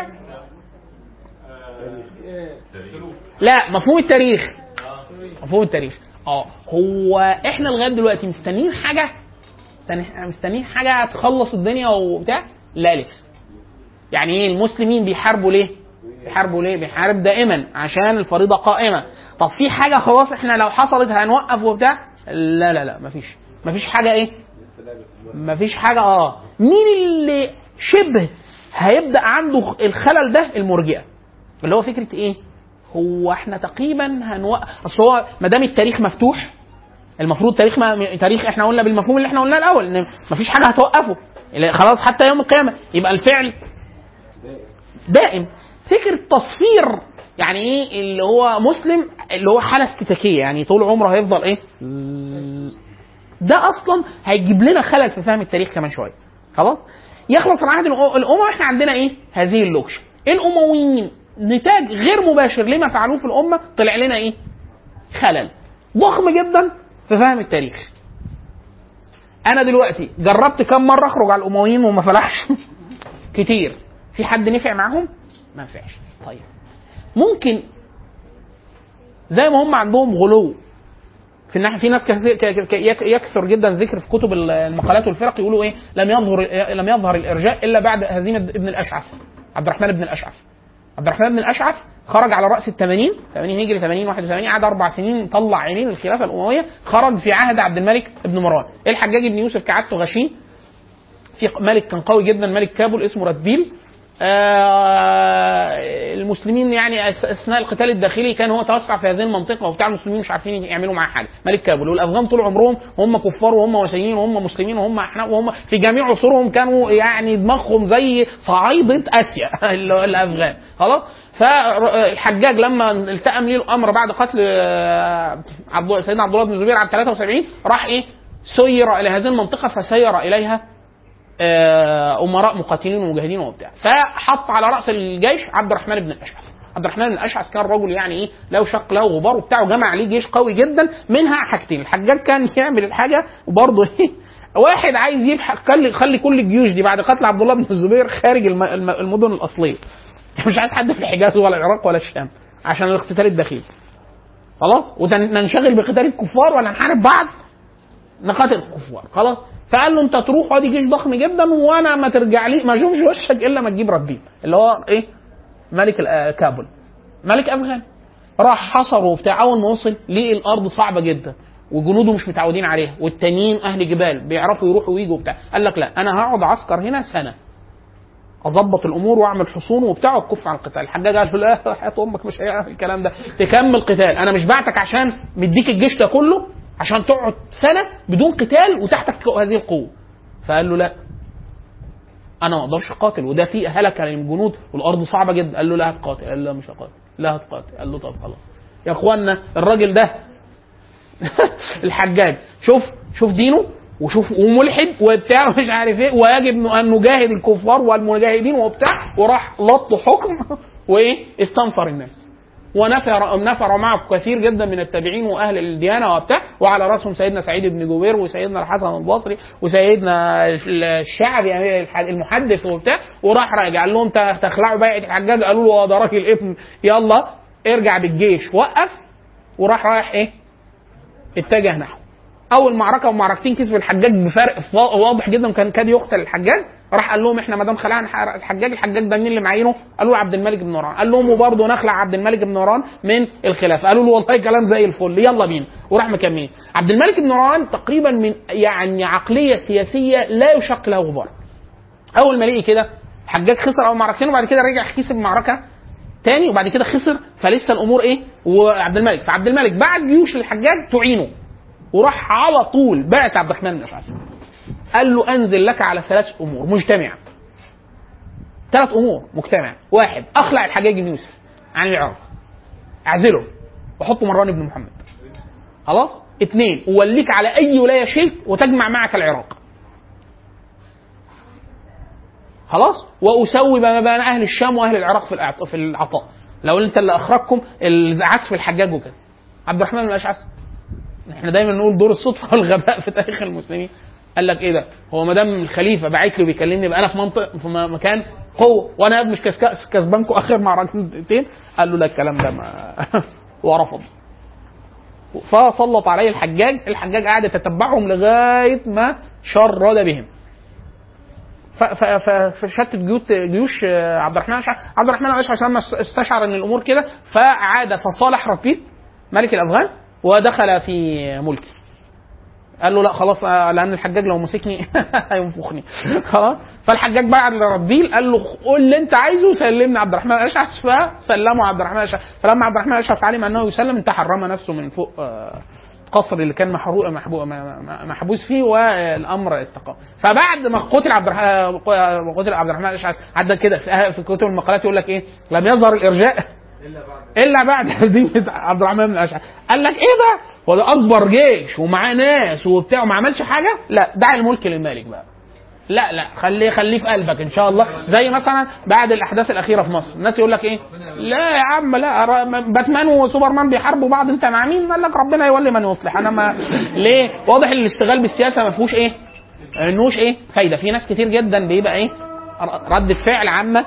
لا مفهوم التاريخ مفهوم التاريخ اه هو احنا لغايه دلوقتي مستنيين حاجه مستني- مستنيين حاجه تخلص الدنيا وبتاع لا لسه يعني ايه المسلمين بيحاربوا ليه بيحاربوا ليه بيحارب دائما عشان الفريضه قائمه طب في حاجه خلاص احنا لو حصلت هنوقف وبتاع لا لا لا مفيش مفيش حاجه ايه مفيش حاجه اه مين اللي شبه هيبدا عنده الخلل ده المرجئه اللي هو فكره ايه هو احنا تقريبا هنوقف اصل هو ما دام التاريخ مفتوح المفروض تاريخ ما تاريخ احنا قلنا بالمفهوم اللي احنا قلناه الاول ان مفيش حاجه هتوقفه اللي خلاص حتى يوم القيامه يبقى الفعل دائم فكره تصفير يعني ايه اللي هو مسلم اللي هو حاله استتاكيه يعني طول عمره هيفضل ايه ده اصلا هيجيب لنا خلل في فهم التاريخ كمان شويه خلاص يخلص العهد الأ- الاموي احنا عندنا ايه هذه اللوكشه الامويين نتاج غير مباشر لما فعلوه في الامه طلع لنا ايه خلل ضخم جدا في فهم التاريخ انا دلوقتي جربت كم مره اخرج على الامويين وما فلحش كتير في حد نفع معاهم ما نفعش طيب ممكن زي ما هم عندهم غلو في الناحيه في ناس كثير- ك- ك- يك- يكثر جدا ذكر في كتب المقالات والفرق يقولوا ايه لم يظهر لم يظهر الارجاء الا بعد هزيمه ابن الاشعث عبد الرحمن بن الاشعث عبد الرحمن بن الاشعث خرج على راس ال 80 80 هجري 80 81 قعد اربع سنين طلع عينين الخلافه الامويه خرج في عهد عبد الملك بن مروان الحجاج بن يوسف كعادته غشيم في ملك كان قوي جدا ملك كابول اسمه رتبيل آه المسلمين يعني أس- اثناء القتال الداخلي كان هو توسع في هذه المنطقه وبتاع المسلمين مش عارفين يعملوا معاه حاجه ملك كابول والافغان طول عمرهم هم كفار وهم وثنيين وهم مسلمين وهم احناف وهم في جميع عصورهم كانوا يعني دماغهم زي صعايده اسيا ال- الافغان خلاص فالحجاج لما التأم ليه الامر بعد قتل آه، عبد سيدنا عبد الله بن الزبير عام 73 راح ايه سير الى هذه المنطقه فسير اليها آه، امراء مقاتلين ومجاهدين وبتاع فحط على راس الجيش عبد الرحمن بن الاشعث عبد الرحمن بن الاشعث كان رجل يعني ايه له شق له غبار وبتاع وجمع عليه جيش قوي جدا منها حاجتين الحجاج كان يعمل الحاجه وبرضه ايه واحد عايز يبحث خلي خلي كل الجيوش دي بعد قتل عبد الله بن الزبير خارج الم- الم- المدن الاصليه مش عايز حد في الحجاز ولا العراق ولا الشام عشان الاقتتال الداخلي خلاص وننشغل بقتال الكفار ولا نحارب بعض نقاتل الكفار خلاص فقال له انت تروح وادي جيش ضخم جدا وانا ما ترجع لي ما اشوفش وشك الا ما تجيب ربيب اللي هو ايه ملك ال- آه، كابول ملك افغان راح حصر وبتاع اول ما وصل لقي الارض صعبه جدا وجنوده مش متعودين عليها والتانيين اهل جبال بيعرفوا يروحوا ويجوا وبتاع قال لك لا انا هقعد عسكر هنا سنه اظبط الامور واعمل حصون وبتاع وتكف عن القتال الحجاج قال له لا حياه امك مش هيعمل الكلام ده تكمل قتال انا مش بعتك عشان مديك الجيش ده كله عشان تقعد سنه بدون قتال وتحتك هذه القوه فقال له لا انا ما اقدرش اقاتل وده في هلكه للجنود والارض صعبه جدا قال له لا هتقاتل قال له لا مش هقاتل لا هتقاتل قال له طب خلاص يا اخوانا الراجل ده الحجاج شوف شوف دينه وشوف وملحد وبتاع مش عارف ايه ويجب ان نجاهد الكفار والمجاهدين وبتاع وراح لط حكم وايه استنفر الناس ونفر نفر معه كثير جدا من التابعين واهل الديانه وبتاع وعلى راسهم سيدنا سعيد بن جبير وسيدنا الحسن البصري وسيدنا الشعبي المحدث وبتاع وراح راجع قال لهم ت- تخلعوا بيعه الحجاج قالوا له اه ده راجل ابن يلا ارجع بالجيش وقف وراح رايح ايه اتجه نحو اول معركه ومعركتين كسب الحجاج بفرق فا- واضح جدا وكان كاد يقتل الحجاج راح قال لهم احنا ما دام خلعنا الح- الحجاج الحجاج ده مين اللي معينه؟ قالوا له عبد الملك بن مروان قال لهم وبرضه نخلع عبد الملك بن مروان من الخلافه قالوا له والله كلام زي الفل يلا بينا وراح مكملين عبد الملك بن مروان تقريبا من يعني عقليه سياسيه لا يشق له غبار اول ما لقي كده الحجاج خسر اول معركتين وبعد كده رجع كسب معركه تاني وبعد كده خسر فلسه الامور ايه وعبد الملك فعبد الملك بعت جيوش للحجاج تعينه وراح على طول بعت عبد الرحمن بن اشعث قال له انزل لك على ثلاث امور مجتمعه ثلاث امور مجتمعه واحد اخلع الحجاج بن يوسف عن العراق اعزله وحطه مروان بن محمد خلاص اثنين اوليك على اي ولايه شئت وتجمع معك العراق خلاص واسوي ما بين اهل الشام واهل العراق في الإعط- في العطاء لو انت اللي اخرجكم العزف الحجاج وكده عبد الرحمن بن الاشعث احنا دايما نقول دور الصدفه والغباء في تاريخ المسلمين قال لك ايه ده هو ما دام الخليفه باعت لي وبيكلمني يبقى انا في منطق في م- مكان قوه وانا مش كسك- كسبانكم اخر معركتين قال له لا الكلام ده ما ورفض فسلط عليه الحجاج الحجاج قعد يتتبعهم لغايه ما شرد بهم ف- ف- ف- فشتت جيوت جيوش آه، عبد الرحمن الأشعري. عبد الرحمن الاشعري لما استشعر ان الامور كده فعاد فصالح رقيب ملك الافغان ودخل في ملكه قال له لا خلاص آه، لان الحجاج لو مسكني هينفخني خلاص فالحجاج بعد لربيل قال له قول اللي انت عايزه سلمني عبد الرحمن الاشعث فسلمه عبد الرحمن الاشعث فلما عبد الرحمن الاشعث علم انه يسلم انتحر رمى نفسه من فوق آه، القصر اللي كان محروق محبو- م- محبوس فيه والامر استقام فبعد ما قتل عبد الرحمن قتل عبد الرحمن الاشعث عدى كده في في كتب المقالات يقول لك ايه لم يظهر الارجاء الا بعد هزيمه عبد الرحمن بن الاشعث قال لك ايه ده هو ده اكبر جيش ومعاه ناس وبتاع وما عملش حاجه لا دع الملك للمالك بقى لا لا خليه خليه في قلبك ان شاء الله زي مثلا بعد الاحداث الاخيره في مصر الناس يقول لك ايه لا يا عم لا ر- باتمان وسوبرمان بيحاربوا بعض انت مع مين قال لك ربنا يولي من يصلح انا ما ليه واضح ان الاشتغال بالسياسه ما فيهوش ايه انوش ايه فايده في ناس كتير جدا بيبقى ايه ر- ردة فعل عامه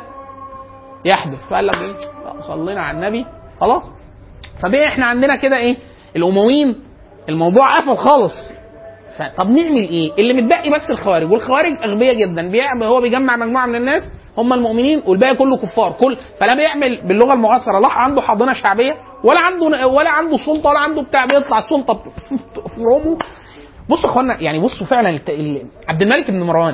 يحدث فقال لك ايه لا، صلينا على النبي خلاص فبقى احنا عندنا كده ايه الامويين الموضوع قفل خالص ف- طب نعمل ايه؟ اللي متبقي بس الخوارج والخوارج اغبياء جدا بيعمل هو بيجمع مجموعه من الناس هم المؤمنين والباقي كله كفار كل فلا بيعمل باللغه المعاصره لا عنده حاضنه شعبيه ولا عنده ولا عنده سلطه ولا عنده بتاع بيطلع السلطه في رومه بصوا يا اخوانا يعني بصوا فعلا الت- ال- عبد الملك بن مروان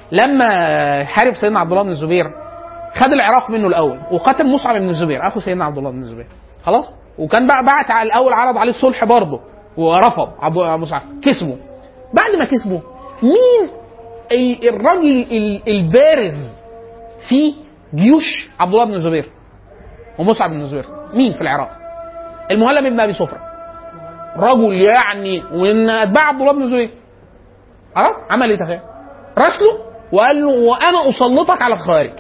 لما حارب سيدنا عبد الله بن الزبير خد العراق منه الاول وقتل مصعب بن الزبير اخو سيدنا عبد الله بن الزبير خلاص وكان بقى بعت على الاول عرض عليه الصلح برضه ورفض عبد مصعب كسبه بعد ما كسبه مين ال- الراجل ال- البارز في جيوش عبد الله بن الزبير ومصعب بن الزبير مين في العراق المهلب بن ابي صفره رجل يعني وان اتباع عبد الله بن الزبير خلاص عمل ايه تخيل راسله وقال له وانا اسلطك على الخوارج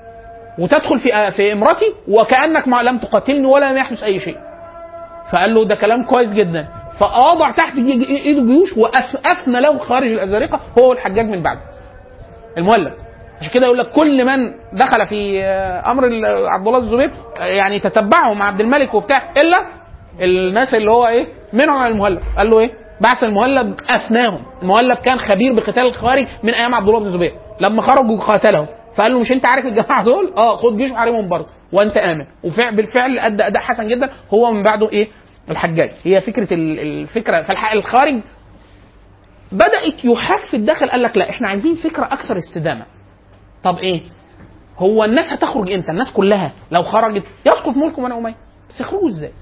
وتدخل في في امرتي وكانك ما لم تقاتلني ولا لم يحدث اي شيء فقال له ده كلام كويس جدا فوضع تحت جي- جي- ايده جيوش وافنى له خوارج الازارقه هو والحجاج من بعده المولد عشان كده يقول لك كل من دخل في آه، امر ال- عبد الله بن الزبير آه، يعني تتبعه مع عبد الملك وبتاع الا الناس اللي هو ايه منهم على المهلب قال له ايه بعث المهلب افناهم المهلب كان خبير بقتال الخوارج من ايام عبد الله بن الزبير لما خرجوا قاتلهم فقال له مش انت عارف الجماعه دول اه خد جيش وحاربهم برضه وانت امن وفعل بالفعل ادى اداء حسن جدا هو من بعده ايه الحجاج هي فكره ال- الفكره فالخارج بدات يحاك في الداخل قال لك لا احنا عايزين فكره اكثر استدامه طب ايه هو الناس هتخرج امتى الناس كلها لو خرجت يسقط ملك بني اميه بس يخرجوا ازاي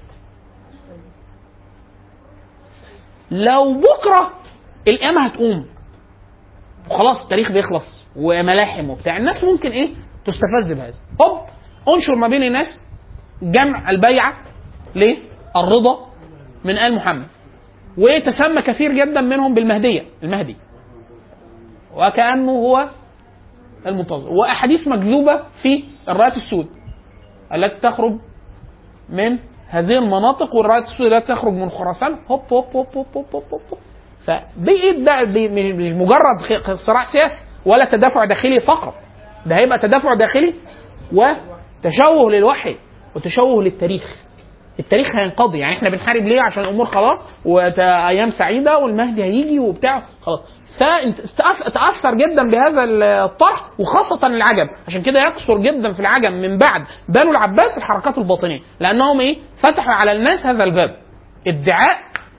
لو بكره القيامه هتقوم وخلاص التاريخ بيخلص وملاحم وبتاع الناس ممكن ايه تستفز بهذا هوب انشر ما بين الناس جمع البيعه للرضا من ال محمد وتسمى كثير جدا منهم بالمهديه المهدي وكانه هو المنتظر واحاديث مكذوبه في الرايات السود التي تخرج من هذه المناطق والرايات السود التي تخرج من خراسان هوب هوب هوب هوب هوب هوب, هوب. فبقيت ده دي مش مش مجرد خ- صراع سياسي ولا تدافع داخلي فقط ده هيبقى تدافع داخلي وتشوه للوحي وتشوه للتاريخ التاريخ هينقضي يعني احنا بنحارب ليه عشان الامور خلاص وايام سعيده والمهدي هيجي وبتاع خلاص فانت استأث- تاثر جدا بهذا الطرح وخاصه العجم عشان كده يكثر جدا في العجم من بعد بنو العباس الحركات الباطنيه لانهم ايه فتحوا على الناس هذا الباب ادعاء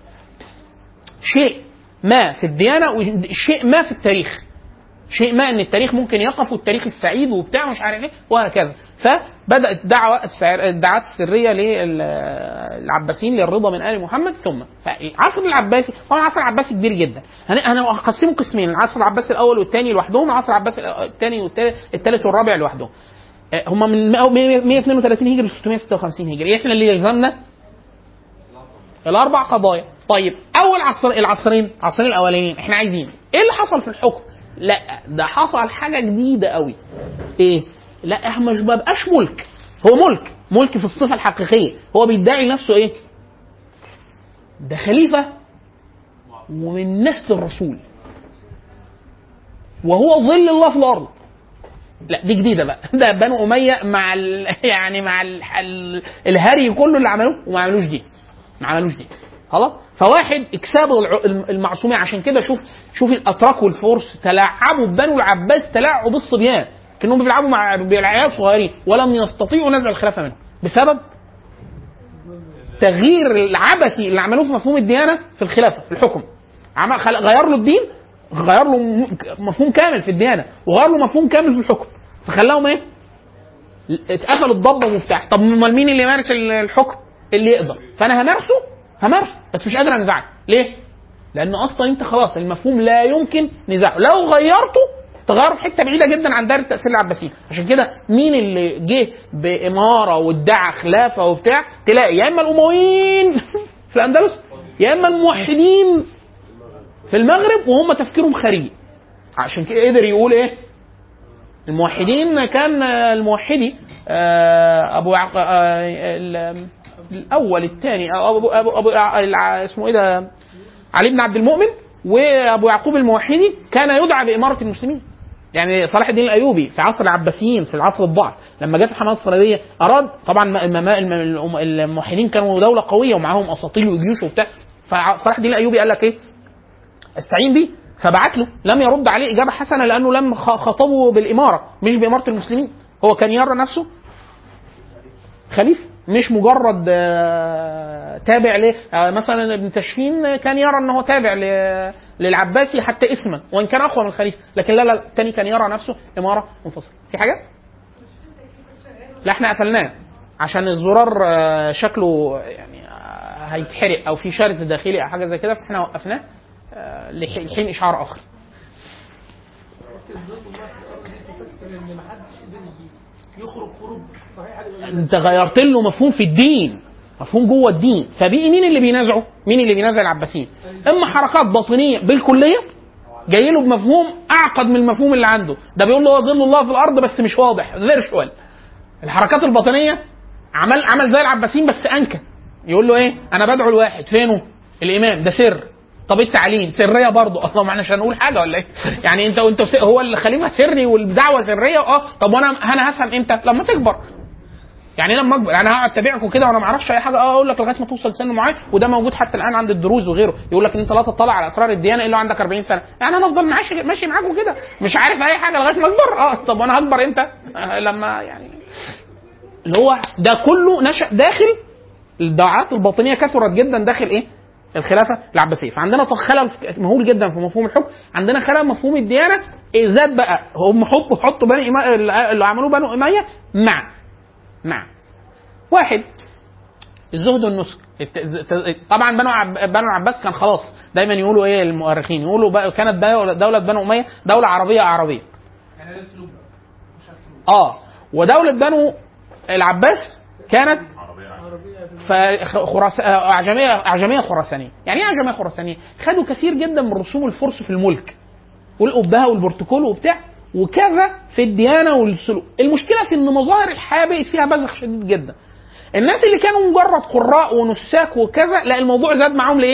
شيء ما في الديانه وشيء ما في التاريخ شيء ما ان التاريخ ممكن يقف والتاريخ السعيد وبتاع مش عارف ايه وهكذا فبدات دعوه السعر- الدعوات السريه للعباسيين للرضا من ال محمد ثم فالعصر العباسي طبعا العصر العباسي كبير جدا هن- هنقسمه قسمين العصر العباسي الاول والثاني لوحدهم العصر العباسي الثاني والثالث والرابع لوحدهم آه، هم من 132 هجري ل 656 هجري احنا اللي يلزمنا الاربع قضايا طيب اول عصر العصرين العصرين الاولانيين احنا عايزين ايه اللي حصل في الحكم لا ده حصل حاجه جديده قوي ايه لا احنا مش ببقاش ملك هو ملك ملك في الصفه الحقيقيه هو بيدعي نفسه ايه ده خليفه ومن نسل الرسول وهو ظل الله في الارض لا دي جديده بقى ده بنو اميه مع ال... يعني مع ال... ال... الهري كله اللي عملوه وما عملوش دي ما عملوش دي خلاص فواحد اكساب الع- المعصوميه عشان كده شوف شوف الاتراك والفرس تلاعبوا ببنو العباس تلاعب الصبيان كانهم بيلعبوا مع بالعيال صغيرين ولم يستطيعوا نزع الخلافه منهم بسبب تغيير العبثي اللي عملوه في مفهوم الديانه في الخلافه في الحكم عمل خل... غير له الدين غير له م- مفهوم كامل في الديانه وغير له مفهوم كامل في الحكم فخلاهم ايه؟ اتقفل الضبه ومفتاح طب امال مين اللي يمارس ال- الحكم؟ اللي يقدر فانا همارسه همارسه بس مش قادر انزعه ليه؟ لان اصلا انت خلاص المفهوم لا يمكن نزاعه لو غيرته تغيره في حته بعيده جدا عن دائره تاثير العباسيين عشان كده مين اللي جه باماره وادعى خلافه وبتاع تلاقي يا اما الامويين في الاندلس يا اما الموحدين في المغرب وهم تفكيرهم خارجي عشان كده قدر يقول ايه الموحدين كان الموحدي آه، ابو يعق... آه، ال- الاول الثاني ابو ابو, أبو, أبو الع- اسمه ايه ده علي بن عبد المؤمن وابو يعقوب الموحدي كان يدعى باماره المسلمين يعني صلاح الدين الايوبي في عصر العباسيين في العصر الضعف لما جت الحملات الصليبيه اراد طبعا الم- الم- الم- الموحدين كانوا دوله قويه ومعاهم اساطيل وجيوش وبتاع فصلاح الدين الايوبي قال لك ايه استعين بيه فبعت له لم يرد عليه اجابه حسنه لانه لم خ- خاطبه بالاماره مش باماره المسلمين هو كان يرى نفسه خليفه مش مجرد آه، تابع ل آه، مثلا ابن تشفين كان يرى ان هو تابع ل- للعباسي حتى اسما وان كان اقوى من الخليفه لكن لا لا الثاني كان يرى نفسه اماره منفصله في حاجه؟ لا احنا قفلناه عشان الزرار آه، شكله يعني آه، هيتحرق او في شرس داخلي او حاجه زي كده فاحنا وقفناه آه، لح- لحين اشعار اخر الظل الله في الارض دي تفسر ان ما حدش قدر يخرج خروج صحيحه انت غيرت له مفهوم في الدين مفهوم جوه الدين فبقي مين اللي بينازعه؟ مين اللي بينازع العباسيين؟ اما حركات باطنيه بالكليه جاي له بمفهوم اعقد من المفهوم اللي عنده ده بيقول له هو ظل الله في الارض بس مش واضح فيرشوال الحركات الباطنيه عمل عمل زي العباسيين بس انكى يقول له ايه انا بدعو الواحد فينه الامام ده سر طب إيه التعليم سريه برضه الله ما احنا مش هنقول حاجه ولا ايه يعني انت وانت س- هو الخليفه سري والدعوه سريه اه طب وانا انا هفهم امتى لما تكبر يعني لما اكبر يعني هقعد اتابعكم كده وانا ما اعرفش اي حاجه اه اقول لك لغايه ما توصل سن معين وده موجود حتى الان عند الدروز وغيره يقول لك ان انت لا تطلع على اسرار الديانه الا عندك 40 سنه يعني انا افضل ماشي ماشي معاكم كده مش عارف اي حاجه لغايه ما اكبر اه طب وانا هكبر امتى آه لما يعني اللي هو ده كله نشا داخل الدعاءات الباطنيه كثرت جدا داخل ايه الخلافه العباسيه فعندنا طب خلل مهول جدا في مفهوم الحكم عندنا خلل مفهوم الديانه إيه زاد بقى هم حطوا حطوا بني إما... اللي عملوه بنو اميه مع مع واحد الزهد والنسك الت- الت- طبعا بنو عب... بنو العباس كان خلاص دايما يقولوا ايه المؤرخين يقولوا بقى كانت دولة- دوله بنو اميه دوله عربيه اعرابيه يعني ده اسلوب بقى مش اسلوب اه ودوله بنو العباس كانت فخراس... اعجميه اعجميه خراسانيه يعني ايه اعجميه خراسانيه خدوا كثير جدا من رسوم الفرس في الملك والقبهه والبروتوكول وبتاع وكذا في الديانه والسلوك المشكله في ان مظاهر الحياه بقت فيها بذخ شديد جدا الناس اللي كانوا مجرد قراء ونساك وكذا لا الموضوع زاد معاهم لايه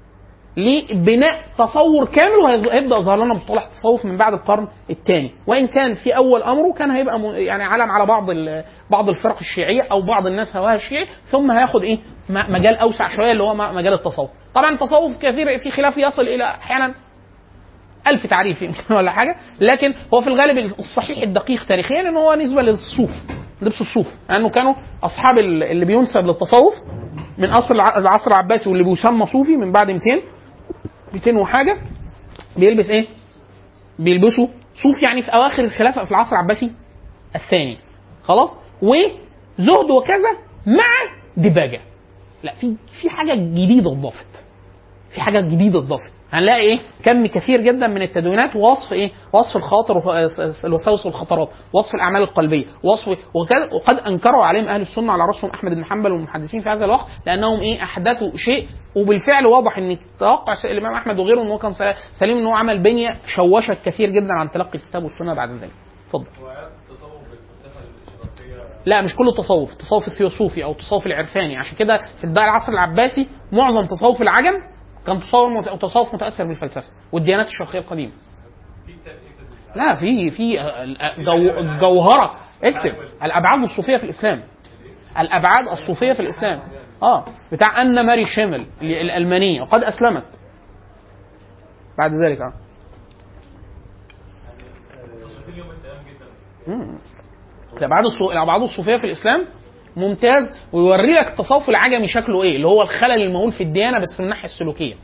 لبناء تصور كامل وهيبدا يظهر لنا مصطلح التصوف من بعد القرن الثاني وان كان في اول امره كان هيبقى م- يعني علم على بعض ال- بعض الفرق الشيعيه او بعض الناس هواها الشيعي ثم هياخد ايه م- مجال اوسع شويه اللي هو م- مجال التصوف طبعا التصوف كثير في خلاف يصل الى احيانا ألف تعريف يمكن ولا حاجة لكن هو في الغالب الصحيح الدقيق تاريخيا ان هو نسبة للصوف لبس الصوف لأنه كانوا أصحاب ال- اللي بينسب للتصوف من أصل الع- العصر العباسي واللي بيسمى صوفي من بعد 200 200 وحاجة بيلبس إيه؟ بيلبسوا صوف يعني في أواخر الخلافة في العصر العباسي الثاني خلاص وزهد وكذا مع دباجة لا في في حاجة جديدة اتضافت في حاجه جديده اتضافت هنلاقي ايه كم كثير جدا من التدوينات وصف ايه وصف الخاطر والوساوس والخطرات وصف الاعمال القلبيه وصف وكذا وقد انكروا عليهم اهل السنه على راسهم احمد بن حنبل والمحدثين في هذا الوقت لانهم ايه احدثوا شيء وبالفعل واضح ان توقع الامام احمد وغيره ان هو كان سليم ان هو عمل بنيه شوشت كثير جدا عن تلقي الكتاب والسنه بعد ذلك اتفضل روايات التصوف بالفلسفه الاشراقيه لا مش كل التصوف التصوف الثيوصوفي او التصوف العرفاني عشان كده في الدار العصر العباسي معظم تصوف العجم كان تصوف تصوف متاثر بالفلسفه والديانات الشرقيه القديمه لا في في جو- الجوهره اكتب الابعاد الصوفيه في الاسلام الابعاد الصوفيه في الاسلام اه بتاع ان ماري شيمل اللي- الالمانيه وقد اسلمت بعد ذلك اه مم. الابعاد الصو... الابعاد الصوفيه في الاسلام ممتاز ويوري لك التصوف العجمي شكله ايه اللي هو الخلل المهول في الديانه بس من الناحيه السلوكيه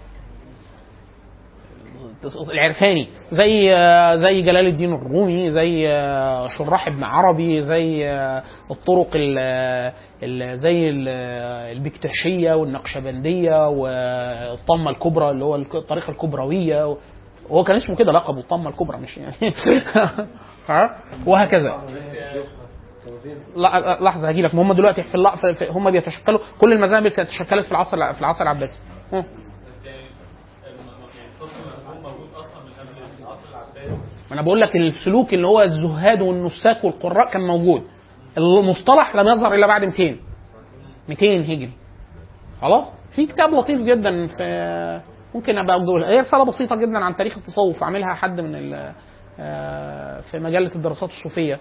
العرفاني زي زي جلال الدين الرومي زي شراح ابن عربي زي الطرق ال ال زي ال- البكتشيه والنقشبنديه والطمه الكبرى اللي هو الطريقه الكبرويه هو كان اسمه كده لقبه الطمه الكبرى مش يعني ها؟ وهكذا لا لحظه هجي لك هم دلوقتي في, اللق... في في- هم بيتشكلوا كل المذاهب اللي تشكلت في العصر في العصر العباسي هم. بس يعني الم- يعني صوت المفهوم موجود اصلا من قبل العصر العباسي انا بقول لك السلوك اللي هو الزهاد والنساك والقراء كان موجود المصطلح لم يظهر الا بعد 200 200 هجري خلاص في كتاب لطيف جدا في ممكن ابقى اقول هي رساله بسيطه جدا عن تاريخ التصوف عاملها حد من ال آه، في مجله الدراسات الصوفيه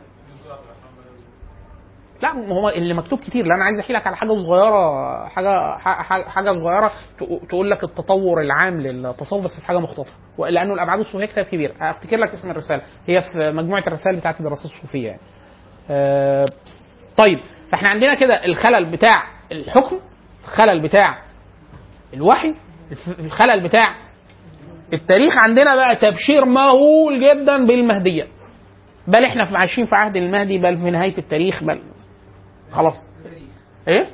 لا ما هو اللي مكتوب كتير لا انا عايز احكي لك على حاجه صغيره حاجه ح- حاجه صغيره تق- تقول لك التطور العام للتصوف بس في حاجه مختصره لانه الابعاد الصوفيه كتاب كبير افتكر لك اسم الرساله هي في مجموعه الرسائل بتاعت الدراسات الصوفيه يعني. آه، طيب فاحنا عندنا كده الخلل بتاع الحكم الخلل بتاع الوحي الف- الخلل بتاع التاريخ عندنا بقى تبشير مهول جدا بالمهديه بل احنا في- عايشين في عهد المهدي بل في نهايه التاريخ بل خلاص ايه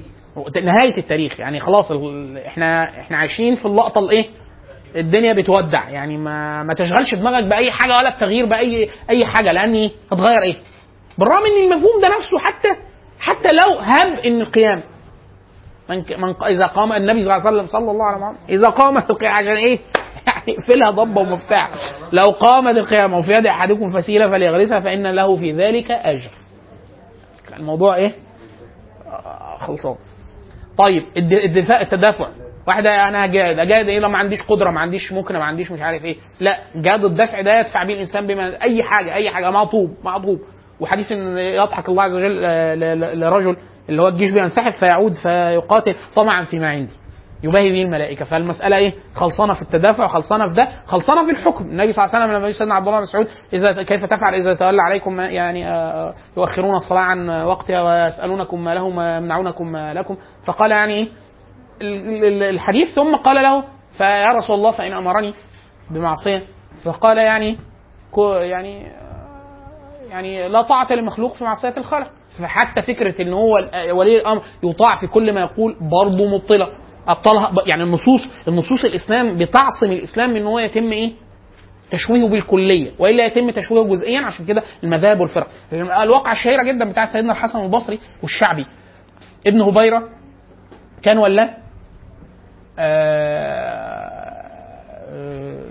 نهايه التاريخ يعني خلاص ال- احنا احنا عايشين في اللقطه الايه الدنيا بتودع يعني ما ما تشغلش دماغك باي حاجه ولا بتغيير باي اي حاجه لان ايه هتغير ايه بالرغم ان المفهوم ده نفسه حتى حتى لو هب ان القيام من, ك- من ق- اذا قام النبي صلى الله عليه وسلم صلى الله عليه وسلم اذا قامت القيامه عشان ايه؟ يعني اقفلها ضبه ومفتاح لو قامت القيامه وفي يد احدكم فسيله فليغرسها فان له في ذلك اجر. الموضوع ايه؟ آه، خلصان. طيب الد- الدفاع التدافع واحد انا جاد اجاد ايه لو ما عنديش قدره ما عنديش ممكن ما عنديش مش عارف ايه لا جاد الدفع ده يدفع بيه الانسان بما اي حاجه اي حاجه معطوب معطوب وحديث ان يضحك الله عز وجل آه، ل- ل- لرجل اللي هو الجيش بينسحب فيعود فيقاتل طمعا فيما عندي يباهي به الملائكه فالمساله ايه؟ خلصانه في التدافع خلصانه في ده خلصانه في الحكم النبي صلى الله عليه وسلم لما يقول سيدنا عبد الله بن مسعود اذا كيف تفعل اذا تولى عليكم ما- يعني آه، يؤخرون الصلاه عن وقتها ويسالونكم ما لهم ويمنعونكم ما لكم فقال يعني ايه؟ ال- ال- الحديث ثم قال له فيا رسول الله فإن أمرني بمعصية فقال يعني كو- يعني يعني لا طاعة لمخلوق في معصية الخالق فحتى فكرة ان هو ال- ولي الامر يطاع في كل ما يقول برضه مبطلة ابطلها ب- يعني النصوص النصوص الاسلام بتعصم الاسلام من ان هو يتم ايه؟ تشويهه بالكليه والا يتم تشويهه جزئيا عشان كده المذاهب والفرق الواقعه الشهيره جدا بتاع سيدنا الحسن البصري والشعبي ابن هبيره كان ولا آه،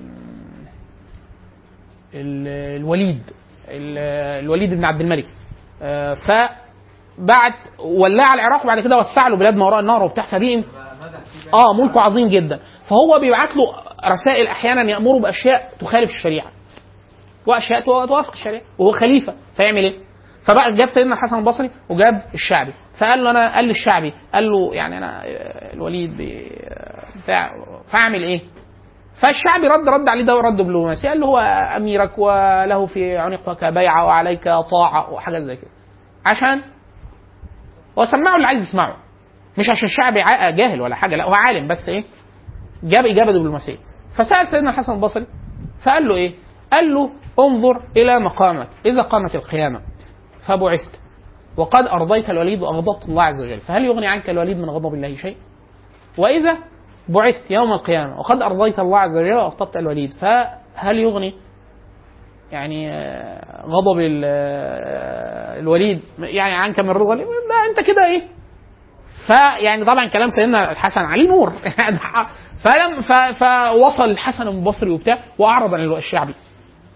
ال- الوليد ال- الوليد بن عبد الملك آه، فبعت ولاه على العراق وبعد كده وسع له بلاد ما وراء النهر وبتاع فبيه اه ملكه عظيم جدا فهو بيبعت له رسائل احيانا يامره باشياء تخالف الشريعه واشياء تو- توافق الشريعه وهو خليفه فيعمل ايه؟ فبقى جاب سيدنا الحسن البصري وجاب الشعبي فقال له انا قال للشعبي قال له يعني انا آه، الوليد بي- آه، بتاع فاعمل ايه؟ فالشعبي رد رد عليه ده رد دبلوماسي قال له هو اميرك وله في عنقك بيعه وعليك طاعه وحاجات زي كده عشان هو سمعه اللي عايز يسمعه مش عشان الشعبي ع- جاهل ولا حاجه لا هو عالم بس ايه جاب اجابه دبلوماسيه فسال سيدنا الحسن البصري فقال له ايه؟ قال له انظر الى مقامك اذا قامت القيامه فبعثت وقد ارضيت الوليد واغضبت الله عز وجل فهل يغني عنك الوليد من غضب الله شيء؟ واذا بعثت يوم القيامه وقد ارضيت الله عز وجل واغضبت الوليد فهل يغني يعني آه، غضب ال- آه، الوليد يعني عنك من رضا الوليد؟ لا انت كده ايه؟ فيعني طبعا كلام سيدنا الحسن عليه نور يعني فلم ف- فوصل الحسن البصري وبتاع واعرض عن الشعبي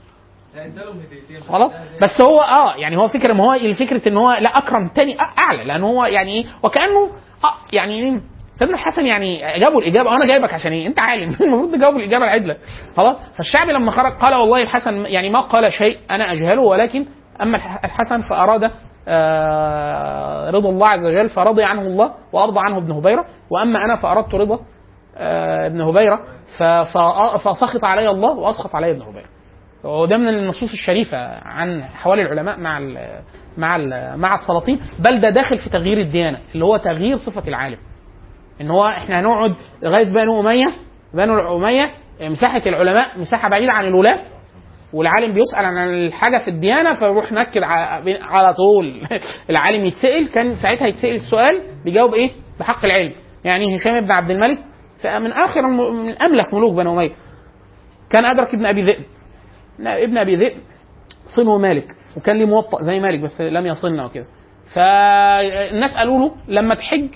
ادالهم هديتين خلاص بس هو اه يعني هو فكره ما هو الفكره ان هو لا اكرم تاني أ- اعلى لان هو يعني ايه وكانه آه يعني ايه سيدنا الحسن يعني جابوا الاجابه انا جايبك عشان ايه انت عالم المفروض تجاوب الاجابه العدله خلاص فالشعبي لما خرج قال والله الحسن يعني ما قال شيء انا اجهله ولكن اما الح- الحسن فاراد آه، رضا الله عز وجل فرضي عنه الله وارضى عنه ابن هبيره واما انا فاردت رضا آه، ابن هبيره ف- ف- فسخط علي الله واسخط علي ابن هبيره وده من النصوص الشريفه عن حوالي العلماء مع ال مع ال مع السلاطين بل ده داخل في تغيير الديانه اللي هو تغيير صفه العالم ان هو احنا هنقعد لغايه بنو اميه بنو اميه مساحه العلماء مساحه بعيده عن الولاة والعالم بيسال عن الحاجه في الديانه فيروح نكد ع- على طول العالم يتسال كان ساعتها يتسال السؤال بيجاوب ايه بحق العلم يعني هشام بن عبد الملك من اخر الم- من املك ملوك بنو اميه كان ادرك ابن ابي ذئب لا، ابن ابي ذئب صنه مالك وكان ليه موطأ زي مالك بس لم يصلنا وكده فالناس قالوا له لما تحج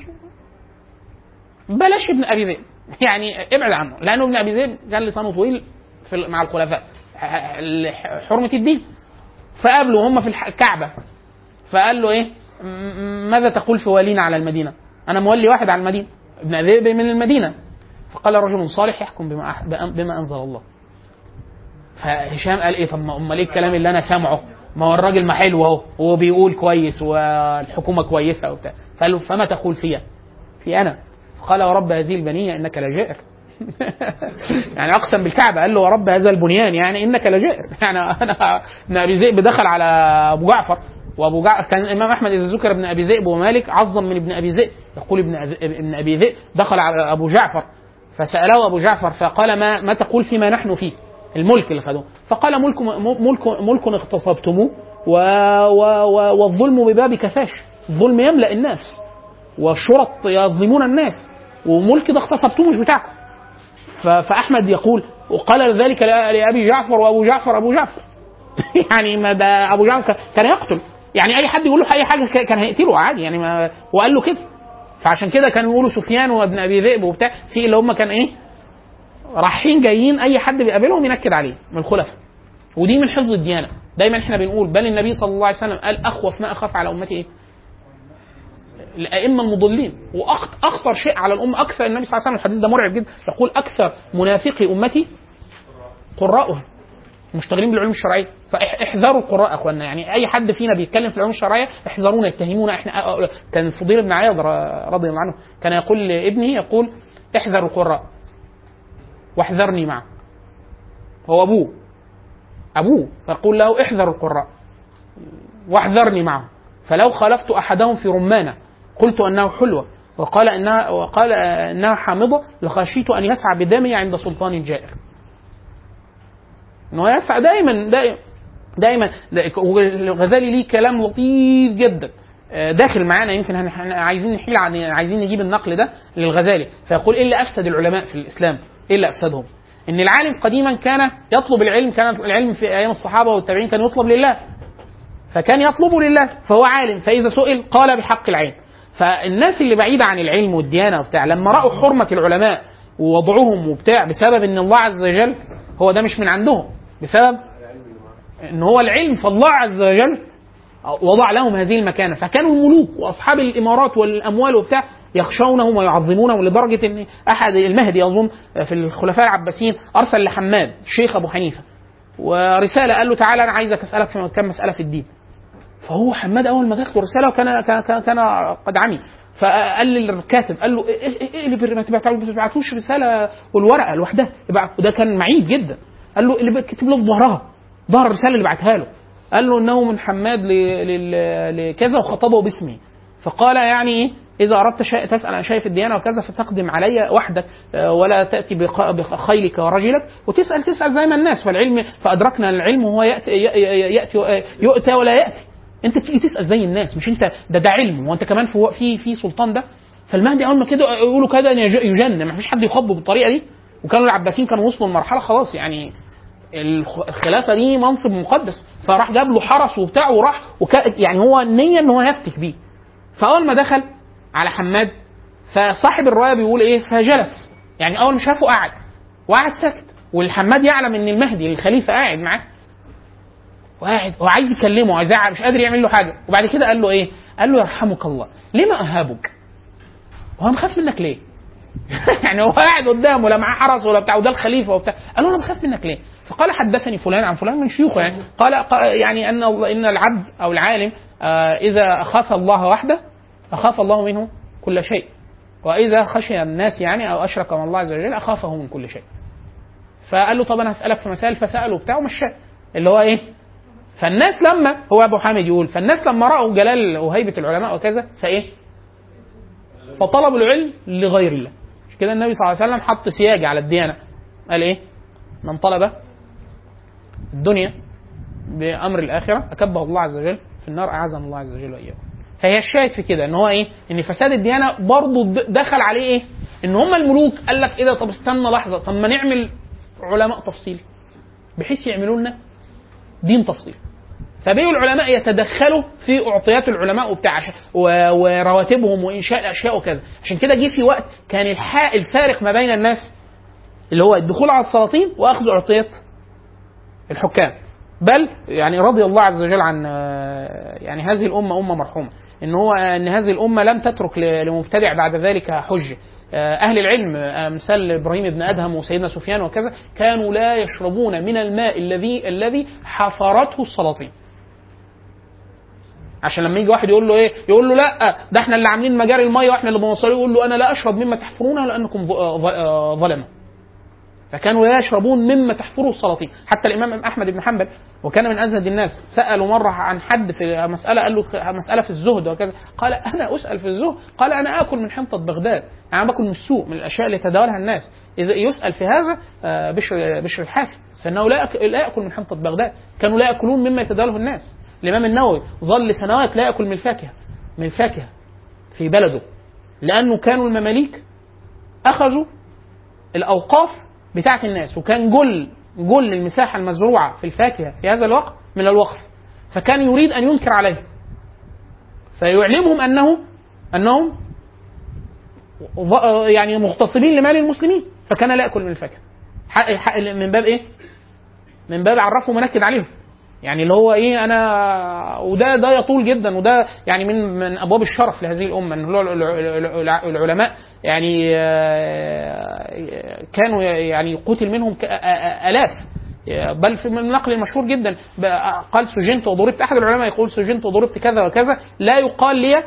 بلاش ابن ابي ذئب يعني ابعد عنه لانه ابن ابي ذئب كان لسانه طويل في مع الخلفاء ح- ح- حرمه الدين فقابلوا هم في الح- الكعبه فقال له ايه م- ماذا تقول في والينا على المدينه انا مولي واحد على المدينه ابن ابي ذئب من المدينه فقال رجل صالح يحكم بما أح- بما انزل الله فهشام قال ايه طب ما امال ايه الكلام اللي انا سامعه ما هو الراجل ما حلو اهو هو بيقول كويس والحكومه كويسه وبتاع فقال له فما تقول فيها في انا قال ورب هذه البنيه انك لجائر يعني اقسم بالكعبه قال له ورب هذا البنيان يعني انك لجائر يعني انا ابن ابي ذئب دخل على ابو جعفر وابو جعفر كان الامام احمد اذا ذكر ابن ابي ذئب ومالك عظم من ابن ابي ذئب يقول ابن أذ- ابن ابي ذئب دخل على ابو جعفر فساله ابو جعفر فقال ما ما تقول فيما نحن فيه الملك اللي خدوه فقال ملك ملك ملك اغتصبتموه و و و والظلم بباب كفاش الظلم يملا الناس والشرط يظلمون الناس وملك ده اغتصبتوه مش بتاعكم ف- فاحمد يقول وقال ذلك لأ- لابي جعفر وابو جعفر ابو جعفر يعني ما ده ابو جعفر كان يقتل يعني اي حد يقول له اي حاجه ك- كان هيقتله عادي يعني ما وقال له كده فعشان كده كانوا يقولوا سفيان وابن ابي ذئب وبتاع في اللي هم كان ايه رايحين جايين اي حد بيقابلهم ينكد عليه من الخلفاء ودي من حفظ الديانه دايما احنا بنقول بل النبي صلى الله عليه وسلم قال اخوف ما اخاف على امتي ايه الائمه المضلين واخطر شيء على الامه اكثر النبي صلى الله عليه وسلم الحديث ده مرعب جدا يقول اكثر منافقي امتي قراءها مشتغلين بالعلوم الشرعيه فاحذروا القراء يا اخوانا يعني اي حد فينا بيتكلم في العلوم الشرعيه احذرونا يتهمونا احنا كان فضيل بن عياض ر- رضي الله عنه كان يقول لابنه يقول احذروا القراء واحذرني معه هو ابوه ابوه فيقول له احذر القراء واحذرني معه فلو خالفت احدهم في رمانه قلت انه حلوه وقال انها وقال انها حامضه لخشيت ان يسعى بدمي عند سلطان جائر ان هو يسعى دائما دائما دائما الغزالي ليه كلام لطيف جدا آه، داخل معانا يمكن هن- احنا عايزين نحيل عن عايزين نجيب النقل ده للغزالي فيقول ايه اللي افسد العلماء في الاسلام؟ ايه اللي افسدهم؟ ان العالم قديما كان يطلب العلم كان العلم في ايام الصحابه والتابعين كان يطلب لله فكان يطلبه لله فهو عالم فاذا سئل قال بحق العين فالناس اللي بعيده عن العلم والديانه وبتاع لما راوا حرمه العلماء ووضعهم وبتاع بسبب ان الله عز وجل هو ده مش من عندهم بسبب ان هو العلم فالله عز وجل وضع لهم هذه المكانه فكانوا الملوك واصحاب الامارات والاموال وبتاع يخشونهم ويعظمونهم لدرجه ان احد المهدي اظن في الخلفاء العباسيين ارسل لحماد الشيخ ابو حنيفه ورساله قال له تعالى انا عايزك اسالك في كم مساله في الدين فهو حماد اول ما جات له رساله وكان كان كان, كان قد عمي فقال للكاتب قال له ايه ايه ايه اللي بر- ما تبعتوا- ما تبعتوش رساله والورقه لوحدها يبقى- وده كان معيب جدا قال له اللي كتب له في ظهرها ظهر الرساله اللي بعتها له قال له انه من حماد ل- لل- لكذا وخطبه باسمه فقال يعني ايه اذا اردت شيء تسال عن شيء في الديانه وكذا فتقدم علي وحدك آه، ولا تاتي بق- بخيلك ورجلك وتسال تسال زي ما الناس فالعلم فادركنا العلم وهو ياتي ياتي يؤتى ولا ياتي انت تيجي تسال زي الناس مش انت ده ده علم وانت كمان في في في سلطان ده فالمهدي اول ما كده يقولوا كده يج- يجن ما فيش حد يخبه بالطريقه دي وكانوا العباسيين كانوا وصلوا لمرحله خلاص يعني الخ- الخلافه دي منصب مقدس فراح جاب له حرس وبتاع وراح وك... يعني هو النيه ان هو يفتك بيه فاول ما دخل على حماد فصاحب الرايه بيقول ايه فجلس يعني اول ما شافه قعد وقعد ساكت والحماد يعلم ان المهدي الخليفه قاعد معاه وقاعد هو عايز يكلمه عايز يزعق، مش قادر يعمل له حاجه وبعد كده قال له ايه؟ قال له يرحمك الله لما اهابك؟ هو انا بخاف منك ليه؟ يعني هو قاعد قدامه لا معاه حرس ولا بتاع وده الخليفه وبتاع قال له انا بخاف منك ليه؟ فقال حدثني فلان عن فلان من شيوخه يعني قال قا- يعني ان الله- ان العبد او العالم آه، اذا خاف الله وحده اخاف الله منه كل شيء واذا خشي الناس يعني او اشرك مع الله عز وجل اخافه من كل شيء فقال له طب انا هسالك في مسائل فساله وبتاع ومشاه اللي هو ايه فالناس لما هو ابو حامد يقول فالناس لما راوا جلال وهيبه العلماء وكذا فايه فطلبوا العلم لغير الله مش كده النبي صلى الله عليه وسلم حط سياج على الديانه قال ايه من طلب الدنيا بامر الاخره اكبه الله عز وجل في النار اعاذنا الله عز وجل واياكم فهي الشاهد في كده ان هو ايه ان فساد الديانه برضه د- دخل عليه ايه ان هم الملوك قال لك ايه ده طب استنى لحظه طب ما نعمل علماء تفصيلي بحيث يعملوا لنا دين تفصيلي فبقوا العلماء يتدخلوا في اعطيات العلماء وبتاع عش- و- ورواتبهم وانشاء الاشياء وكذا عشان كده جه في وقت كان الحا- الفارق ما بين الناس اللي هو الدخول على السلاطين واخذ اعطيات الحكام بل يعني رضي الله عز وجل عن آه، يعني هذه الامه امه مرحومه ان هو ان هذه الامه لم تترك ل- لمبتدع بعد ذلك حجه آه، اهل العلم آه، امثال ابراهيم بن ادهم وسيدنا سفيان وكذا كانوا لا يشربون من الماء الذي الذي حفرته السلاطين عشان لما يجي واحد يقول له ايه يقول له لا ده احنا اللي عاملين مجاري الميه واحنا اللي بنوصله يقول له انا لا اشرب مما تحفرونه لانكم ظ- ظ- آه، ظلمه فكانوا لا يشربون مما تحفره السلاطين حتى الامام احمد بن حنبل وكان من ازهد الناس سالوا مره عن حد في مساله قال له مساله في الزهد وكذا قال انا اسال في الزهد قال انا اكل من حنطه بغداد يعني انا باكل من السوق من الاشياء اللي يتداولها الناس اذا يسال في هذا آه، بشر بشر الحافي فانه لا يأك- لا ياكل من حنطه بغداد كانوا لا ياكلون مما يتداوله الناس الامام النووي ظل سنوات لا ياكل من الفاكهه من الفاكهه في بلده لانه كانوا المماليك اخذوا الاوقاف بتاعه الناس وكان جل جل المساحه المزروعه في الفاكهه في هذا الوقت من الوقف فكان يريد ان ينكر عليه فيعلمهم انه انهم ظ- يعني مغتصبين لمال المسلمين فكان لا ياكل من الفاكهه حق حق من باب ايه؟ من باب عرفه ومنكد عليهم يعني اللي هو ايه انا وده ده يطول جدا وده يعني من من ابواب الشرف لهذه الامه ان هو الع- الع- العلماء يعني آه، كانوا يعني قتل منهم ك- آ- آ- الاف بل في من النقل المشهور جدا ب- قال سجنت وضربت احد العلماء يقول سجنت وضربت كذا وكذا لا يقال لي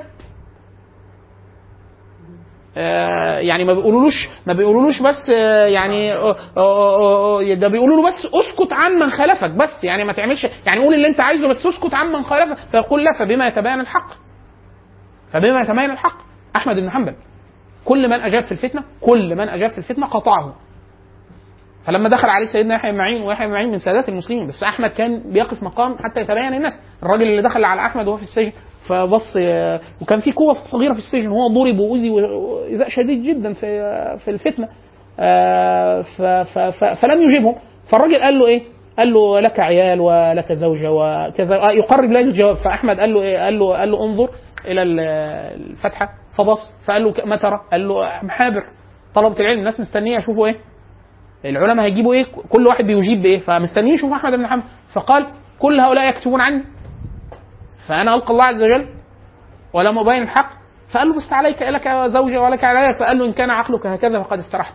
آه، يعني ما بيقولولوش ما بيقولولوش بس آه، يعني آه، آه، آه، ده بيقولوا له بس اسكت عن من خالفك بس يعني ما تعملش يعني قول اللي انت عايزه بس اسكت عن من خالفك فيقول لا فبما يتبين الحق فبما يتبين الحق احمد بن حنبل كل من اجاب في الفتنه كل من اجاب في الفتنه قطعه فلما دخل عليه سيدنا يحيى بن معين ويحيى بن معين من سادات المسلمين بس احمد كان بيقف مقام حتى يتبين الناس الراجل اللي دخل على احمد وهو في السجن فبص آه، وكان في قوه صغيره في السجن وهو ضرب واذي وايذاء شديد جدا في في الفتنه آه، ف- ف- ف- فلم يجيبهم فالراجل قال له ايه؟ قال له لك عيال ولك زوجه وكذا آه، يقرب له الجواب فاحمد قال له ايه؟ قال له قال له انظر الى ال- الفتحه فبص فقال له ك- ما ترى؟ قال له محابر طلبه العلم الناس مستنيه يشوفوا ايه؟ العلماء هيجيبوا ايه؟ كل واحد بيجيب بايه؟ فمستنيين يشوفوا احمد بن حنبل فقال كل هؤلاء يكتبون عني فانا القى الله عز وجل ولم ابين الحق فقال له بس عليك لك زوجه ولك علي فقال له ان كان عقلك هكذا فقد استرحت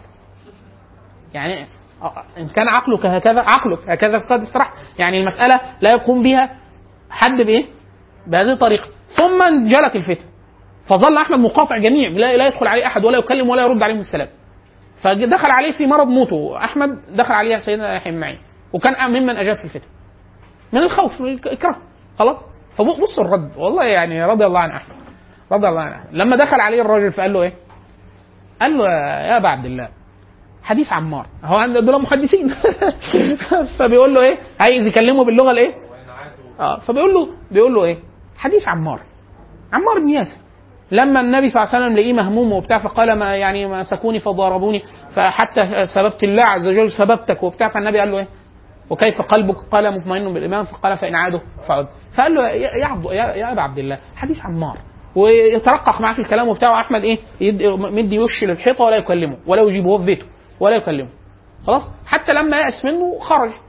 يعني آه، ان كان عقلك هكذا عقلك هكذا فقد استرحت يعني المساله لا يقوم بها حد بايه؟ بهذه الطريقه ثم انجلت الفتن فظل احمد مقاطع جميع لا, لا يدخل عليه احد ولا يكلم ولا يرد عليهم السلام فدخل عليه في مرض موته احمد دخل عليه سيدنا يحيى بن معين وكان ممن اجاب في الفتن من الخوف من الكره خلاص فبص الرد والله يعني رضي الله عن احمد رضي الله عنه لما دخل عليه الراجل فقال له ايه؟ قال له يا ابا عبد الله حديث عمار هو عند دول محدثين فبيقول له ايه؟ عايز يكلمه باللغه الايه؟ اه فبيقول له بيقول له ايه؟ حديث عمار عمار بن ياسر لما النبي صلى الله عليه وسلم لقيه مهموم وبتاع فقال ما يعني مسكوني فضربوني فحتى سببت الله عز وجل سببتك وبتاع فالنبي قال له ايه؟ وكيف قلبك؟ قال مطمئن بالايمان فقال فان عادوا فعد فقال له يا يا عبد يا, يا ابا عبد الله حديث عمار ويترقق معاه في الكلام وبتاع واحمد ايه يدي مدي وش للحيطه ولا يكلمه ولا يجيبه هو في بيته ولا يكلمه خلاص حتى لما يأس منه خرج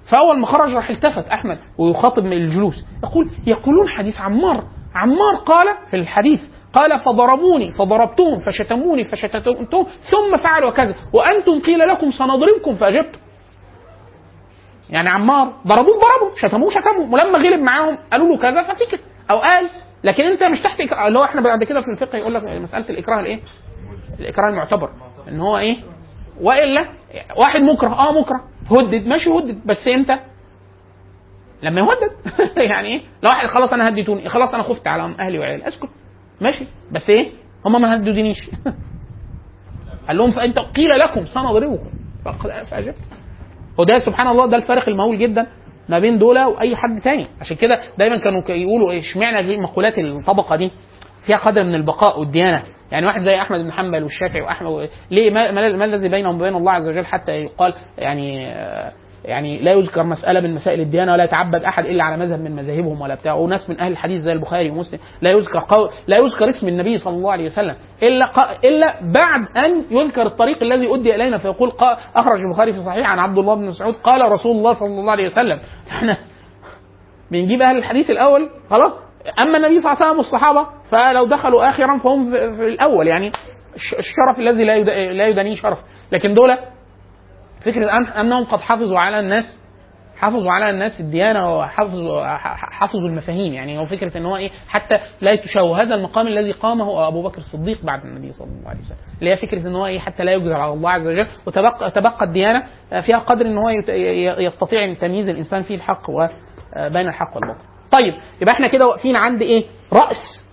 فاول ما خرج راح التفت احمد ويخاطب من الجلوس يقول يقولون حديث عمار عمار قال في الحديث قال فضربوني فضربتهم فشتموني فشتمتهم ثم فعلوا كذا وانتم قيل لكم سنضربكم فاجبتم يعني عمار ضربوه ضربوا شتموه شتموا ولما غلب معاهم قالوا له كذا فسكت او قال لكن انت مش تحت إكراه اللي هو احنا بعد كده في الفقه يقول لك مساله الاكراه الايه؟ الاكراه المعتبر ان هو ايه؟ والا واحد مكره اه مكره هدد ماشي هدد بس امتى؟ لما يهدد يعني ايه؟ لو واحد خلاص انا هددوني خلاص انا خفت على اهلي وعيالي اسكت ماشي بس ايه؟ هم ما هددونيش قال لهم فانت قيل لكم سنضربكم فقد- فاجبت وده سبحان الله ده الفارق المهول جدا ما بين دول واي حد تاني عشان كده دايما كانوا ك- يقولوا ايه اشمعنى دي مقولات الطبقه دي فيها قدر من البقاء والديانه يعني واحد زي احمد بن حنبل والشافعي واحمد و... ليه ما, ما, ما الذي بينهم وبين الله عز وجل حتى يقال يعني آه، يعني لا يذكر مسألة من مسائل الديانة ولا يتعبد أحد إلا على مذهب من مذاهبهم ولا بتاع وناس من أهل الحديث زي البخاري ومسلم لا يذكر قول لا يذكر اسم النبي صلى الله عليه وسلم إلا ق... إلا بعد أن يذكر الطريق الذي أدي إلينا فيقول قا... أخرج البخاري في صحيح عن عبد الله بن مسعود قال رسول الله صلى الله عليه وسلم فإحنا بنجيب أهل الحديث الأول خلاص أما النبي صلى الله عليه وسلم والصحابة فلو دخلوا آخرا فهم في في الأول يعني الش- الشرف الذي لا يد... لا يدانيه شرف لكن دول فكرة أن- أنهم قد حافظوا على الناس حافظوا على الناس الديانة وحافظوا ح- حافظوا المفاهيم يعني هو فكرة ان هو ايه حتى لا يتشوه هذا المقام الذي قامه ابو بكر الصديق بعد النبي صلى الله عليه وسلم اللي هي فكرة ان هو ايه حتى لا يجزر على الله عز وجل وتبقى تبقى الديانة فيها قدر ان هو يت- ي- يستطيع ان تمييز الانسان فيه الحق وبين الحق والباطل طيب يبقى احنا كده واقفين عند ايه رأس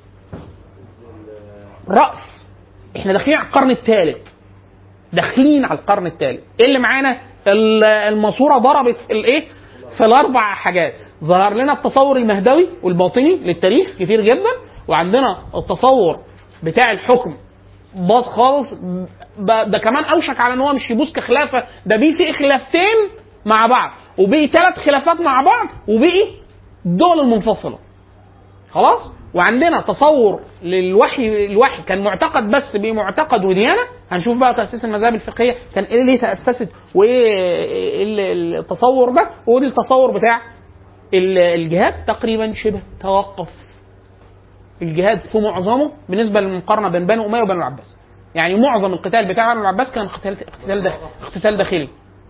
رأس احنا داخلين على القرن الثالث داخلين على القرن الثالث ايه اللي معانا ال- الماسوره ضربت في الايه في الاربع حاجات ظهر لنا التصور المهدوي والباطني للتاريخ كتير جدا وعندنا التصور بتاع الحكم باظ خالص ب- ده كمان اوشك على ان هو مش يبوظ كخلافه ده بيه في خلافتين مع بعض وبقي ثلاث خلافات مع بعض وبقي الدول المنفصله خلاص وعندنا تصور للوحي الوحي كان معتقد بس بمعتقد وديانه هنشوف بقى تاسيس المذاهب الفقهيه كان ايه ليه تاسست وايه ال- التصور ده ودي التصور بتاع ال- الجهاد تقريبا شبه توقف الجهاد في معظمه بالنسبه للمقارنه بين بني اميه وبني العباس يعني معظم القتال بتاع بني العباس كان قتال اقتتال داخلي اقتتال داخلي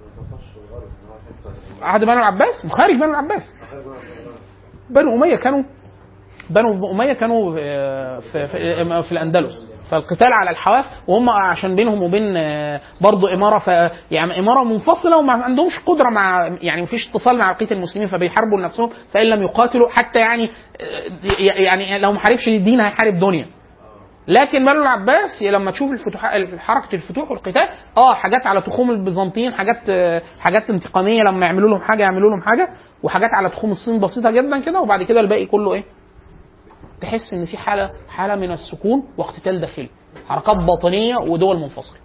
عهد بني العباس خارج بني العباس بنو اميه كانوا بنو اميه كانوا آه، في, في, في الاندلس فالقتال على الحواف وهم عشان بينهم وبين آه، برضه اماره ف يعني اماره منفصله وما عندهمش قدره مع يعني مفيش اتصال مع بقيه المسلمين فبيحاربوا نفسهم فان لم يقاتلوا حتى يعني آه، يعني لو ما حاربش الدين هيحارب دنيا لكن بنو العباس لما تشوف الفتوح حركه الفتوح والقتال اه حاجات على تخوم البيزنطيين حاجات آه، حاجات انتقاميه لما يعملوا لهم حاجه يعملوا لهم حاجه وحاجات على تخوم الصين بسيطه جدا كده وبعد كده الباقي كله ايه تحس ان في حاله حاله من السكون واقتتال داخلي حركات باطنيه ودول منفصله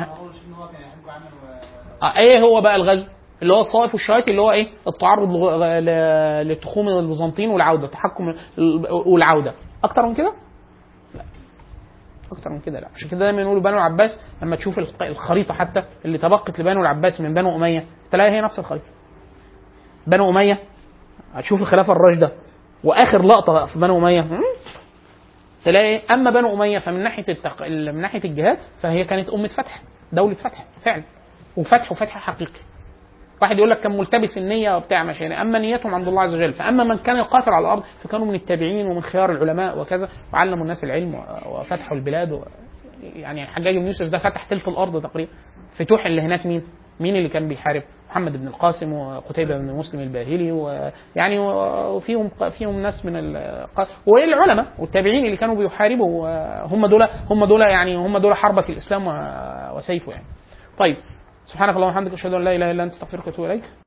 آه، ايه هو بقى الغزو اللي هو الصائف والشايط اللي هو ايه التعرض لغ- ل- لتخوم البيزنطيين والعوده تحكم ال- والعوده اكتر من كده لا اكتر من كده لا عشان كده دايما يقولوا بنو العباس لما تشوف الق- الخريطه حتى اللي تبقت لبنو العباس من بنو اميه تلاقي هي نفس الخريطه بنو اميه هتشوف الخلافه الراشده واخر لقطه بقى في بنو اميه هم؟ تلاقي اما بنو اميه فمن ناحيه التق... من ناحيه الجهاد فهي كانت امه فتح دوله فتح فعلا وفتح وفتح حقيقي واحد يقول لك كان ملتبس النيه وبتاع ماشي يعني اما نيتهم عند الله عز وجل فاما من كان يقاتل على الارض فكانوا من التابعين ومن خيار العلماء وكذا وعلموا الناس العلم و- وفتحوا البلاد و... يعني الحجاج بن يوسف ده فتح تلت الارض تقريبا فتوح اللي هناك مين؟ مين اللي كان بيحارب؟ محمد بن القاسم وقتيبة بن مسلم الباهلي ويعني وفيهم فيهم ناس من ال... والعلماء والتابعين اللي كانوا بيحاربوا هم دول هم دول يعني هم دول حربة الاسلام و- وسيفه يعني. طيب سبحانك اللهم وبحمدك اشهد ان لا اله الا انت استغفرك واتوب اليك